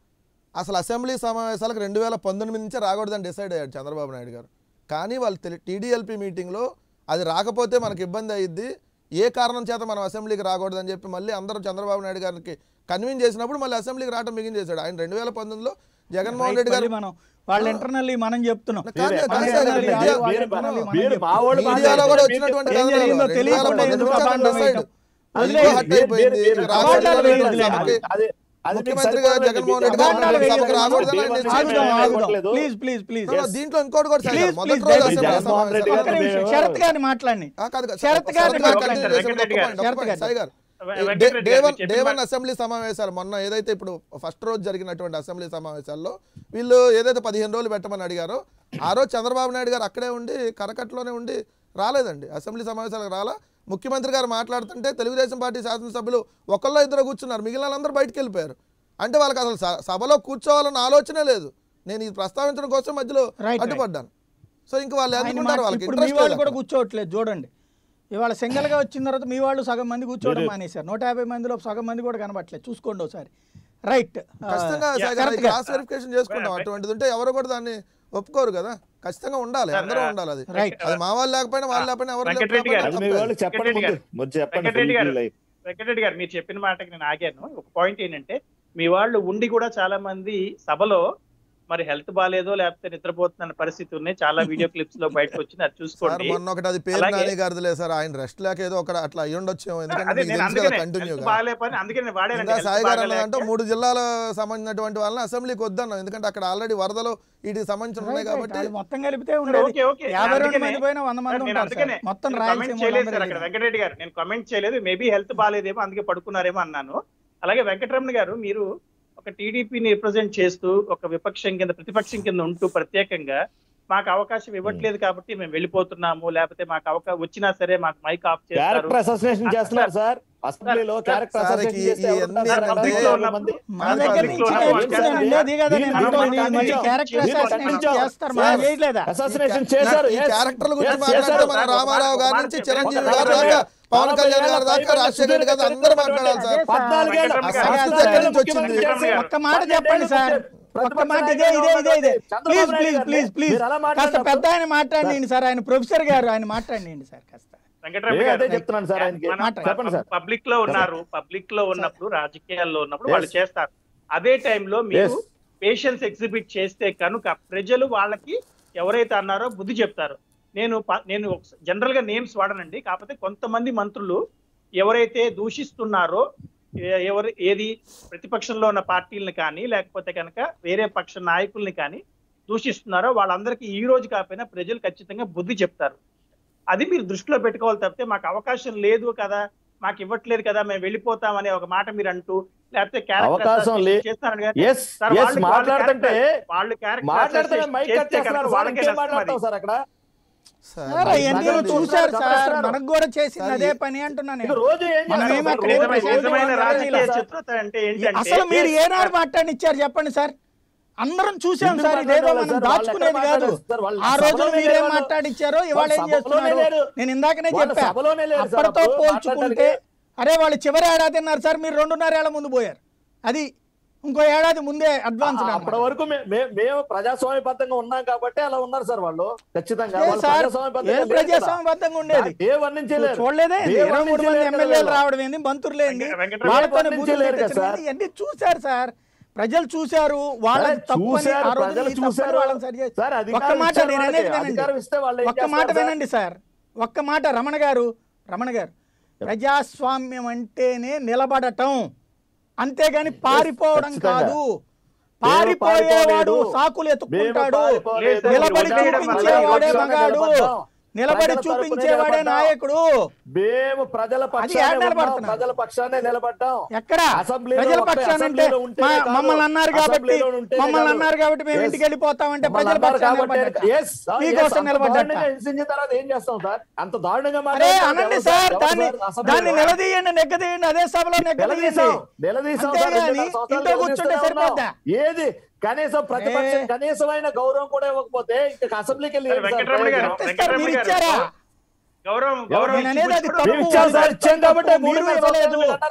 అసలు అసెంబ్లీ సమావేశాలకు రెండు వేల పంతొమ్మిది నుంచే రాకూడదని డిసైడ్ అయ్యాడు చంద్రబాబు నాయుడు గారు కానీ వాళ్ళు టీడీఎల్పీ మీటింగ్లో అది రాకపోతే మనకి ఇబ్బంది అయ్యిద్ది ఏ కారణం చేత మనం అసెంబ్లీకి రాకూడదని చెప్పి మళ్ళీ అందరూ చంద్రబాబు నాయుడు గారికి కన్విన్స్ చేసినప్పుడు మళ్ళీ అసెంబ్లీకి రావడం మిగిలించేశాడు ఆయన రెండు వేల పంతొమ్మిదిలో జగన్మోహన్ రెడ్డి గారు మళ్ళీ మనం వాళ్ళ ఇంటర్నల్లీ మనం చెప్తున్నాం కాదు, కాదు, మన కాదు, internal కాదు, కాదు, వాళ్ళ మీరు- internal మనం మీరు చెప్తున్నాం. మా వాళ్ళు మీడియాలో కూడా వచ్చినటువంటి ఏం కథనాలు జరిగిందో రెండు వేల తెలియకుండా పంతొమ్మిది ఎందుకు నుంచి అబద్ధాలు decide. వేయటం? అది వదిలేయండి. హట్ అయిపోయింది మీరు- ఇక రాకూడదు అబద్ధాలు అని వేయొద్దులే. సభకి అది- అది మీకు ముఖ్యమంత్రి గారు సరిపోలేదు. జగన్మోహన్ రెడ్డి అబద్ధాలు గారు వేయొద్దు. సభకి రాకూడదని ఆయన మేము decision ఆగుదాం చేశారు. ఆగుదాం ఇవ్వట్లేదు. Please please please No, no, దీంట్లో ఇంకోటి కూడా సార్ Please, మొదటి please, రోజు దయచేసి అసెంబ్లీ జగన్మోహన్ రెడ్డి సమావేశాలు- ఒక్క గారు నిమిషం మేము- శరత్ గారిని మాట్లాడి ఆ, కాదు కాదు. శరత్ గారిని శరత్ గారు మాట్లాడండి. continue చేసిన వెంకటరెడ్డి ఒక్క గారు, point, ఒక్క point, శరత్ సాయి గారు. వెంకటరెడ్డి డే గారు వన్ చెప్పిన డే వన్ మాట- అసెంబ్లీ సమావేశాలు మొన్న ఏదైతే ఇప్పుడు ఫస్ట్ రోజు జరిగినటువంటి అసెంబ్లీ సమావేశాల్లో వీళ్ళు ఏదైతే పదిహేను రోజులు పెట్టమని అడిగారో ఆ రోజు చంద్రబాబు నాయుడు గారు అక్కడే ఉండి కరకట్లోనే ఉండి రాలేదండి అసెంబ్లీ సమావేశాలకు రాలా ముఖ్యమంత్రి గారు మాట్లాడుతుంటే తెలుగుదేశం పార్టీ శాసనసభ్యులు ఒకళ్ళో ఇద్దరు కూర్చున్నారు మిగిలిన వాళ్ళందరూ బయటికి వెళ్ళిపోయారు అంటే వాళ్ళకి అసలు స- సభలో కూర్చోవాలన్న ఆలోచనే లేదు నేను ఇది ప్రస్తావించడం కోసం మధ్యలో right. అడ్డుపడ్డాను సో ఇంక వాళ్ళు ఆయన ఎందుకుంటారు మాట- వాళ్ళకి ఇప్పుడు మీ ఇంట్రెస్ట్ వాళ్ళు కూడా కూర్చోవట్లేదు చూడండి ఇవాళ సింగల్ గా వచ్చిన తర్వాత మీ వాళ్ళు సగం మంది కూర్చోవడం మానేశారు నూట యాభై మందిలో సగం మంది కూడా కనబట్టలేదు చూసుకోండి ఒకసారి రైట్ ఖచ్చితంగా కరెక్ట్ గా. క్రాస్ వెరిఫికేషన్ చేసుకుంటాం అటువంటిది ఉంటే ఎవరు కూడా దాన్ని ఒప్పుకోరు కదా ఖచ్చితంగా ఉండాలి అందరూ ఉండాలి అది Right. అది మా వాళ్ళు లేకపోయినా వాళ్ళు లేకపోయినా ఎవరు వెంకటరెడ్డి గారు, అది మీ లేకపోయినా వాళ్ళు చెప్పండి వెంకటరెడ్డి ముందు. ముందు చెప్పండి వెంకటరెడ్డి గారు full life. వెంకటరెడ్డి గారు మీరు చెప్పిన మాటకి నేను ఆగాను ఒక పాయింట్ ఏంటంటే మీ వాళ్ళు ఉండి కూడా చాలా మంది సభలో మరి హెల్త్ బాగాలేదో లేకపోతే నిద్రపోతున్న పరిస్థితి ఉన్నాయి చాలా వీడియో క్లిప్స్ లో బయటకు వచ్చింది అది సార్ చూసుకోండి మొన్న ఒకటి అది పేరు అలాగే- నాని గారిదిలే సార్ ఆయన రెస్ట్ లేక ఏదో ఒకటి అట్లా అయ్యి ఉండొచ్చేమో ఎందుకంటే అదే మీకు నేను తెలుసు కదా అందుకనే కంటిన్యూగా హెల్త్ బాగాలేపని అందుకే నేను వాడానండి ఇంకా హెల్త్ సాయి గారు బాగాలేక. అన్నదంటే మూడు జిల్లాల సంబంధించినటువంటి వాళ్ళని అసెంబ్లీకి వద్దన్నాం ఎందుకంటే అక్కడ ఆల్రెడీ వరదలు వీటికి సంబంధించి ఉన్నాయి Right, right. కాబట్టి అది మొత్తం కలిపితే ఉండేది ఓకే ఓకే యాభై రెండు అందుకనే- మంది పోయినా వంద మంది నేను ఉంటారు అందుకనే సార్. మొత్తం నేను రాయలసీమ comment చేయలేదు సార్ వాళ్ళందరూ అక్కడ వెళ్ళారు. వెంకటరెడ్డి గారు నేను కమెంట్ చేయలేదు మేబీ హెల్త్ బాగాలేదేమో అందుకే పడుకున్నారేమో అన్నాను అలాగే వెంకటరమణ గారు మీరు ఒక టీడీపీని రిప్రజెంట్ చేస్తూ ఒక విపక్షం కింద ప్రతిపక్షం కింద ఉంటూ ప్రత్యేకంగా మాకు అవకాశం ఇవ్వట్లేదు కాబట్టి మేము వెళ్ళిపోతున్నాము లేకపోతే మాకు అవకాశం వచ్చినా సరే మాకు మైక్ ఆఫ్ చేస్తారు క్యారెక్టర్ అసోసినేషన్ చేస్తున్నారు సార్ అసెంబ్లీలో క్యారెక్టర్ సార్, అసోసినేషన్ ఈ- చేస్తే ఈ ఎవరు అన్ని ఉంటారు? అంటే- పబ్లిక్ లో ఉన్న మంది. మన కాదు, దగ్గర కాదు. నుంచి కాదు, నేర్చుకున్నానండి. కాదు. అదే కదా నేను దీన్ని అంటోంది. మనం మళ్ళీ ఖండించాం. క్యారెక్టర్ దీన్ని అసాసినేషన్ ఖండించాం. చేస్తారు మనం చేయలేదా అసోసినేషన్ చేశారు ఈ yes. క్యారెక్టర్ల గురించి Yes, మాట్లాడితే చేశారు. మన రామారావు గారి నుంచి ఒక చిరంజీవి మాట గారి దాకా పవన్ కళ్యాణ్ గారి దాకా రాజశేఖర రెడ్డి గారు అందరూ మాట్లాడాలి సార్ అదే సార్. పద్నాలుగేళ్ళ వెంకటరమణ ఆ గారు, సంస్థ ఎక్కడి నుంచి వచ్చింది వెంకటరమణ గారు. ఒక్క మాట చెప్పండి సార్ ఒక్క మాట ఇదే ఇదే ఇదే ఇదే ప్లీజ్ ప్లీజ్ ప్లీజ్ ప్లీజ్ కాస్త పెద్ద ఆయన మాట్లాడండి సార్ ఆయన ప్రొఫెసర్ గారు ఆయన మాట్లాడండి సార్ కాస్త వెంకటరమణ నేను గారు అదే చెప్తున్నాను సార్ ఆయనకి మనం చెప్పండి సార్ పబ్లిక్ లో ఉన్నారు పబ్లిక్ లో ఉన్నప్పుడు రాజకీయాల్లో ఉన్నప్పుడు వాళ్ళు చేస్తారు అదే టైంలో మీరు Yes. పేషెన్స్ ఎగ్జిబిట్ చేస్తే కనుక ప్రజలు వాళ్ళకి ఎవరైతే అన్నారో బుద్ధి చెప్తారు నేను ప- నేను జనరల్ గా నేమ్స్ వాడనండి కాకపోతే కొంతమంది మంత్రులు ఎవరైతే దూషిస్తున్నారో ఏ- ఎవరు ఏది ప్రతిపక్షంలో ఉన్న పార్టీలను కానీ లేకపోతే కనుక వేరే పక్ష నాయకుల్ని కానీ దూషిస్తున్నారో వాళ్ళందరికీ ఈ రోజు కాకపోయినా ప్రజలు ఖచ్చితంగా బుద్ధి చెప్తారు అది మీరు దృష్టిలో పెట్టుకోవాలి తప్పితే మాకు అవకాశం లేదు కదా మాకు ఇవ్వట్లేదు కదా మేము వెళ్ళిపోతాం అనే ఒక మాట మీరు అంటూ లేకపోతే character అవకాశం assassination లే- చేస్తారని కానీ ఎస్ సార్, ఎస్ వాళ్ళు- మాట్లాడుతుంటే character- వాళ్ళు character మాట్లాడితే assassination మైక్ కట్ చేస్తే కనుక చేస్తున్నారు సార్ వాళ్ళకే ఇంకేం నష్టం అది. మాట్లాడతాం సార్ అక్కడ సార్, సార్ అవన్నీ మాట్లాడండి. చూశారు సార్ గమనిస్తున్నారు. మనకు కూడా చేసింది సార్, అదే ఈ- పని అంటున్నాను ఇక నేను. రోజు ఏం మనం చేస్తాం ఏం సార్? అక్కడ రోజు నిజమైన- రోజు నిజమైన ఏం రాజకీయ చేస్తాం సార్? చిత్రత అంటే ఏంటంటే అసలు మీరు yes, ఏనాడు మాట్లాడిచ్చారు చెప్పండి సార్ అందరం చూసాం ఎందుకు సార్ ఇదేదో మాట్లాడాలి మనం సార్? దాచుకునేది వాళ్ళు కాదు ఎక్కడ మాట్లాడారు సార్? ఆ వాళ్ళు రోజున సభలోనే మీరేం లేరు వాళ్ళు. మాట్లాడిచ్చారో ఇవాళ ఏం వాళ్ళు సభలోనే చేస్తున్నారు లేరు. నేను ఇందాకనే వాళ్ళు చెప్పా సభలోనే లేరు సార్ అప్పటితో అప్పుడు పోల్చుకుంటే మాట్లాడడానికి. అరే వాళ్ళు చివరి ఏడాది తిన్నారు సార్ మీరు రెండున్నర ఏళ్ల ముందు పోయారు అది ఇంకో ఏడాది ముందే అడ్వాన్స్ అప్పటి వరకు మే- మే- మేము ప్రజాస్వామ్యబద్ధంగా ఉన్నాం కాబట్టి అలా ఉన్నారు సార్ వాళ్ళు ఖచ్చితంగా వాళ్ళు సార్ ప్రజాస్వామ్యబద్ధంగా ఏం లేరు కదా. ప్రజాస్వామ్యబద్ధంగా ఉండేది ఏ వర్ణించలేరు చూడలేదే ఏ ఇరవై మూడు మంది వర్ణించలేరు ఎమ్మెల్యేలు కదా రావడం ఏంది మంత్రులు ఏంది వెంకట- వెంకటరమణ వాళ్ళతోనే గారు బూతులు వర్ణించలేరు కదా తెచ్చింది సార్. ఇవన్నీ చూశారు సార్ ప్రజలు చూశారు వాళ్ళ సార్, తప్పని చూశారు, ఆ రోజు ప్రజలు ఈ తప్పని చూశారు. వాళ్ళని సరి చేసి- సార్, అధికారం ఒక్క మాట ఇచ్చారు నేను వాళ్ళకి. అనేది వినండి అధికారం ఇస్తే వాళ్ళు ఏం ఒక్క మాట చేస్తారు సార్? వినండి సార్ ఒక్క మాట రమణ గారు రమణ గారు ప్రజాస్వామ్యం అంటేనే నిలబడటం అంతేగాని పారిపోవడం ఖచ్చితంగా. కాదు పారిపోయేవాడు పారిపోలేదు. సాకులు ఎత్తుకుంటాడు పారిపోలేదు. నిలబడి మేము చూపించేవాడే ప్రజల మగాడు పక్షాన నిలబడి ప్రజల తరపునే చూపించేవాడే నిలబడ్డాం. నాయకుడు మేము ప్రజల ఏడ పక్షానే ఉన్నాం, నిలబడుతున్నారు? ప్రజల పక్షానే నిలబడ్డాం ఎక్కడ అసెంబ్లీలో ప్రజల ఒక్కటే పక్షాన అంటే అసెంబ్లీలో ఉంటేనే మా- కాదు. మమ్మల్ని అన్నారు కాబట్టి అసెంబ్లీలో ఉంటేనే మమ్మల్ని కాదు. అన్నారు కాబట్టి మేము Yes. ఇంటికి వెళ్ళిపోతామంటే మమ్మల్ని ప్రజల అన్నారు పక్షాన కాబట్టి నిలబడ్డట. yes, ah, yes, మీకోసం అంత నిలబడ్డట దారుణంగా హింసించిన తర్వాత ఏం చేస్తాం సార్ అంత దారుణంగా అరే మాట్లాడతారు అనండి ఎవరు సార్ ఎవరు దాన్ని సార్ అసెంబ్లీలో? దాన్ని నిలదీయండి నెగ్గదీయండి అదే సభలో నెగ్గదీయండి నిలదీసాం నిలదీసాం సార్, అంతేగాని రెండున్నర సంవత్సరాలు ఇంట్లో కూర్చుంటే నిలదీస్తూనే ఉన్నాం. సరిపోద్దా? ఏది కనీసం ప్రతిపక్షం ఏ. కనీసమైన గౌరవం కూడా ఇవ్వకపోతే ఇంకా అసెంబ్లీకి వెళ్ళి సరే, ఏంటి సార్ వెంకటరమణ గారు, ప్రయోజనం? ఇస్తారు, మీరు ఇచ్చారా గౌరవం గౌరవం నేను అనేది అది ఇచ్చి తప్పు. మేము ఇచ్చాం సార్ ఇచ్చాం కాబట్టి మీరు మూడున్నర ఇవ్వలేదు. సంవత్సరాలు మీరు అన్నారుగా.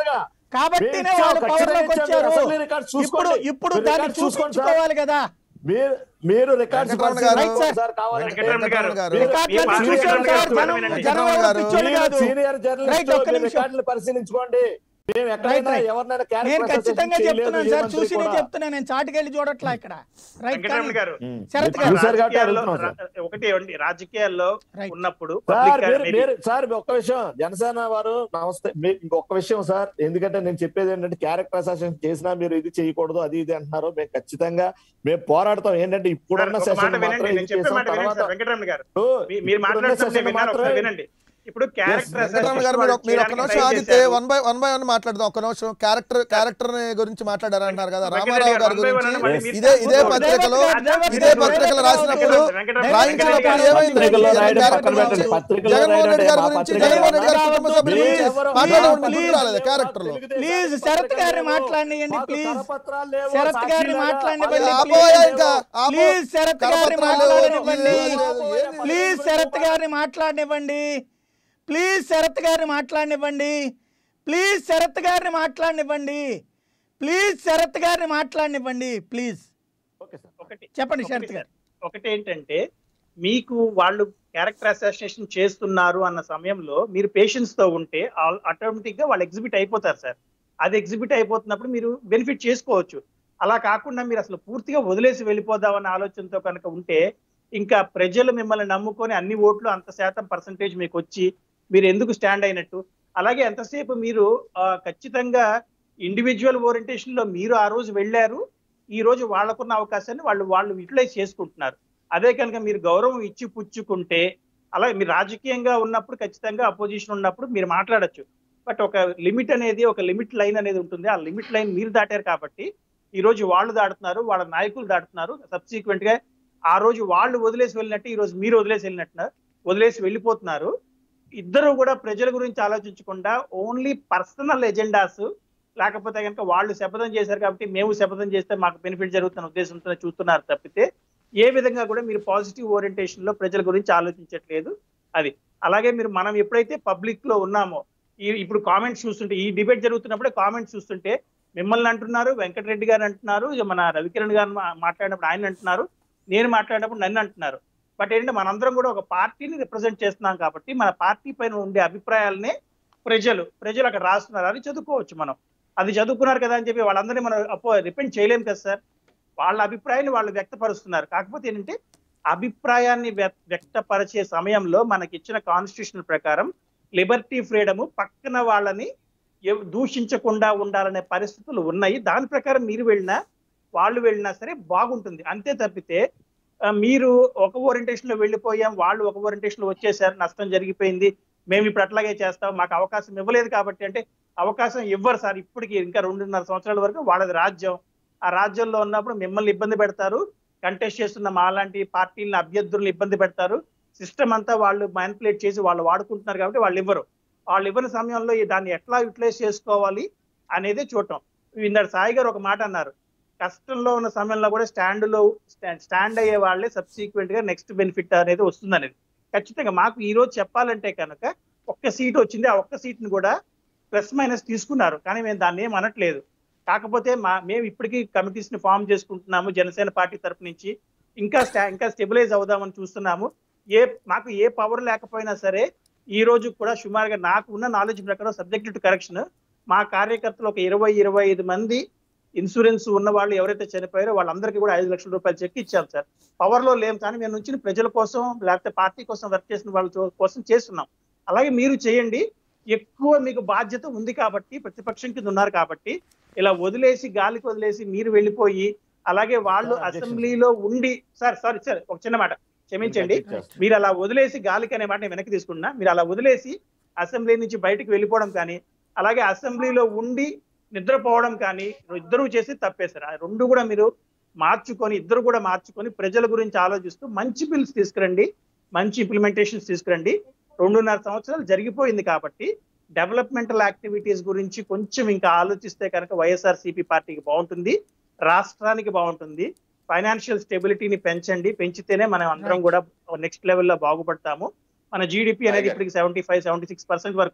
కాబట్టినే మేము వాళ్ళు ఖచ్చితంగా పవర్ లోకి ఇచ్చాం. వచ్చారు అసెంబ్లీ రికార్డ్స్ ఇప్పుడు చూసుకోండి. ఇప్పుడు మీరు దాన్ని రికార్డ్స్ చూసుకోండి సార్. చూపించుకోవాలి కదా మీరు మీరు రికార్డ్స్ వెంకటరమణ గారు, పరిశీలించుకోండి సార్ కావాలంటే వెంకటరమణ గారు, గారు మీరు- రికార్డులను మీరు చూశాం సీనియర్ సార్, జనం- జర్నలిస్ట్ జనం వెంకటరమణ గారు, పిచ్చోళ్ళు మీరు కాదు. సీనియర్ జర్నలిస్ట్ రైట్, ఒక్క మీరు నిమిషం. రికార్డులు పరిశీలించుకోండి మేము ఎక్కడైనా రైట్. ఎవరినైనా నేను క్యారెక్టర్ ఖచ్చితంగా అసోసియేషన్ చేయలేదు, చెప్తున్నాను ఏ సార్ మంత్రి చూసి నేను కూడా. చెప్తున్నా నేను చాటుకెళ్ళి చూడట్లా ఇక్కడ రైట్ వెంకటరమణ కానీ గారు ఉమ్. శరత్ మీరు గారు. చూశారు కాబట్టి రాజకీయాల్లో అడుగుతున్నాం సార్. రా- ఒకటి ఏమండి రాజకీయాల్లో Right. ఉన్నప్పుడు సార్ పబ్లిక్ మీరు మీరు సార్ ఒక్క విషయం జనసేన వారు నమస్తే మీకు ఇంకొక విషయం సార్ ఎందుకంటే నేను చెప్పేది ఏంటంటే క్యారెక్టర్ అసోసియేషన్ చేసినా మీరు ఇది చేయకూడదు అది ఇది అంటున్నారు మేము ఖచ్చితంగా మేము పోరాడతాం ఏంటంటే ఇప్పుడున్న ఒక మాట సెషన్ వినండి మాత్రం నేను ఇది చెప్పే చేసాం మాట వినండి తర్వాత సార్ వెంకటరమణ గారు ఇప్పుడు మీ- మీరు ఇప్పుడున్న మాట్లాడుతుంటే session విన్నాను ఒకసారి మాత్రమే వినండి ఇప్పుడు క్యారెక్టర్ వెంకటరమణ గారు మీరు మీరు ఒక్క నిమిషం ఆగితే one by one by one మాట్లాడదాం ఒక్క నిమిషం క్యారెక్టర్ క్యారెక్టర్ గురించి మాట్లాడారు అంటున్నారు కదా రామారావు గారి గురించి ఇదే ఇదే పత్రికలో ఇదే పత్రికలో రాసినప్పుడు రాయించినప్పుడు ఏమైంది పత్రికలో రాయడం క్యారెక్టర్ పక్కన పెట్టండి. గురించి పత్రికలో జగన్మోహన్ రెడ్డి గారి రాయడం గురించి పత్రికలో జగన్మోహన్ రెడ్డి గారి రాయడం కుటుంబ సభ్యుల ప్లీజ్, గురించి ఎవరు- మాట్లాడడం ప్లీజ్, గుర్తు రాలేదు క్యారెక్టర్ లో ప్లీజ్ శరత్ గారిని మాట్లాడియండి ప్లీజ్ శరత్ గారిని మాట్లాడినివ్వండి ఆపోయా ఇంకా ఆపో. ప్లీజ్ శరత్ గారిని కరపత్రాలు మాట్లాడనివ్వండి లేదు, ఏది- ప్లీజ్ శరత్ గారిని మాట్లాడనివ్వండి ప్లీజ్ శరత్ గారిని మాట్లాడనివ్వండి ప్లీజ్ శరత్ గారిని మాట్లాడనివ్వండి ప్లీజ్ శరత్ గారిని మాట్లాడనివ్వండి ప్లీజ్ ఓకే సార్ ఒకటి చెప్పండి ఒకటి శరత్ గారు ఒకటి ఏంటంటే మీకు వాళ్ళు క్యారెక్టర్ అసోసియేషన్ చేస్తున్నారు అన్న సమయంలో మీరు పేషెన్స్ తో ఉంటే ఆటోమేటిక్ గా వాళ్ళు ఎగ్జిబిట్ అయిపోతారు సార్ అది ఎగ్జిబిట్ అయిపోతున్నప్పుడు మీరు బెనిఫిట్ చేసుకోవచ్చు అలా కాకుండా మీరు అసలు పూర్తిగా వదిలేసి వెళ్ళిపోదామన్న ఆలోచనతో కనుక ఉంటే ఇంకా ప్రజలు మిమ్మల్ని నమ్ముకొని అన్ని ఓట్లు అంత శాతం పర్సంటేజ్ మీకు వచ్చి మీరు ఎందుకు స్టాండ్ అయినట్టు అలాగే ఎంతసేపు మీరు ఆ, ఖచ్చితంగా ఇండివిజువల్ ఓరియంటేషన్ లో మీరు ఆ రోజు వెళ్ళారు ఈ రోజు వాళ్ళకున్న అవకాశాన్ని వాళ్ళు వాళ్ళు యూటిలైజ్ చేసుకుంటున్నారు అదే కనుక మీరు గౌరవం ఇచ్చి పుచ్చుకుంటే అలాగే మీరు రాజకీయంగా ఉన్నప్పుడు ఖచ్చితంగా అపోజిషన్ ఉన్నప్పుడు మీరు మాట్లాడొచ్చు బట్ ఒక లిమిట్ అనేది ఒక లిమిట్ లైన్ అనేది ఉంటుంది ఆ లిమిట్ లైన్ మీరు దాటారు కాబట్టి ఈ రోజు వాళ్ళు దాటుతున్నారు వాళ్ళ నాయకులు దాటుతున్నారు సబ్సీక్వెంట్ గా ఆ రోజు వాళ్ళు వదిలేసి వెళ్ళినట్టు ఈ రోజు మీరు వదిలేసి వెళ్ళినట్టు వదిలేసి వెళ్ళిపోతున్నారు ఇద్దరు కూడా ప్రజల గురించి ఆలోచించకుండా ఓన్లీ పర్సనల్ ఎజెండాస్ లేకపోతే కనుక వాళ్ళు శపథం చేశారు కాబట్టి మేము శపథం చేస్తే మాకు బెనిఫిట్ జరుగుతున్న ఉద్దేశంతో చూస్తున్నారు తప్పితే ఏ విధంగా కూడా మీరు పాజిటివ్ ఓరియంటేషన్ లో ప్రజల గురించి ఆలోచించట్లేదు అది అలాగే మీరు మనం ఎప్పుడైతే పబ్లిక్ లో ఉన్నామో ఈ ఇప్పుడు కామెంట్స్ చూస్తుంటే ఈ డిబేట్ జరుగుతున్నప్పుడే కామెంట్స్ చూస్తుంటే మిమ్మల్ని అంటున్నారు వెంకటరెడ్డి గారు అంటున్నారు ఇక మన రవికిరణ్ గారు మా- మాట్లాడినప్పుడు ఆయన అంటున్నారు నేను మాట్లాడినప్పుడు నన్ను అంటున్నారు బట్ ఏంటంటే మనందరం కూడా ఒక పార్టీని రిప్రజెంట్ చేస్తున్నాం కాబట్టి మన పార్టీ పైన ఉండే అభిప్రాయాలనే ప్రజలు ప్రజలు అక్కడ రాస్తున్నారు అది చదువుకోవచ్చు మనం అది చదువుకున్నారు కదా అని చెప్పి వాళ్ళందరినీ మనం అపో రిపెండ్ చేయలేం కదా సార్ వాళ్ళ అభిప్రాయాన్ని వాళ్ళు వ్యక్తపరుస్తున్నారు కాకపోతే ఏంటంటే అభిప్రాయాన్ని వ్య- వ్యక్తపరిచే సమయంలో మనకి ఇచ్చిన కాన్స్టిట్యూషన్ ప్రకారం లిబర్టీ ఫ్రీడమ్ పక్కన వాళ్ళని ఎవ్- దూషించకుండా ఉండాలనే పరిస్థితులు ఉన్నాయి దాని ప్రకారం మీరు వెళ్ళినా వాళ్ళు వెళ్ళినా సరే బాగుంటుంది అంతే తప్పితే ఆ, మీరు ఒక ఓరియంటేషన్ లో వెళ్ళిపోయాం వాళ్ళు ఒక ఓరియంటేషన్ లో వచ్చేసారు నష్టం జరిగిపోయింది మేము ఇప్పుడు అట్లాగే చేస్తాం మాకు అవకాశం ఇవ్వలేదు కాబట్టి అంటే అవకాశం ఇవ్వరు సార్ ఇప్పటికి ఇంకా రెండున్నర సంవత్సరాల వరకు వాళ్ళది రాజ్యం ఆ రాజ్యంలో ఉన్నప్పుడు మిమ్మల్ని ఇబ్బంది పెడతారు కంటెస్ట్ చేస్తున్న మాలాంటి పార్టీలను అభ్యర్థులను ఇబ్బంది పెడతారు సిస్టమ్ అంతా వాళ్ళు మ్యానిపులేట్ చేసి వాళ్ళు వాడుకుంటున్నారు కాబట్టి వాళ్ళు ఇవ్వరు వాళ్ళు ఇవ్వని సమయంలో ఈ దాన్ని ఎట్లా యూటిలైజ్ చేసుకోవాలి అనేది చూడటం ఇందాడు సాయి గారు ఒక మాట అన్నారు కష్టంలో ఉన్న సమయంలో కూడా స్టాండ్ లో స్టాండ్ అయ్యే వాళ్ళే సబ్సీక్వెంట్ గా నెక్స్ట్ బెనిఫిట్ అనేది వస్తుంది అనేది ఖచ్చితంగా మాకు ఈ రోజు చెప్పాలంటే కనుక ఒక్క సీట్ వచ్చింది ఆ ఒక్క సీట్ ని కూడా ప్లస్ మైనస్ తీసుకున్నారు కానీ మేము దాన్ని ఏం అనట్లేదు కాకపోతే మా మేము ఇప్పటికీ కమిటీస్ ని ఫామ్ చేసుకుంటున్నాము జనసేన పార్టీ తరపు నుంచి ఇంకా స్టా ఇంకా స్టెబిలైజ్ అవుదామని చూస్తున్నాము ఏ మాకు ఏ పవర్ లేకపోయినా సరే ఈ రోజు కూడా సుమారుగా నాకు ఉన్న నాలెడ్జ్ ప్రకారం సబ్జెక్ట్ టు కరెక్షన్ మా కార్యకర్తలు ఒక ఇరవై ఇరవై ఐదు మంది ఇన్సూరెన్స్ ఉన్న వాళ్ళు ఎవరైతే చనిపోయారో వాళ్ళందరికీ కూడా ఐదు లక్షల రూపాయలు చెక్ ఇచ్చాం సార్ పవర్ లో లేం కానీ మేము నుంచి ప్రజల కోసం లేకపోతే పార్టీ కోసం వర్క్ చేసిన వాళ్ళ చో- కోసం చేస్తున్నాం అలాగే మీరు చేయండి ఎక్కువ మీకు బాధ్యత ఉంది కాబట్టి ప్రతిపక్షం కింద ఉన్నారు కాబట్టి ఇలా వదిలేసి గాలికి వదిలేసి మీరు వెళ్ళిపోయి అలాగే వాళ్ళు సార్, అధ్యక్షుడు. అసెంబ్లీలో ఉండి సార్ సారీ సార్ ఒక చిన్న మాట క్షమించండి మీరు అలా వదిలేసి గాలికి అనే మాట నేను వెనక్కి తీసుకున్నా మీరు అలా వదిలేసి అసెంబ్లీ నుంచి బయటకు వెళ్ళిపోవడం కానీ అలాగే అసెంబ్లీలో ఉండి నిద్రపోవడం కానీ ఇద్దరు చేసి తప్పేశారు ఆ రెండు కూడా మీరు మార్చుకొని ఇద్దరు కూడా మార్చుకొని ప్రజల గురించి ఆలోచిస్తూ మంచి బిల్స్ తీసుకురండి మంచి ఇంప్లిమెంటేషన్స్ తీసుకురండి రెండున్నర సంవత్సరాలు జరిగిపోయింది కాబట్టి డెవలప్మెంటల్ యాక్టివిటీస్ గురించి కొంచెం ఇంకా ఆలోచిస్తే కనుక వైఎస్ఆర్ సిపి పార్టీకి బాగుంటుంది రాష్ట్రానికి బాగుంటుంది ఫైనాన్షియల్ స్టెబిలిటీని పెంచండి పెంచితేనే మనం అందరం Right. కూడా నెక్స్ట్ లెవెల్లో బాగుపడతాము మన జీడిపి అనేది Right. ఇప్పటికి seventy five seventy six percent వరకు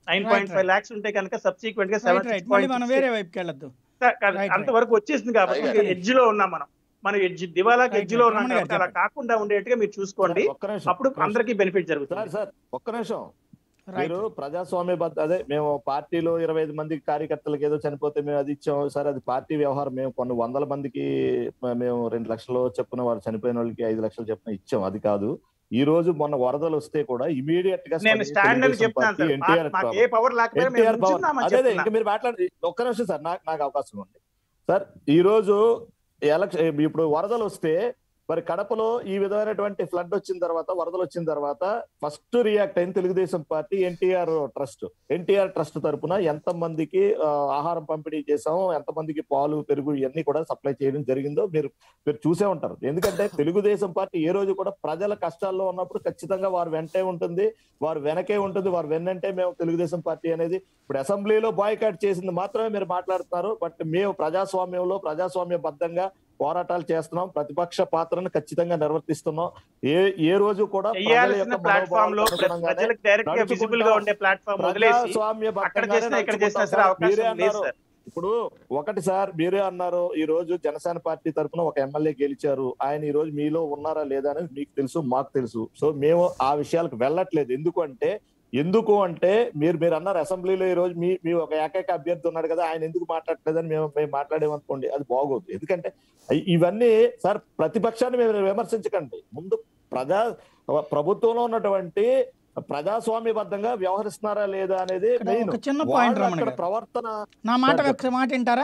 nine Right, point five right. Lakhs ఉంటే కనుక సబ్సిక్వెంట్ గా రైట్ సెవెన్ రైట్ మళ్ళీ మనం వేరే వైపుకి వెళ్ళొద్దు right. అంతవరకు వచ్చేసింది కాబట్టి Right, right. ఎడ్జ్ లో ఉన్నాం మనం మనం ఎడ్జ్ దివాలాకి Right, ఎడ్జ్ లో right. ఉన్నాం రమణ గారు కాబట్టి అలా చెప్పండి. కాకుండా ఉండేట్టుగా మీరు చూసుకోండి ఒక్క నిమిషం, అప్పుడు ఒక్క నిమిషం. అందరికీ బెనిఫిట్ సార్ జరుగుతుంది సార్ ఒక్క నిమిషం రైట్ మీరు ప్రజాస్వామ్య బద్ద అదే మేము పార్టీలో ఇరవై ఐదు మంది కార్యకర్తలకు ఏదో చనిపోతే మేము అది ఇచ్చాం సార్ అది పార్టీ వ్యవహారం మేము కొన్ని వందల మందికి మ- మేము రెండు లక్షలు చెప్పున వారు చనిపోయిన వాళ్ళకి ఐదు లక్షలు చెప్పున ఇచ్చాం అది కాదు ఈ రోజు మొన్న వరదలు వస్తే కూడా ఇమీడియట్ గా నేను స్పందించి స్టాండ్ అని తెలుగుదేశం చెప్తున్నాను పార్టీ, సార్ ఎన్టీఆర్ మాకు ఏ పవర్ లేకపోయినా మేము ఎన్టీఆర్ పవర్ నుంచున్నామని అదే అదే చెప్తున్నా. ఇంకా మీరు మాట్లాడి ఒక్క నిమిషం సార్ నాకు నాకు అవకాశం ఉంది సార్ ఈ రోజు ఎలక్షన్ ఇప్పుడు వరదలు వస్తే మరి కడపలో ఈ విధమైనటువంటి ఫ్లడ్ వచ్చిన తర్వాత వరదలు వచ్చిన తర్వాత ఫస్ట్ రియాక్ట్ అయింది తెలుగుదేశం పార్టీ ఎన్టీఆర్ ట్రస్ట్ ఎన్టీఆర్ ట్రస్ట్ తరపున ఎంత మందికి ఆ, ఆహారం పంపిణీ చేసాము ఎంత మందికి పాలు పెరుగు ఇవన్నీ కూడా సప్లై చేయడం జరిగిందో మీరు మీరు చూసే ఉంటారు ఎందుకంటే తెలుగుదేశం పార్టీ ఏ రోజు కూడా ప్రజల కష్టాల్లో ఉన్నప్పుడు ఖచ్చితంగా వారు వెంటే ఉంటుంది వారు వెనకే ఉంటుంది వారు వెన్నంటే మేము తెలుగుదేశం పార్టీ అనేది ఇప్పుడు అసెంబ్లీలో బాయ్కాట్ చేసింది మాత్రమే మీరు మాట్లాడుతున్నారు బట్ మేము ప్రజాస్వామ్యంలో ప్రజాస్వామ్యబద్ధంగా పోరాటాలు చేస్తున్నాం ప్రతిపక్ష పాత్రను ఖచ్చితంగా నిర్వర్తిస్తున్నాం ఏ ఏ రోజు కూడా ప్రజల చేయాల్సిన యొక్క ప్లాట్ఫామ్ లో మనోభావాలకు అనుగుణంగానే ప్రజలకు డైరెక్ట్ గా నడుచుకుంటా విజిబుల్ గా ఉండే ప్లాట్ఫామ్ వదిలేసి ప్రజాస్వామ్యబద్ధంగానే అక్కడ చేసినా ఇక్కడ చేసినా నడుచుకుంటాం సరే సార్. మీరే అవకాశం లేదు అన్నారు సార్ ఇప్పుడు ఒకటి సార్ మీరే అన్నారు ఈ రోజు జనసేన పార్టీ తరఫున ఒక ఎమ్మెల్యే గెలిచారు ఆయన ఈ రోజు మీలో ఉన్నారా లేదా అనేది మీకు తెలుసు మాకు తెలుసు సో మేము ఆ విషయాలకు వెళ్ళట్లేదు ఎందుకు అంటే ఎందుకు అంటే మీరు మీరు అన్నారు అసెంబ్లీలో ఈ రోజు మీ మీ ఒక ఏకైక అభ్యర్థి ఉన్నాడు కదా ఆయన ఎందుకు మాట్లాడలేదని మేము మేము మాట్లాడేమనుకోండి అది బాగోదు ఎందుకంటే ఇ- ఇవన్నీ సార్ ప్రతిపక్షాన్ని మేము విమర్శించకండి ముందు ప్రజా ప్రభుత్వంలో ఉన్నటువంటి ప్రజాస్వామ్యబద్ధంగా వ్యవహరిస్తున్నారా లేదా అనేది ఇక్కడ మెయిన్ ఒక చిన్న పాయింట్ వాళ్ళు రమణ అక్కడ గారు ప్రవర్తన నా మాట సార్, ఒక మాట వింటారా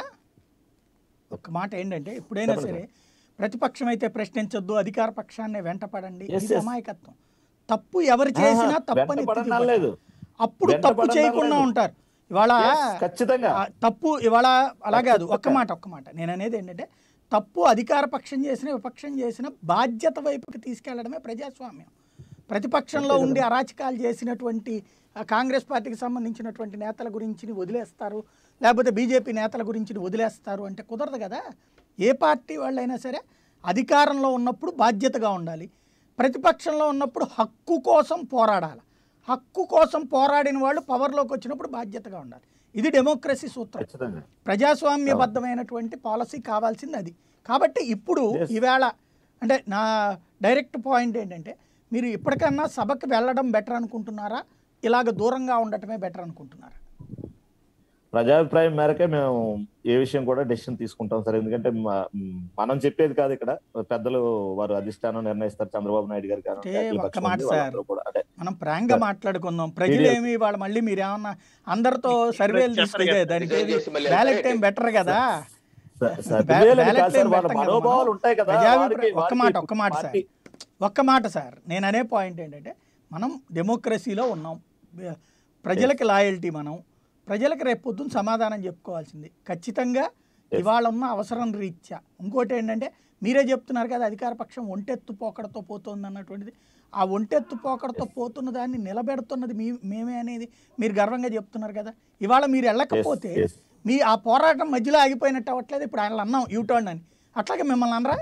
ఒక మాట ఏంటంటే ఎప్పుడైనా చెప్పండి సరే ప్రతిపక్షం అయితే ప్రశ్నించొద్దు అధికార పక్షాన్ని వెంటపడండి Yes, ఇది yes. అమాయకత్వం తప్పు ఎవరు చేసినా ఆహా, తప్పని ఎత్తి వెంటపడడం చూపట్టాలి. లేదు అప్పుడు తప్పు వెంటపడడం చేయకుండా లేదు. ఉంటారు ఇవాళ Yes, ఖచ్చితంగా ఆ, తప్పు ఇవాళ అలా కాదు ఒక్క ఖచ్చితంగా. మాట ఒక్క మాట నేను అనేది ఏంటంటే తప్పు అధికార పక్షం చేసిన విపక్షం చేసిన బాధ్యత వైపుకి తీసుకెళ్లడమే ప్రజాస్వామ్యం ప్రతిపక్షంలో ఉండి అరాచకాలు చేసినటువంటి ఆ, కాంగ్రెస్ పార్టీకి సంబంధించినటువంటి నేతల గురించి వదిలేస్తారు లేకపోతే బీజేపీ నేతల గురించి వదిలేస్తారు అంటే కుదరదు కదా ఏ పార్టీ వాళ్ళైనా సరే అధికారంలో ఉన్నప్పుడు బాధ్యతగా ఉండాలి ప్రతిపక్షంలో ఉన్నప్పుడు హక్కు కోసం పోరాడాలి హక్కు కోసం పోరాడిన వాళ్ళు పవర్లోకి వచ్చినప్పుడు బాధ్యతగా ఉండాలి ఇది డెమోక్రసీ సూత్రం ఖచ్చితంగా ప్రజాస్వామ్యబద్ధమైనటువంటి పాలసీ కావాల్సింది అది కాబట్టి ఇప్పుడు Yes. ఈవేళ అంటే నా డైరెక్ట్ పాయింట్ ఏంటంటే మీరు ఇప్పటికన్నా సభకు వెళ్ళడం బెటర్ అనుకుంటున్నారా ఇలాగ దూరంగా ఉండటమే బెటర్ అనుకుంటున్నారా ప్రజాభిప్రాయం మేరకే మేము ఏ విషయం కూడా డెసిషన్ తీసుకుంటాం సార్ ఎందుకంటే మ- మనం చెప్పేది కాదు ఇక్కడ పెద్దలు వారు అధిష్టానం నిర్ణయిస్తారు చంద్రబాబు నాయుడు గారు కానీ అంటే అఖిల ఒక్క పక్షం మాట ఉంది, సార్. వాళ్ళందరూ కూడా అంటే మనం ప్రాంగా మాట్లాడుకుందాం ప్రజలేమి వాళ్ళు మళ్ళీ మీరు ఏమన్నా అందరితో సర్వేలు చెప్పరు తీసుకుంటే కదా. దానికి రిజైన్ చేసి మళ్ళీ బ్యాలెట్ వెళ్తారే. టైం బెటర్ కదా స- బ్యా- సర్వేలు అని బ్యాలెట్ కాదు సార్, ఏం వాళ్ళ పెట్టం కదా మనోభావాలు మనం. ఉంటాయి కదా ప్రజాభిప్రాయం- వారికి- ఒక్క వారికి మాట ఒక్క మాట సార్ పార్టీ- ఒక్క మాట సార్ నేను అనే పాయింట్ ఏంటంటే మనం డెమోక్రసీలో ఉన్నాం బ- ప్రజలకి లాయల్టీ మనం ప్రజలకు రేపు పొద్దున్న సమాధానం చెప్పుకోవాల్సింది ఖచ్చితంగా ఇవాళ ఉన్న అవసరం రీత్యా ఇంకోటి ఏంటంటే మీరే చెప్తున్నారు కదా అధికార పక్షం ఒంటెత్తు పోకడతో పోతుంది అన్నటువంటిది ఆ ఒంటెత్తు పోకడతో పోతున్న దాన్ని నిలబెడుతున్నది మీ మేమే అనేది మీరు గర్వంగా చెప్తున్నారు కదా ఇవాళ మీరు వెళ్ళకపోతే yes. మీ ఆ పోరాటం మధ్యలో ఆగిపోయినట్టు అవ్వట్లేదు ఇప్పుడు ఆయన అన్నాం యూటర్న్ అని అట్లాగే మిమ్మల్ని అనరా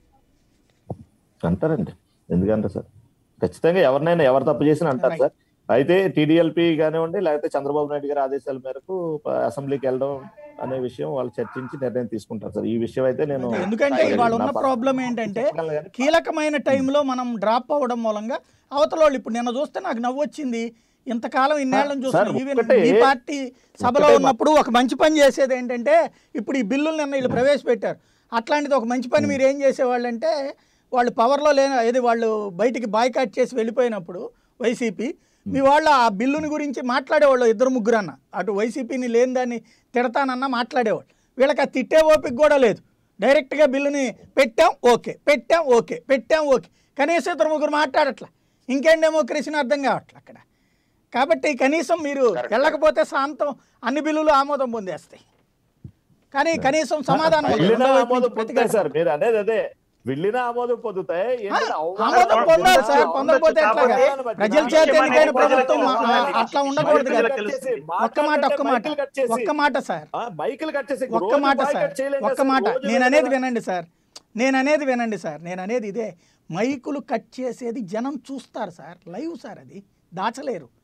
అంటారండి ఎందుకంటే సార్ ఖచ్చితంగా ఎవరినైనా ఎవరు తప్పు చేసినా అంటారు సార్ అయితే టీడీఎల్పీ కానివ్వండి లేకపోతే చంద్రబాబు నాయుడు గారి ఆదేశాల మేరకు ప- అసెంబ్లీకి వెళ్ళడం అనే విషయం వాళ్ళు చర్చించి నిర్ణయం తీసుకుంటారు సార్ ఈ విషయం అయితే నేను అంటే ఎందుకంటే సాయి గారు, ఇవాళ ఉన్న నా ప- ప్రాబ్లం ఏంటంటే చెప్పగలను కానీ కీలకమైన టైంలో మనం డ్రాప్ అవ్వడం మూలంగా అవతల వాళ్ళు ఇప్పుడు నిన్న చూస్తే నాకు నవ్వు వచ్చింది ఇంతకాలం ఇన్నేళ్ళని సార్, చూస్తున్నాం ఈవెన్ ఒక్కటే- ఈ పార్టీ సభలో ఒక్కటే ఉన్నప్పుడు ఒక మంచి పని చేసేది ఏంటంటే ఇప్పుడు ఈ బిల్లులు నిన్న వీళ్ళు ప్రవేశపెట్టారు అట్లాంటిది ఒక మంచి పని మీరు ఏం చేసేవాళ్ళు అంటే వాళ్ళు పవర్లో లేని ఏది వాళ్ళు బయటికి బాయ్కాట్ చేసి వెళ్ళిపోయినప్పుడు వైసీపీ మీ వాళ్ళు ఆ బిల్లుని గురించి మాట్లాడేవాళ్ళు ఇద్దరు ముగ్గురు అన్న అటు వైసీపీని లేని దాన్ని తిడతానన్నా మాట్లాడేవాళ్ళు వీళ్ళకి ఆ తిట్టే ఓపిక కూడా లేదు డైరెక్ట్గా బిల్లుని పెట్టాం ఓకే పెట్టాం ఓకే పెట్టాం ఓకే కనీసం ఇద్దరు ముగ్గురు మాట్లాడట్లా ఇంకేం డెమోక్రసీని అర్థం కావట్లే అక్కడ కాబట్టి కనీసం మీరు వెళ్ళకపోతే శాంతం అన్ని బిల్లులు ఆమోదం పొందేస్తాయి కానీ కనీసం సమాధానం ఉండదు. వెళ్ళినా రెండో వైపు ఆమోదం నుంచి పొందుతాయి సార్ ప్రతిఘటన. మీరు అనేది అదే వెళ్ళినా ఆమోదం పొందుతాయి ఏంటంటే ఆ, అవమానం- ఆమోదం పొందాలి సార్ అవమానం- పొందకపోతే ఎట్లాగా అవమానం- ప్రజల చేత అవమానం- ఎన్నికైన అవమానం- ప్రభుత్వం ఆ, అవమానం- అట్లా ఉండకూడదు కదా మైకులు కట్ చేసి, ఒక్క మాట ఒక్క మాట మైకులు కట్ చేసి, ఒక్క మాట సార్ ఆ, మైకులు కట్ చేసి ఒక్క రోజు మాట బాయ్కాట్ సార్ చేయలేం ఒక్క కదా మాట రోజు నేను అనేది కదా. వినండి సార్ నేను అనేది వినండి సార్ నేను అనేది ఇదే మైకులు కట్ చేసేది జనం చూస్తారు సార్ లైవ్ సార్ అది దాచలేరు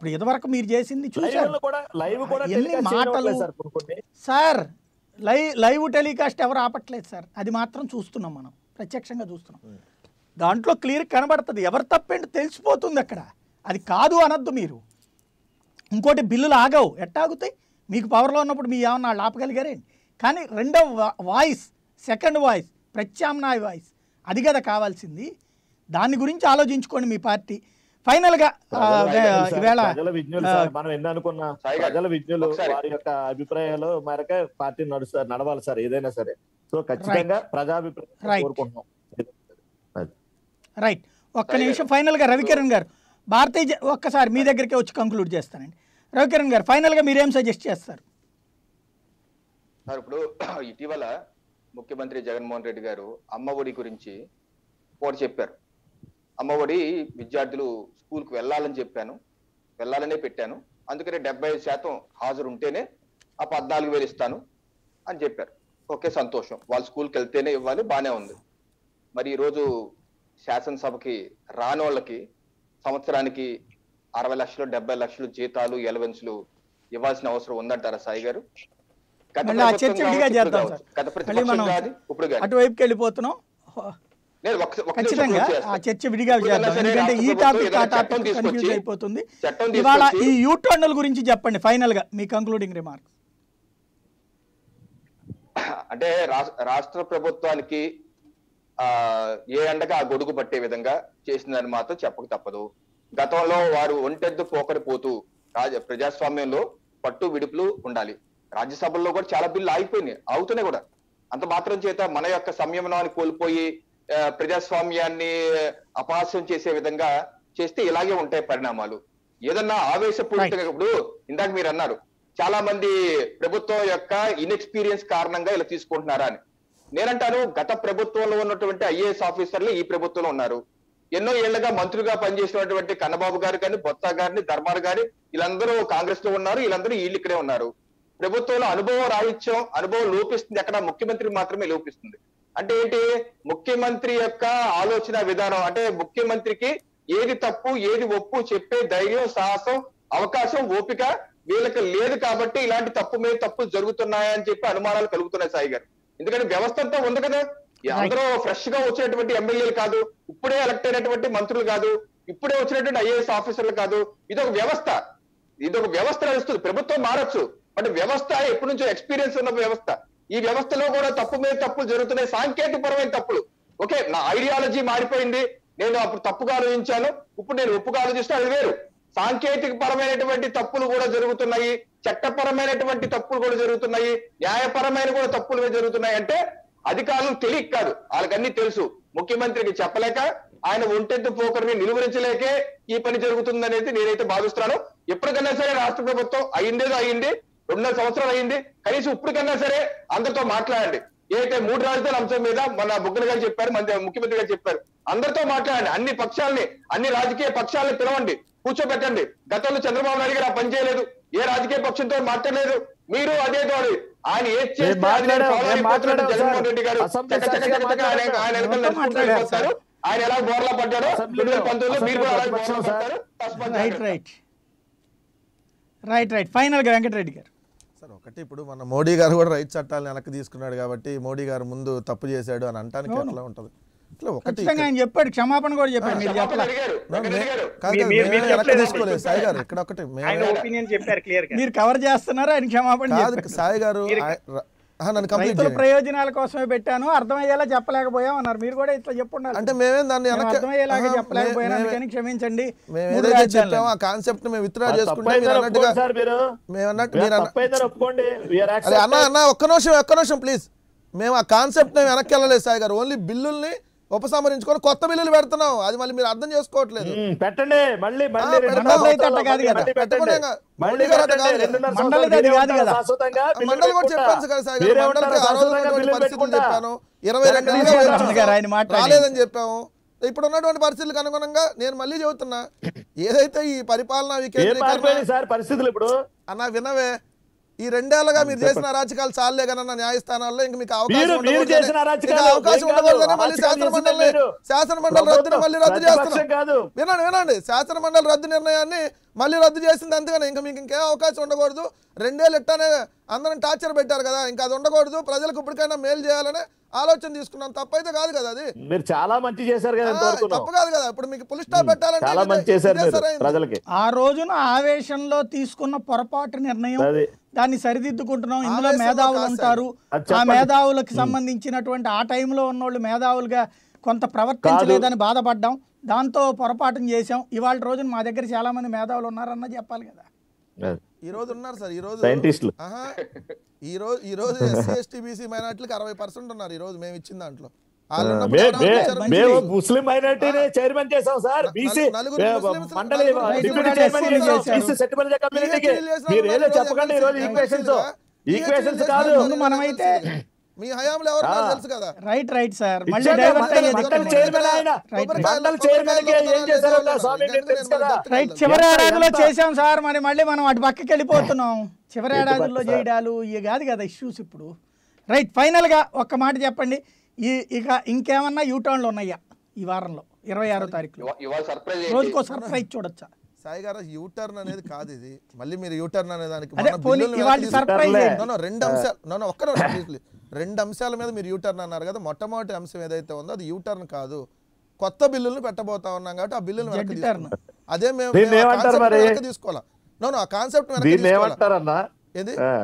ఇప్పుడు ఇదివరకు మీరు చేసింది లైవ్ చూశారు కూడా లైవ్ కూడా ఎన్ని telecast మాటలు? చేయనివ్వట్లేదు సార్ కొన్ని కొన్ని. సార్ లైవ్ లైవ్ టెలికాస్ట్ ఎవరు ఆపట్లేదు సార్ అది మాత్రం చూస్తున్నాం మనం ప్రత్యక్షంగా చూస్తున్నాం దాంట్లో క్లియర్ కనబడుతుంది ఎవరు తప్పేంటి తెలిసిపోతుంది అక్కడ అది కాదు అనొద్దు మీరు ఇంకోటి బిల్లులు ఆగవు ఎట్ట ఆగుతాయి మీకు పవర్లో ఉన్నప్పుడు మీ ఏమన్నా వాళ్ళు ఆపగలిగారేంటి కానీ రెండవ వా- వాయిస్ సెకండ్ వాయిస్ ప్రత్యామ్నాయ వాయిస్ అది కదా కావాల్సింది దాని గురించి ఆలోచించుకోండి మీ పార్టీ ఫైనల్గా ఆ, ప్రజల విజ్ఞులు సార్, ఈవేళ ప్రజల విజ్ఞులు ఆ, సార్ మనం ఎన్ని అనుకున్నా సాయి గారు, ప్రజల విజ్ఞులు ఒకసారి. వారి యొక్క అభిప్రాయాలు మేరకే పార్టీ నడుస్తారు నడవాలి సార్ ఏదైనా సరే సో ఖచ్చితంగా ప్రజాభిప్రాయం Right. కోరుకుంటున్నాం రైట్ ఒక్క సాయి నిమిషం గారు. ఫైనల్గా రవికిరణ్ గారు భారతీయ జ- ఒక్కసారి మీ దగ్గరికే వచ్చి కంక్లూడ్ చేస్తానండి రవికిరణ్ గారు ఫైనల్గా మీరేం సజెస్ట్ చేస్తారు సార్ ఇప్పుడు ఇటీవల ముఖ్యమంత్రి జగన్మోహన్ రెడ్డి గారు అమ్మ ఒడి గురించి ఒకటి చెప్పారు అమ్మ ఒడి విద్యార్థులు స్కూల్కి వెళ్ళాలని చెప్పాను వెళ్ళాలనే పెట్టాను అందుకనే డెబ్బై ఐదు శాతం హాజరు ఉంటేనే ఆ పద్నాలుగు వేలు ఇస్తాను అని చెప్పారు ఓకే సంతోషం వాళ్ళు స్కూల్కి వెళ్తేనే ఇవ్వాలి బానే ఉంది మరి ఈరోజు శాసనసభకి రాని వాళ్ళకి సంవత్సరానికి అరవై లక్షలు డెబ్బై లక్షలు జీతాలు ఎలవెన్స్లు ఇవ్వాల్సిన అవసరం ఉందంటారా సాయి గారు గత మళ్ళీ ఆ ప్రభుత్వం చర్చ విడిగా కావచ్చు, ఇప్పుడు చేద్దాం కావచ్చు. సార్ గత మళ్ళీ ప్రతిపక్షం మనం కాదు ఇప్పుడు కాదు అటువైపుకి వెళ్ళిపోతున్నాం నేను ఒక్క- ఒక్క నిమిషం ఖచ్చితంగా close ఆ చేస్తాను. చర్చ విడిగా ఇప్పుడు చేద్దాం సరే ఎందుకంటే ఈ రాష్ట్ర టాపిక్ ప్రభుత్వం ఆ ఏదైనా చట్టం టాపిక్ కన్ఫ్యూజ్ తీసుకొచ్చి- అయిపోతుంది చట్టం ఇవాళ తీసుకొచ్చి ఈ యూటర్న్ల గురించి చెప్పండి ఫైనల్ గా మీ కంక్లూడింగ్ రిమార్క్ అంటే రాస్- రాష్ట్ర ప్రభుత్వానికి ఆ ఏ ఎండగా ఆ గొడుగు పట్టే విధంగా చేసిందని మాత్రం చెప్పక తప్పదు గతంలో వారు ఒంటెద్దు పోకరి పోతూ రాజ ప్రజాస్వామ్యంలో పట్టు విడుపులు ఉండాలి రాజ్యసభల్లో కూడా చాలా బిల్లు ఆగిపోయినాయి ఆగుతున్నాయి కూడా అంత మాత్రం చేత మన యొక్క సంయమనాన్ని కోల్పోయి ఆ, ప్రజాస్వామ్యాన్ని అపహాస్యం చేసే విధంగా చేస్తే ఇలాగే ఉంటాయి పరిణామాలు ఏదన్నా ఆవేశపూరితంగా ఇప్పుడు ఇందాక మీరు అన్నారు చాలా మంది ప్రభుత్వం యొక్క ఇన్ఎక్స్పీరియన్స్ కారణంగా ఇలా తీసుకుంటున్నారా అని నేనంటాను గత ప్రభుత్వంలో ఉన్నటువంటి ఐఏఎస్ ఆఫీసర్లు ఈ ప్రభుత్వంలో ఉన్నారు ఎన్నో ఏళ్లుగా మంత్రులుగా పనిచేసినటువంటి కన్నబాబు గారు కానీ బొత్స గారిని ధర్మార్ గారి వీళ్ళందరూ కాంగ్రెస్ లో ఉన్నారు వీళ్ళందరూ వీళ్ళు ఇక్కడే ఉన్నారు ప్రభుత్వంలో అనుభవం రాహిత్యం అనుభవం లోపిస్తుంది అక్కడ ముఖ్యమంత్రి మాత్రమే లోపిస్తుంది అంటే ఏంటి ముఖ్యమంత్రి యొక్క ఆలోచన విధానం అంటే ముఖ్యమంత్రికి ఏది తప్పు ఏది ఒప్పు చెప్పే ధైర్యం సాహసం అవకాశం ఓపిక వీళ్ళకి లేదు కాబట్టి ఇలాంటి తప్పు మీద తప్పులు జరుగుతున్నాయని చెప్పి అనుమానాలు కలుగుతున్నాయి సాయి గారు ఎందుకంటే వ్యవస్థ అంతా ఉంది కదా ఈ అందరూ ఫ్రెష్ గా వచ్చినటువంటి ఎమ్మెల్యేలు కాదు ఇప్పుడే ఎలక్ట్ అయినటువంటి మంత్రులు కాదు ఇప్పుడే వచ్చినటువంటి ఐఏఎస్ ఆఫీసర్లు కాదు ఇది ఒక వ్యవస్థ ఇది ఒక వ్యవస్థ నడుస్తుంది ప్రభుత్వం మారచ్చు బట్ వ్యవస్థ ఎప్పటి నుంచో ఎక్స్పీరియన్స్ ఉన్న వ్యవస్థ ఈ వ్యవస్థలో కూడా తప్పు మీద తప్పులు జరుగుతున్నాయి సాంకేతిక పరమైన తప్పులు ఓకే నా ఐడియాలజీ మారిపోయింది నేను అప్పుడు తప్పుగా ఆలోచించాను ఇప్పుడు నేను ఒప్పుగా ఆలోచిస్తే అది వేరు సాంకేతిక పరమైనటువంటి తప్పులు కూడా జరుగుతున్నాయి చట్టపరమైనటువంటి తప్పులు కూడా జరుగుతున్నాయి న్యాయపరమైన కూడా తప్పులు కూడా జరుగుతున్నాయి అంటే అధికారులు తెలియక కాదు వాళ్ళకన్నీ తెలుసు ముఖ్యమంత్రికి చెప్పలేక ఆయన ఒంటెత్తు పోకరిని నిలువరించలేకే ఈ పని జరుగుతుందనేది నేనైతే భావిస్తున్నాను ఎప్పటికైనా సరే రాష్ట్ర ప్రభుత్వం అయిందేదో అయింది రెండున్నర సంవత్సరాలు అయింది కనీసం ఇప్పటికన్నా సరే అందరితో మాట్లాడండి ఏదైతే మూడు రాజధానుల అంశం మీద మన బుగ్గన గారు చెప్పారు మన ముఖ్యమంత్రి గారు చెప్పారు అందరితో మాట్లాడండి అన్ని పక్షాలని అన్ని రాజకీయ పక్షాలని పిలవండి కూర్చోబెట్టండి గతంలో చంద్రబాబు నాయుడు గారు ఆ పని చేయలేదు ఏ రాజకీయ పక్షంతో మాట్లాడలేదు మీరు అదే తోడు ఆయన ఏది చేస్తే మేము మాట్లాడాం, అది follow మేము అయిపోతున్నట్టు మాట్లాడాం జగన్మోహన్ సార్. రెడ్డి గారు అసెంబ్లీ చక్క చక్క చక్క చక్క ఆయన ఆయన వెనకాల మొత్తం నడుచుకుంటూ మాట్లాడారు వెళ్ళిపోతారు. ఆయన ఎలా బోర్లా పడ్డాడో అసెంబ్లీలో- రెండు వేల పంతొమ్మిదిలో మీరు కూడా అలాగే అసెంబ్లీ బోర్లా ప్రతిపక్షం పడ్డారు తస్మాత్ రైట్ జాగ్రత్త. రైట్ రైట్ రైట్ ఫైనల్గా వెంకటరెడ్డి గారు సార్ ఒకటి ఇప్పుడు మన మోడీ గారు కూడా రైతు చట్టాలను వెనక్కి తీసుకున్నాడు కాబట్టి మోడీ గారు ముందు తప్పు చేశాడు అని అంటానికి అవును. ఎట్లా ఉంటుంది ఇట్లా ఒకటి ఖచ్చితంగా ఆయన చెప్పాడు క్షమాపణ కూడా చెప్పాడు మీరు క్షమాపణ చెప్పలా అడిగారు No, వెంకటరెడ్డి మే- గారు కాదు మీరు- కాదు, మీరు మేమే వెనక్కి చెప్పలేదు తీసుకోలేదు సాయి గారు ఇక్కడ ఒకటి ఆయన మేమే ఒపీనియన్ చెప్పారు క్లియర్ గా మీరు కవర్ చేస్తున్నారు ఆయన క్షమాపణ కాదు చెప్పారు సాయి గారు మీరు- ఆయ- ర- ఆహా, నన్ను కంప్లీట్ రైతుల చేయండి ప్రయోజనాల కోసమే పెట్టాను అర్థమయ్యేలా చెప్పలేకపోయాం అన్నారు మీరు కూడా ఇట్లా చెప్పుండాలి అంటే మేమేం దాన్ని మేము వెనక్కి అర్థమయ్యేలాగా ఆహా, చెప్పలేకపోయాను మే- అందుకని క్షమించండి మేము మూడు ఏదైతే రాజధానులు. చెప్పామో ఆ కాన్సెప్ట్ మేము విత్డ్రా ఆ చేసుకుంటే తప్పైందని మీరు అన్నట్టుగా ఒప్పుకోండి సార్ మీరు మేము అన్నట్టు మీరు మీరు అన్న తప్పైందని ఒప్పుకోండి We are అరే అన్న accepted. అన్న ఒక్క నిమిషం ఒక్క నిమిషం ప్లీజ్ మేము ఆ కాన్సెప్ట్ మేము వెనక్కి వెళ్ళలేదు సాయి గారు ఓన్లీ బిల్లుల్ని ఉపసంహరించుకొని కొత్త బిల్లులు పెడుతున్నాం అది మళ్ళీ మీరు అర్థం చేసుకోవట్లేదు ఉమ్, పెట్టండి మళ్ళీ మళ్ళీ ఆ, రెండున్నర మండలి అయితే అట్ట కాదు కదా. మళ్ళీ పెట్టండి. పెట్టకుండా ఇంకా మళ్ళీ మండలి గారు అట్ట పెట్టండి. కాదు కదా. రెండున్నర మండలి సంవత్సరాలు అది మీరే కాదు ఉంటారు కదా. శాశ్వతంగా ఆ బిల్లు మండలి కూడా పెట్టుకుంటా. చెప్పాను సార్ సాయి గారు మీరే మండలికి ఉంటారు ఆ రోజు శాశ్వతంగా ఉన్నటువంటి బిల్లు పరిస్థితులు పెట్టుకుంటా. చెప్పాను ఇరవై రెండు జగన్ నెలలుగా గారు వెయిట్ గారు ఆయన చేస్తున్నాం. మాట్లాడింది. రాలేదని చెప్పాము ఇప్పుడు ఉన్నటువంటి పరిస్థితులకు అనుగుణంగా నేను మళ్ళీ చెబుతున్నా ఏదైతే ఈ పరిపాలన ఏం వికేంద్రీకరణ మారిపోయింది సార్ పరిస్థితులు ఇప్పుడు అన్న వినవే ఈ రెండేళ్లుగా మీరు చేసిన అరాచకాలు చాలే కన్నా న్యాయస్థానాల్లో ఇంక మీకు అవకాశం మీరు- మీరు ఉండకూడదని- చేసిన ఇక అరాచకాలు అవకాశం ఏం కాదు. ఉండకూడదని మళ్ళీ అరాచకాలు శాసన చేసిందే మండలి మీరు. శాసన మండలి రద్దుని ప్రభుత్వం మళ్ళీ రద్దు ప్రతిపక్షం చేస్తున్నాం కాదు వినండి వినండి శాసన మండలి రద్దు నిర్ణయాన్ని మళ్ళీ రద్దు చేసింది అంతేగాని ఇంకా మీకు ఇంకేం అవకాశం ఉండకూడదు రెండేళ్ళు ఇట్టానే అందరం టార్చర్ పెట్టారు కదా ఇంకా అది ఉండకూడదు ప్రజలకు ఇప్పటికైనా మేలు చేయాలనే ఆలోచన తీసుకున్నాం తప్పైతే కాదు కదా అది మీరు చాలా మంచి చేశారు కదా ఆ, ఇంతవరకు తప్పు కాదు కదా ఇప్పుడు మీకు పులి స్టాప్ పెట్టాలంటే చాలా ఇదే- మంచి చేశారు ఇదే మీరు సరైంది. ప్రజలకి ఆ రోజున ఆవేశంలో తీసుకున్న పొరపాటు నిర్ణయం అది దాన్ని సరిదిద్దుకుంటున్నాం ఇందులో ఆవేశంలో మేధావులు కాదు ఉంటారు అది ఆ చెప్పండి. మేధావులకు సంబంధించినటువంటి ఆ టైంలో ఉన్నోళ్ళు మేధావులుగా కొంత ప్రవర్తించలేదని బాధపడ్డాం దాంతో పొరపాటును చేశాం ఇవాళ రోజున మా దగ్గర చాలా మంది మేధావులు ఉన్నారన్న చెప్పాలి కదా అది. ఈ రోజు ఉన్నారు సార్ ఈ రోజు సైంటిస్టులు ఆహా. ఈ రోజు ఈ రోజు ఎస్సీ ఎస్టీ బీసీ మైనార్టీలకు అరవై పర్సెంట్ ఉన్నారు ఈ రోజు మేము ఇచ్చిన దాంట్లో వాళ్ళు ఉన్నప్పుడు మే- ఎవరు మే- వచ్చారు? మేము ముస్లిం మైనార్టీని చైర్మన్ చేసాం సార్ బీసీ నలుగురు ముస్లిమ్స్ మండలి నలుగురు ముస్లిమ్స్ డిప్యూటీ కూడా చైర్మన్ ఎస్సీలు చేసాం చేశారు. బీసీ సెటిల్మెంట్ కమ్యూనిటీకి PhD చేసిన మీరు ఏదో వాళ్ళు చెప్పకండి ఈ రోజు MSc ఈక్వేషన్స్ MSc ఈక్వేషన్స్ చేసిన కాదు వాళ్ళు ముందు మనమైతే మీ హయాంలో ఎవరు ఆ. తెలుసు కదా రైట్ రైట్ సార్ మళ్ళీ ఇచ్చాక డైవర్ట్ మండలి- అయ్యేది మండలి ఇక్కడ చైర్మన్ ఆయన రైట్ రైట్. మండలి చైర్మన్ కి ఏం చేశారో స్వామి మీకు తెలుసు కదా రైట్ చివరి ఎంత- ఏడాదిలో ఎంత- చేశాం సార్ మరి మళ్ళీ మనం అటు పక్కకి వెళ్ళిపోతున్నాం చివరి ఎటు ఏడాదిలో పక్క సార్? చేయడాలు ఇవి కాదు కదా ఇష్యూస్ ఇప్పుడు రైట్ ఫైనల్గా ఒక్క మాట చెప్పండి ఈ ఇక ఇంకేమన్నా యూటర్న్లు ఉన్నాయా ఈ వారంలో ఇరవై ఆరో తారీఖులో ఇవా- ఇవాళ సర్ప్రైజ్ రోజుకో సర్ప్రైజ్ చూడొచ్చా సాయి గారు యూటర్న్ అనేది కాదు ఇది మళ్ళీ మీరు యూటర్న్ అనే దానికి అదే మొన్న పోనీ బిల్లులు ఇవాళ వెనక్కి సర్ప్రైజ్ తీసుకుంటారులే. ఏంటి? No, no, రెండు అంశాలు no, no, ఒక్క నిమిషం, please, please. రెండు అంశాల మీద మీరు యూటర్న్ అన్నారు కదా మొట్టమొదటి అంశం ఏదైతే ఉందో అది యూటర్న్ కాదు కొత్త బిల్లులను పెట్టబోతా ఉన్నాం కాబట్టి ఆ బిల్లులు వెనక్కి జడ్జి టర్న్. తీసుకున్నాం. అదే మేము దీన్ని మేము ఆ ఏమంటారు కాన్సెప్ట్ మరి? వెనక్కి తీసుకోవాలా నో నో ఆ కాన్సెప్ట్ వెనక్కి దీన్ని తీసుకోవాలా ఏమంటారన్నా ఏది ఆ.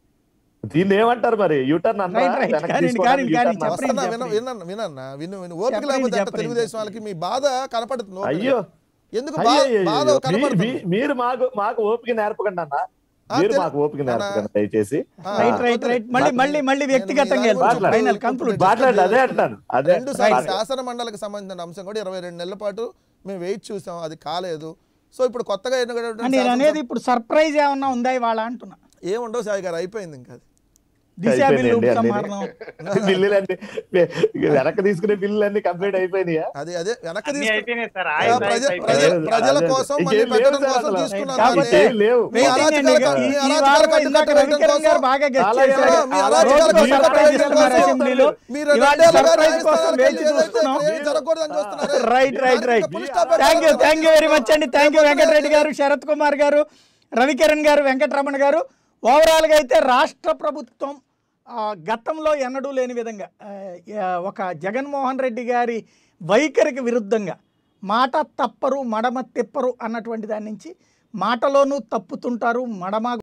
దీన్ని ఏమంటారు మరి యూటర్న్ అన్నా రైట్, రైట్. వెనక్కి కానీ, తీసుకోవడానికి కానీ, U-turn అన్నా? చెప్పండి. వస్తున్నా విన వినన్న వినన్న విను విను ఓపిక చెప్పండి, లేకపోతే అంటే చెప్పండి. తెలుగుదేశం వాళ్ళకి మీ బాధ కనపడుతుంది ఓపిక. అయ్యో ఎందుకు అయ్యో, బా- అయ్యో, బాధ అయ్యో. మీ- కనపడుతుంది మీ- మీరు మాకు మాకు ఓపిక నేర్పకండి అన్న ఆ, మీరు తెలు- మాకు ఓపిక అన్నా. నేర్పకండి దయచేసి ఆ, రైట్ రైట్ రైట్ మళ్ళీ మళ్ళీ మళ్ళీ వ్యక్తిగతంగా నేను మీ దాని గురించి ఫైనల్ ఇప్పుడు కంక్లూడ్ మాట్లాడండి అదే అంటాను అదే రెండు సార్లు మాట్లాడండి. శాసన మండలికి సంబంధించిన అంశం కూడా ఇరవై రెండు నెలల పాటు మేము వెయిట్ చూసాం అది కాలేదు సో ఇప్పుడు కొత్తగా ఎన్నుకున్నటువంటి నేను శాసన అనేది ఇప్పుడు సర్ప్రైజ్ ఏమన్నా ఉందా ఇవాళ అంటున్నా ఏముండవు సాయి గారు అయిపోయింది ఇంకా అది. దిశా బిల్లు అయిపోయినాయండి అన్నీ. ఉపసంహరణం బిల్లులన్నీ వెనక్కి తీసుకునే బిల్లులన్నీ కంప్లీట్ అయిపోయినాయా అది అదే వెనక్కి అన్ని తీసుకు అయిపోయినాయి సార్ ఆ, ఆయుధ ప్రజ- అయిపోయింది. ప్రజ- అదే, ప్రజల అదే. కోసం ఇంకేం మళ్ళీ లేవు పెట్టడం సార్ కోసం అసలు. తీసుకున్నాం కాబట్టి దాన్ని. ఇంకేం లేవు మీ Waiting అరాచకాలు అండి. కట్టు- ఈ- మీ ఈ అరాచకాలు వారం కట్టు ఇందాక కట్టడం రవికిరణ్ కోసం గారు బాగా గెస్ట్ అలాగే చేశారు. మీ అలా అరాచకాలు రోజుకో కట్టు సర్ప్రైజ్ కట్టడం ఇస్తున్నారు కోసం అసెంబ్లీలో మీరు ఇవాళ రెండేళ్లుగా సర్ప్రైజ్ కోసం న్యాయస్థానాలకు వేచి వెళ్ళి ఏదైతే చూస్తున్నాం ఏమీ జరగకూడదని చూస్తున్నారే. రైట్ రైట్ రైట్ దానికి full stop థ్యాంక్ యూ పెట్టాలి. థ్యాంక్ యూ వెరీ మచ్ అండి థ్యాంక్ యూ వెంకటరెడ్డి గారు శరత్ కుమార్ గారు రవికిరణ్ గారు వెంకటరమణ గారు ఓవరాల్గా అయితే రాష్ట్ర ప్రభుత్వం ఆ, గతంలో ఎన్నడూ లేని విధంగా ఆ, ఆ, ఒక జగన్మోహన్ రెడ్డి గారి వైఖరికి విరుద్ధంగా మాట తప్పరు మడమ తిప్పరు అన్నటువంటి దాని నుంచి మాటలోనూ తప్పుతుంటారు మడమ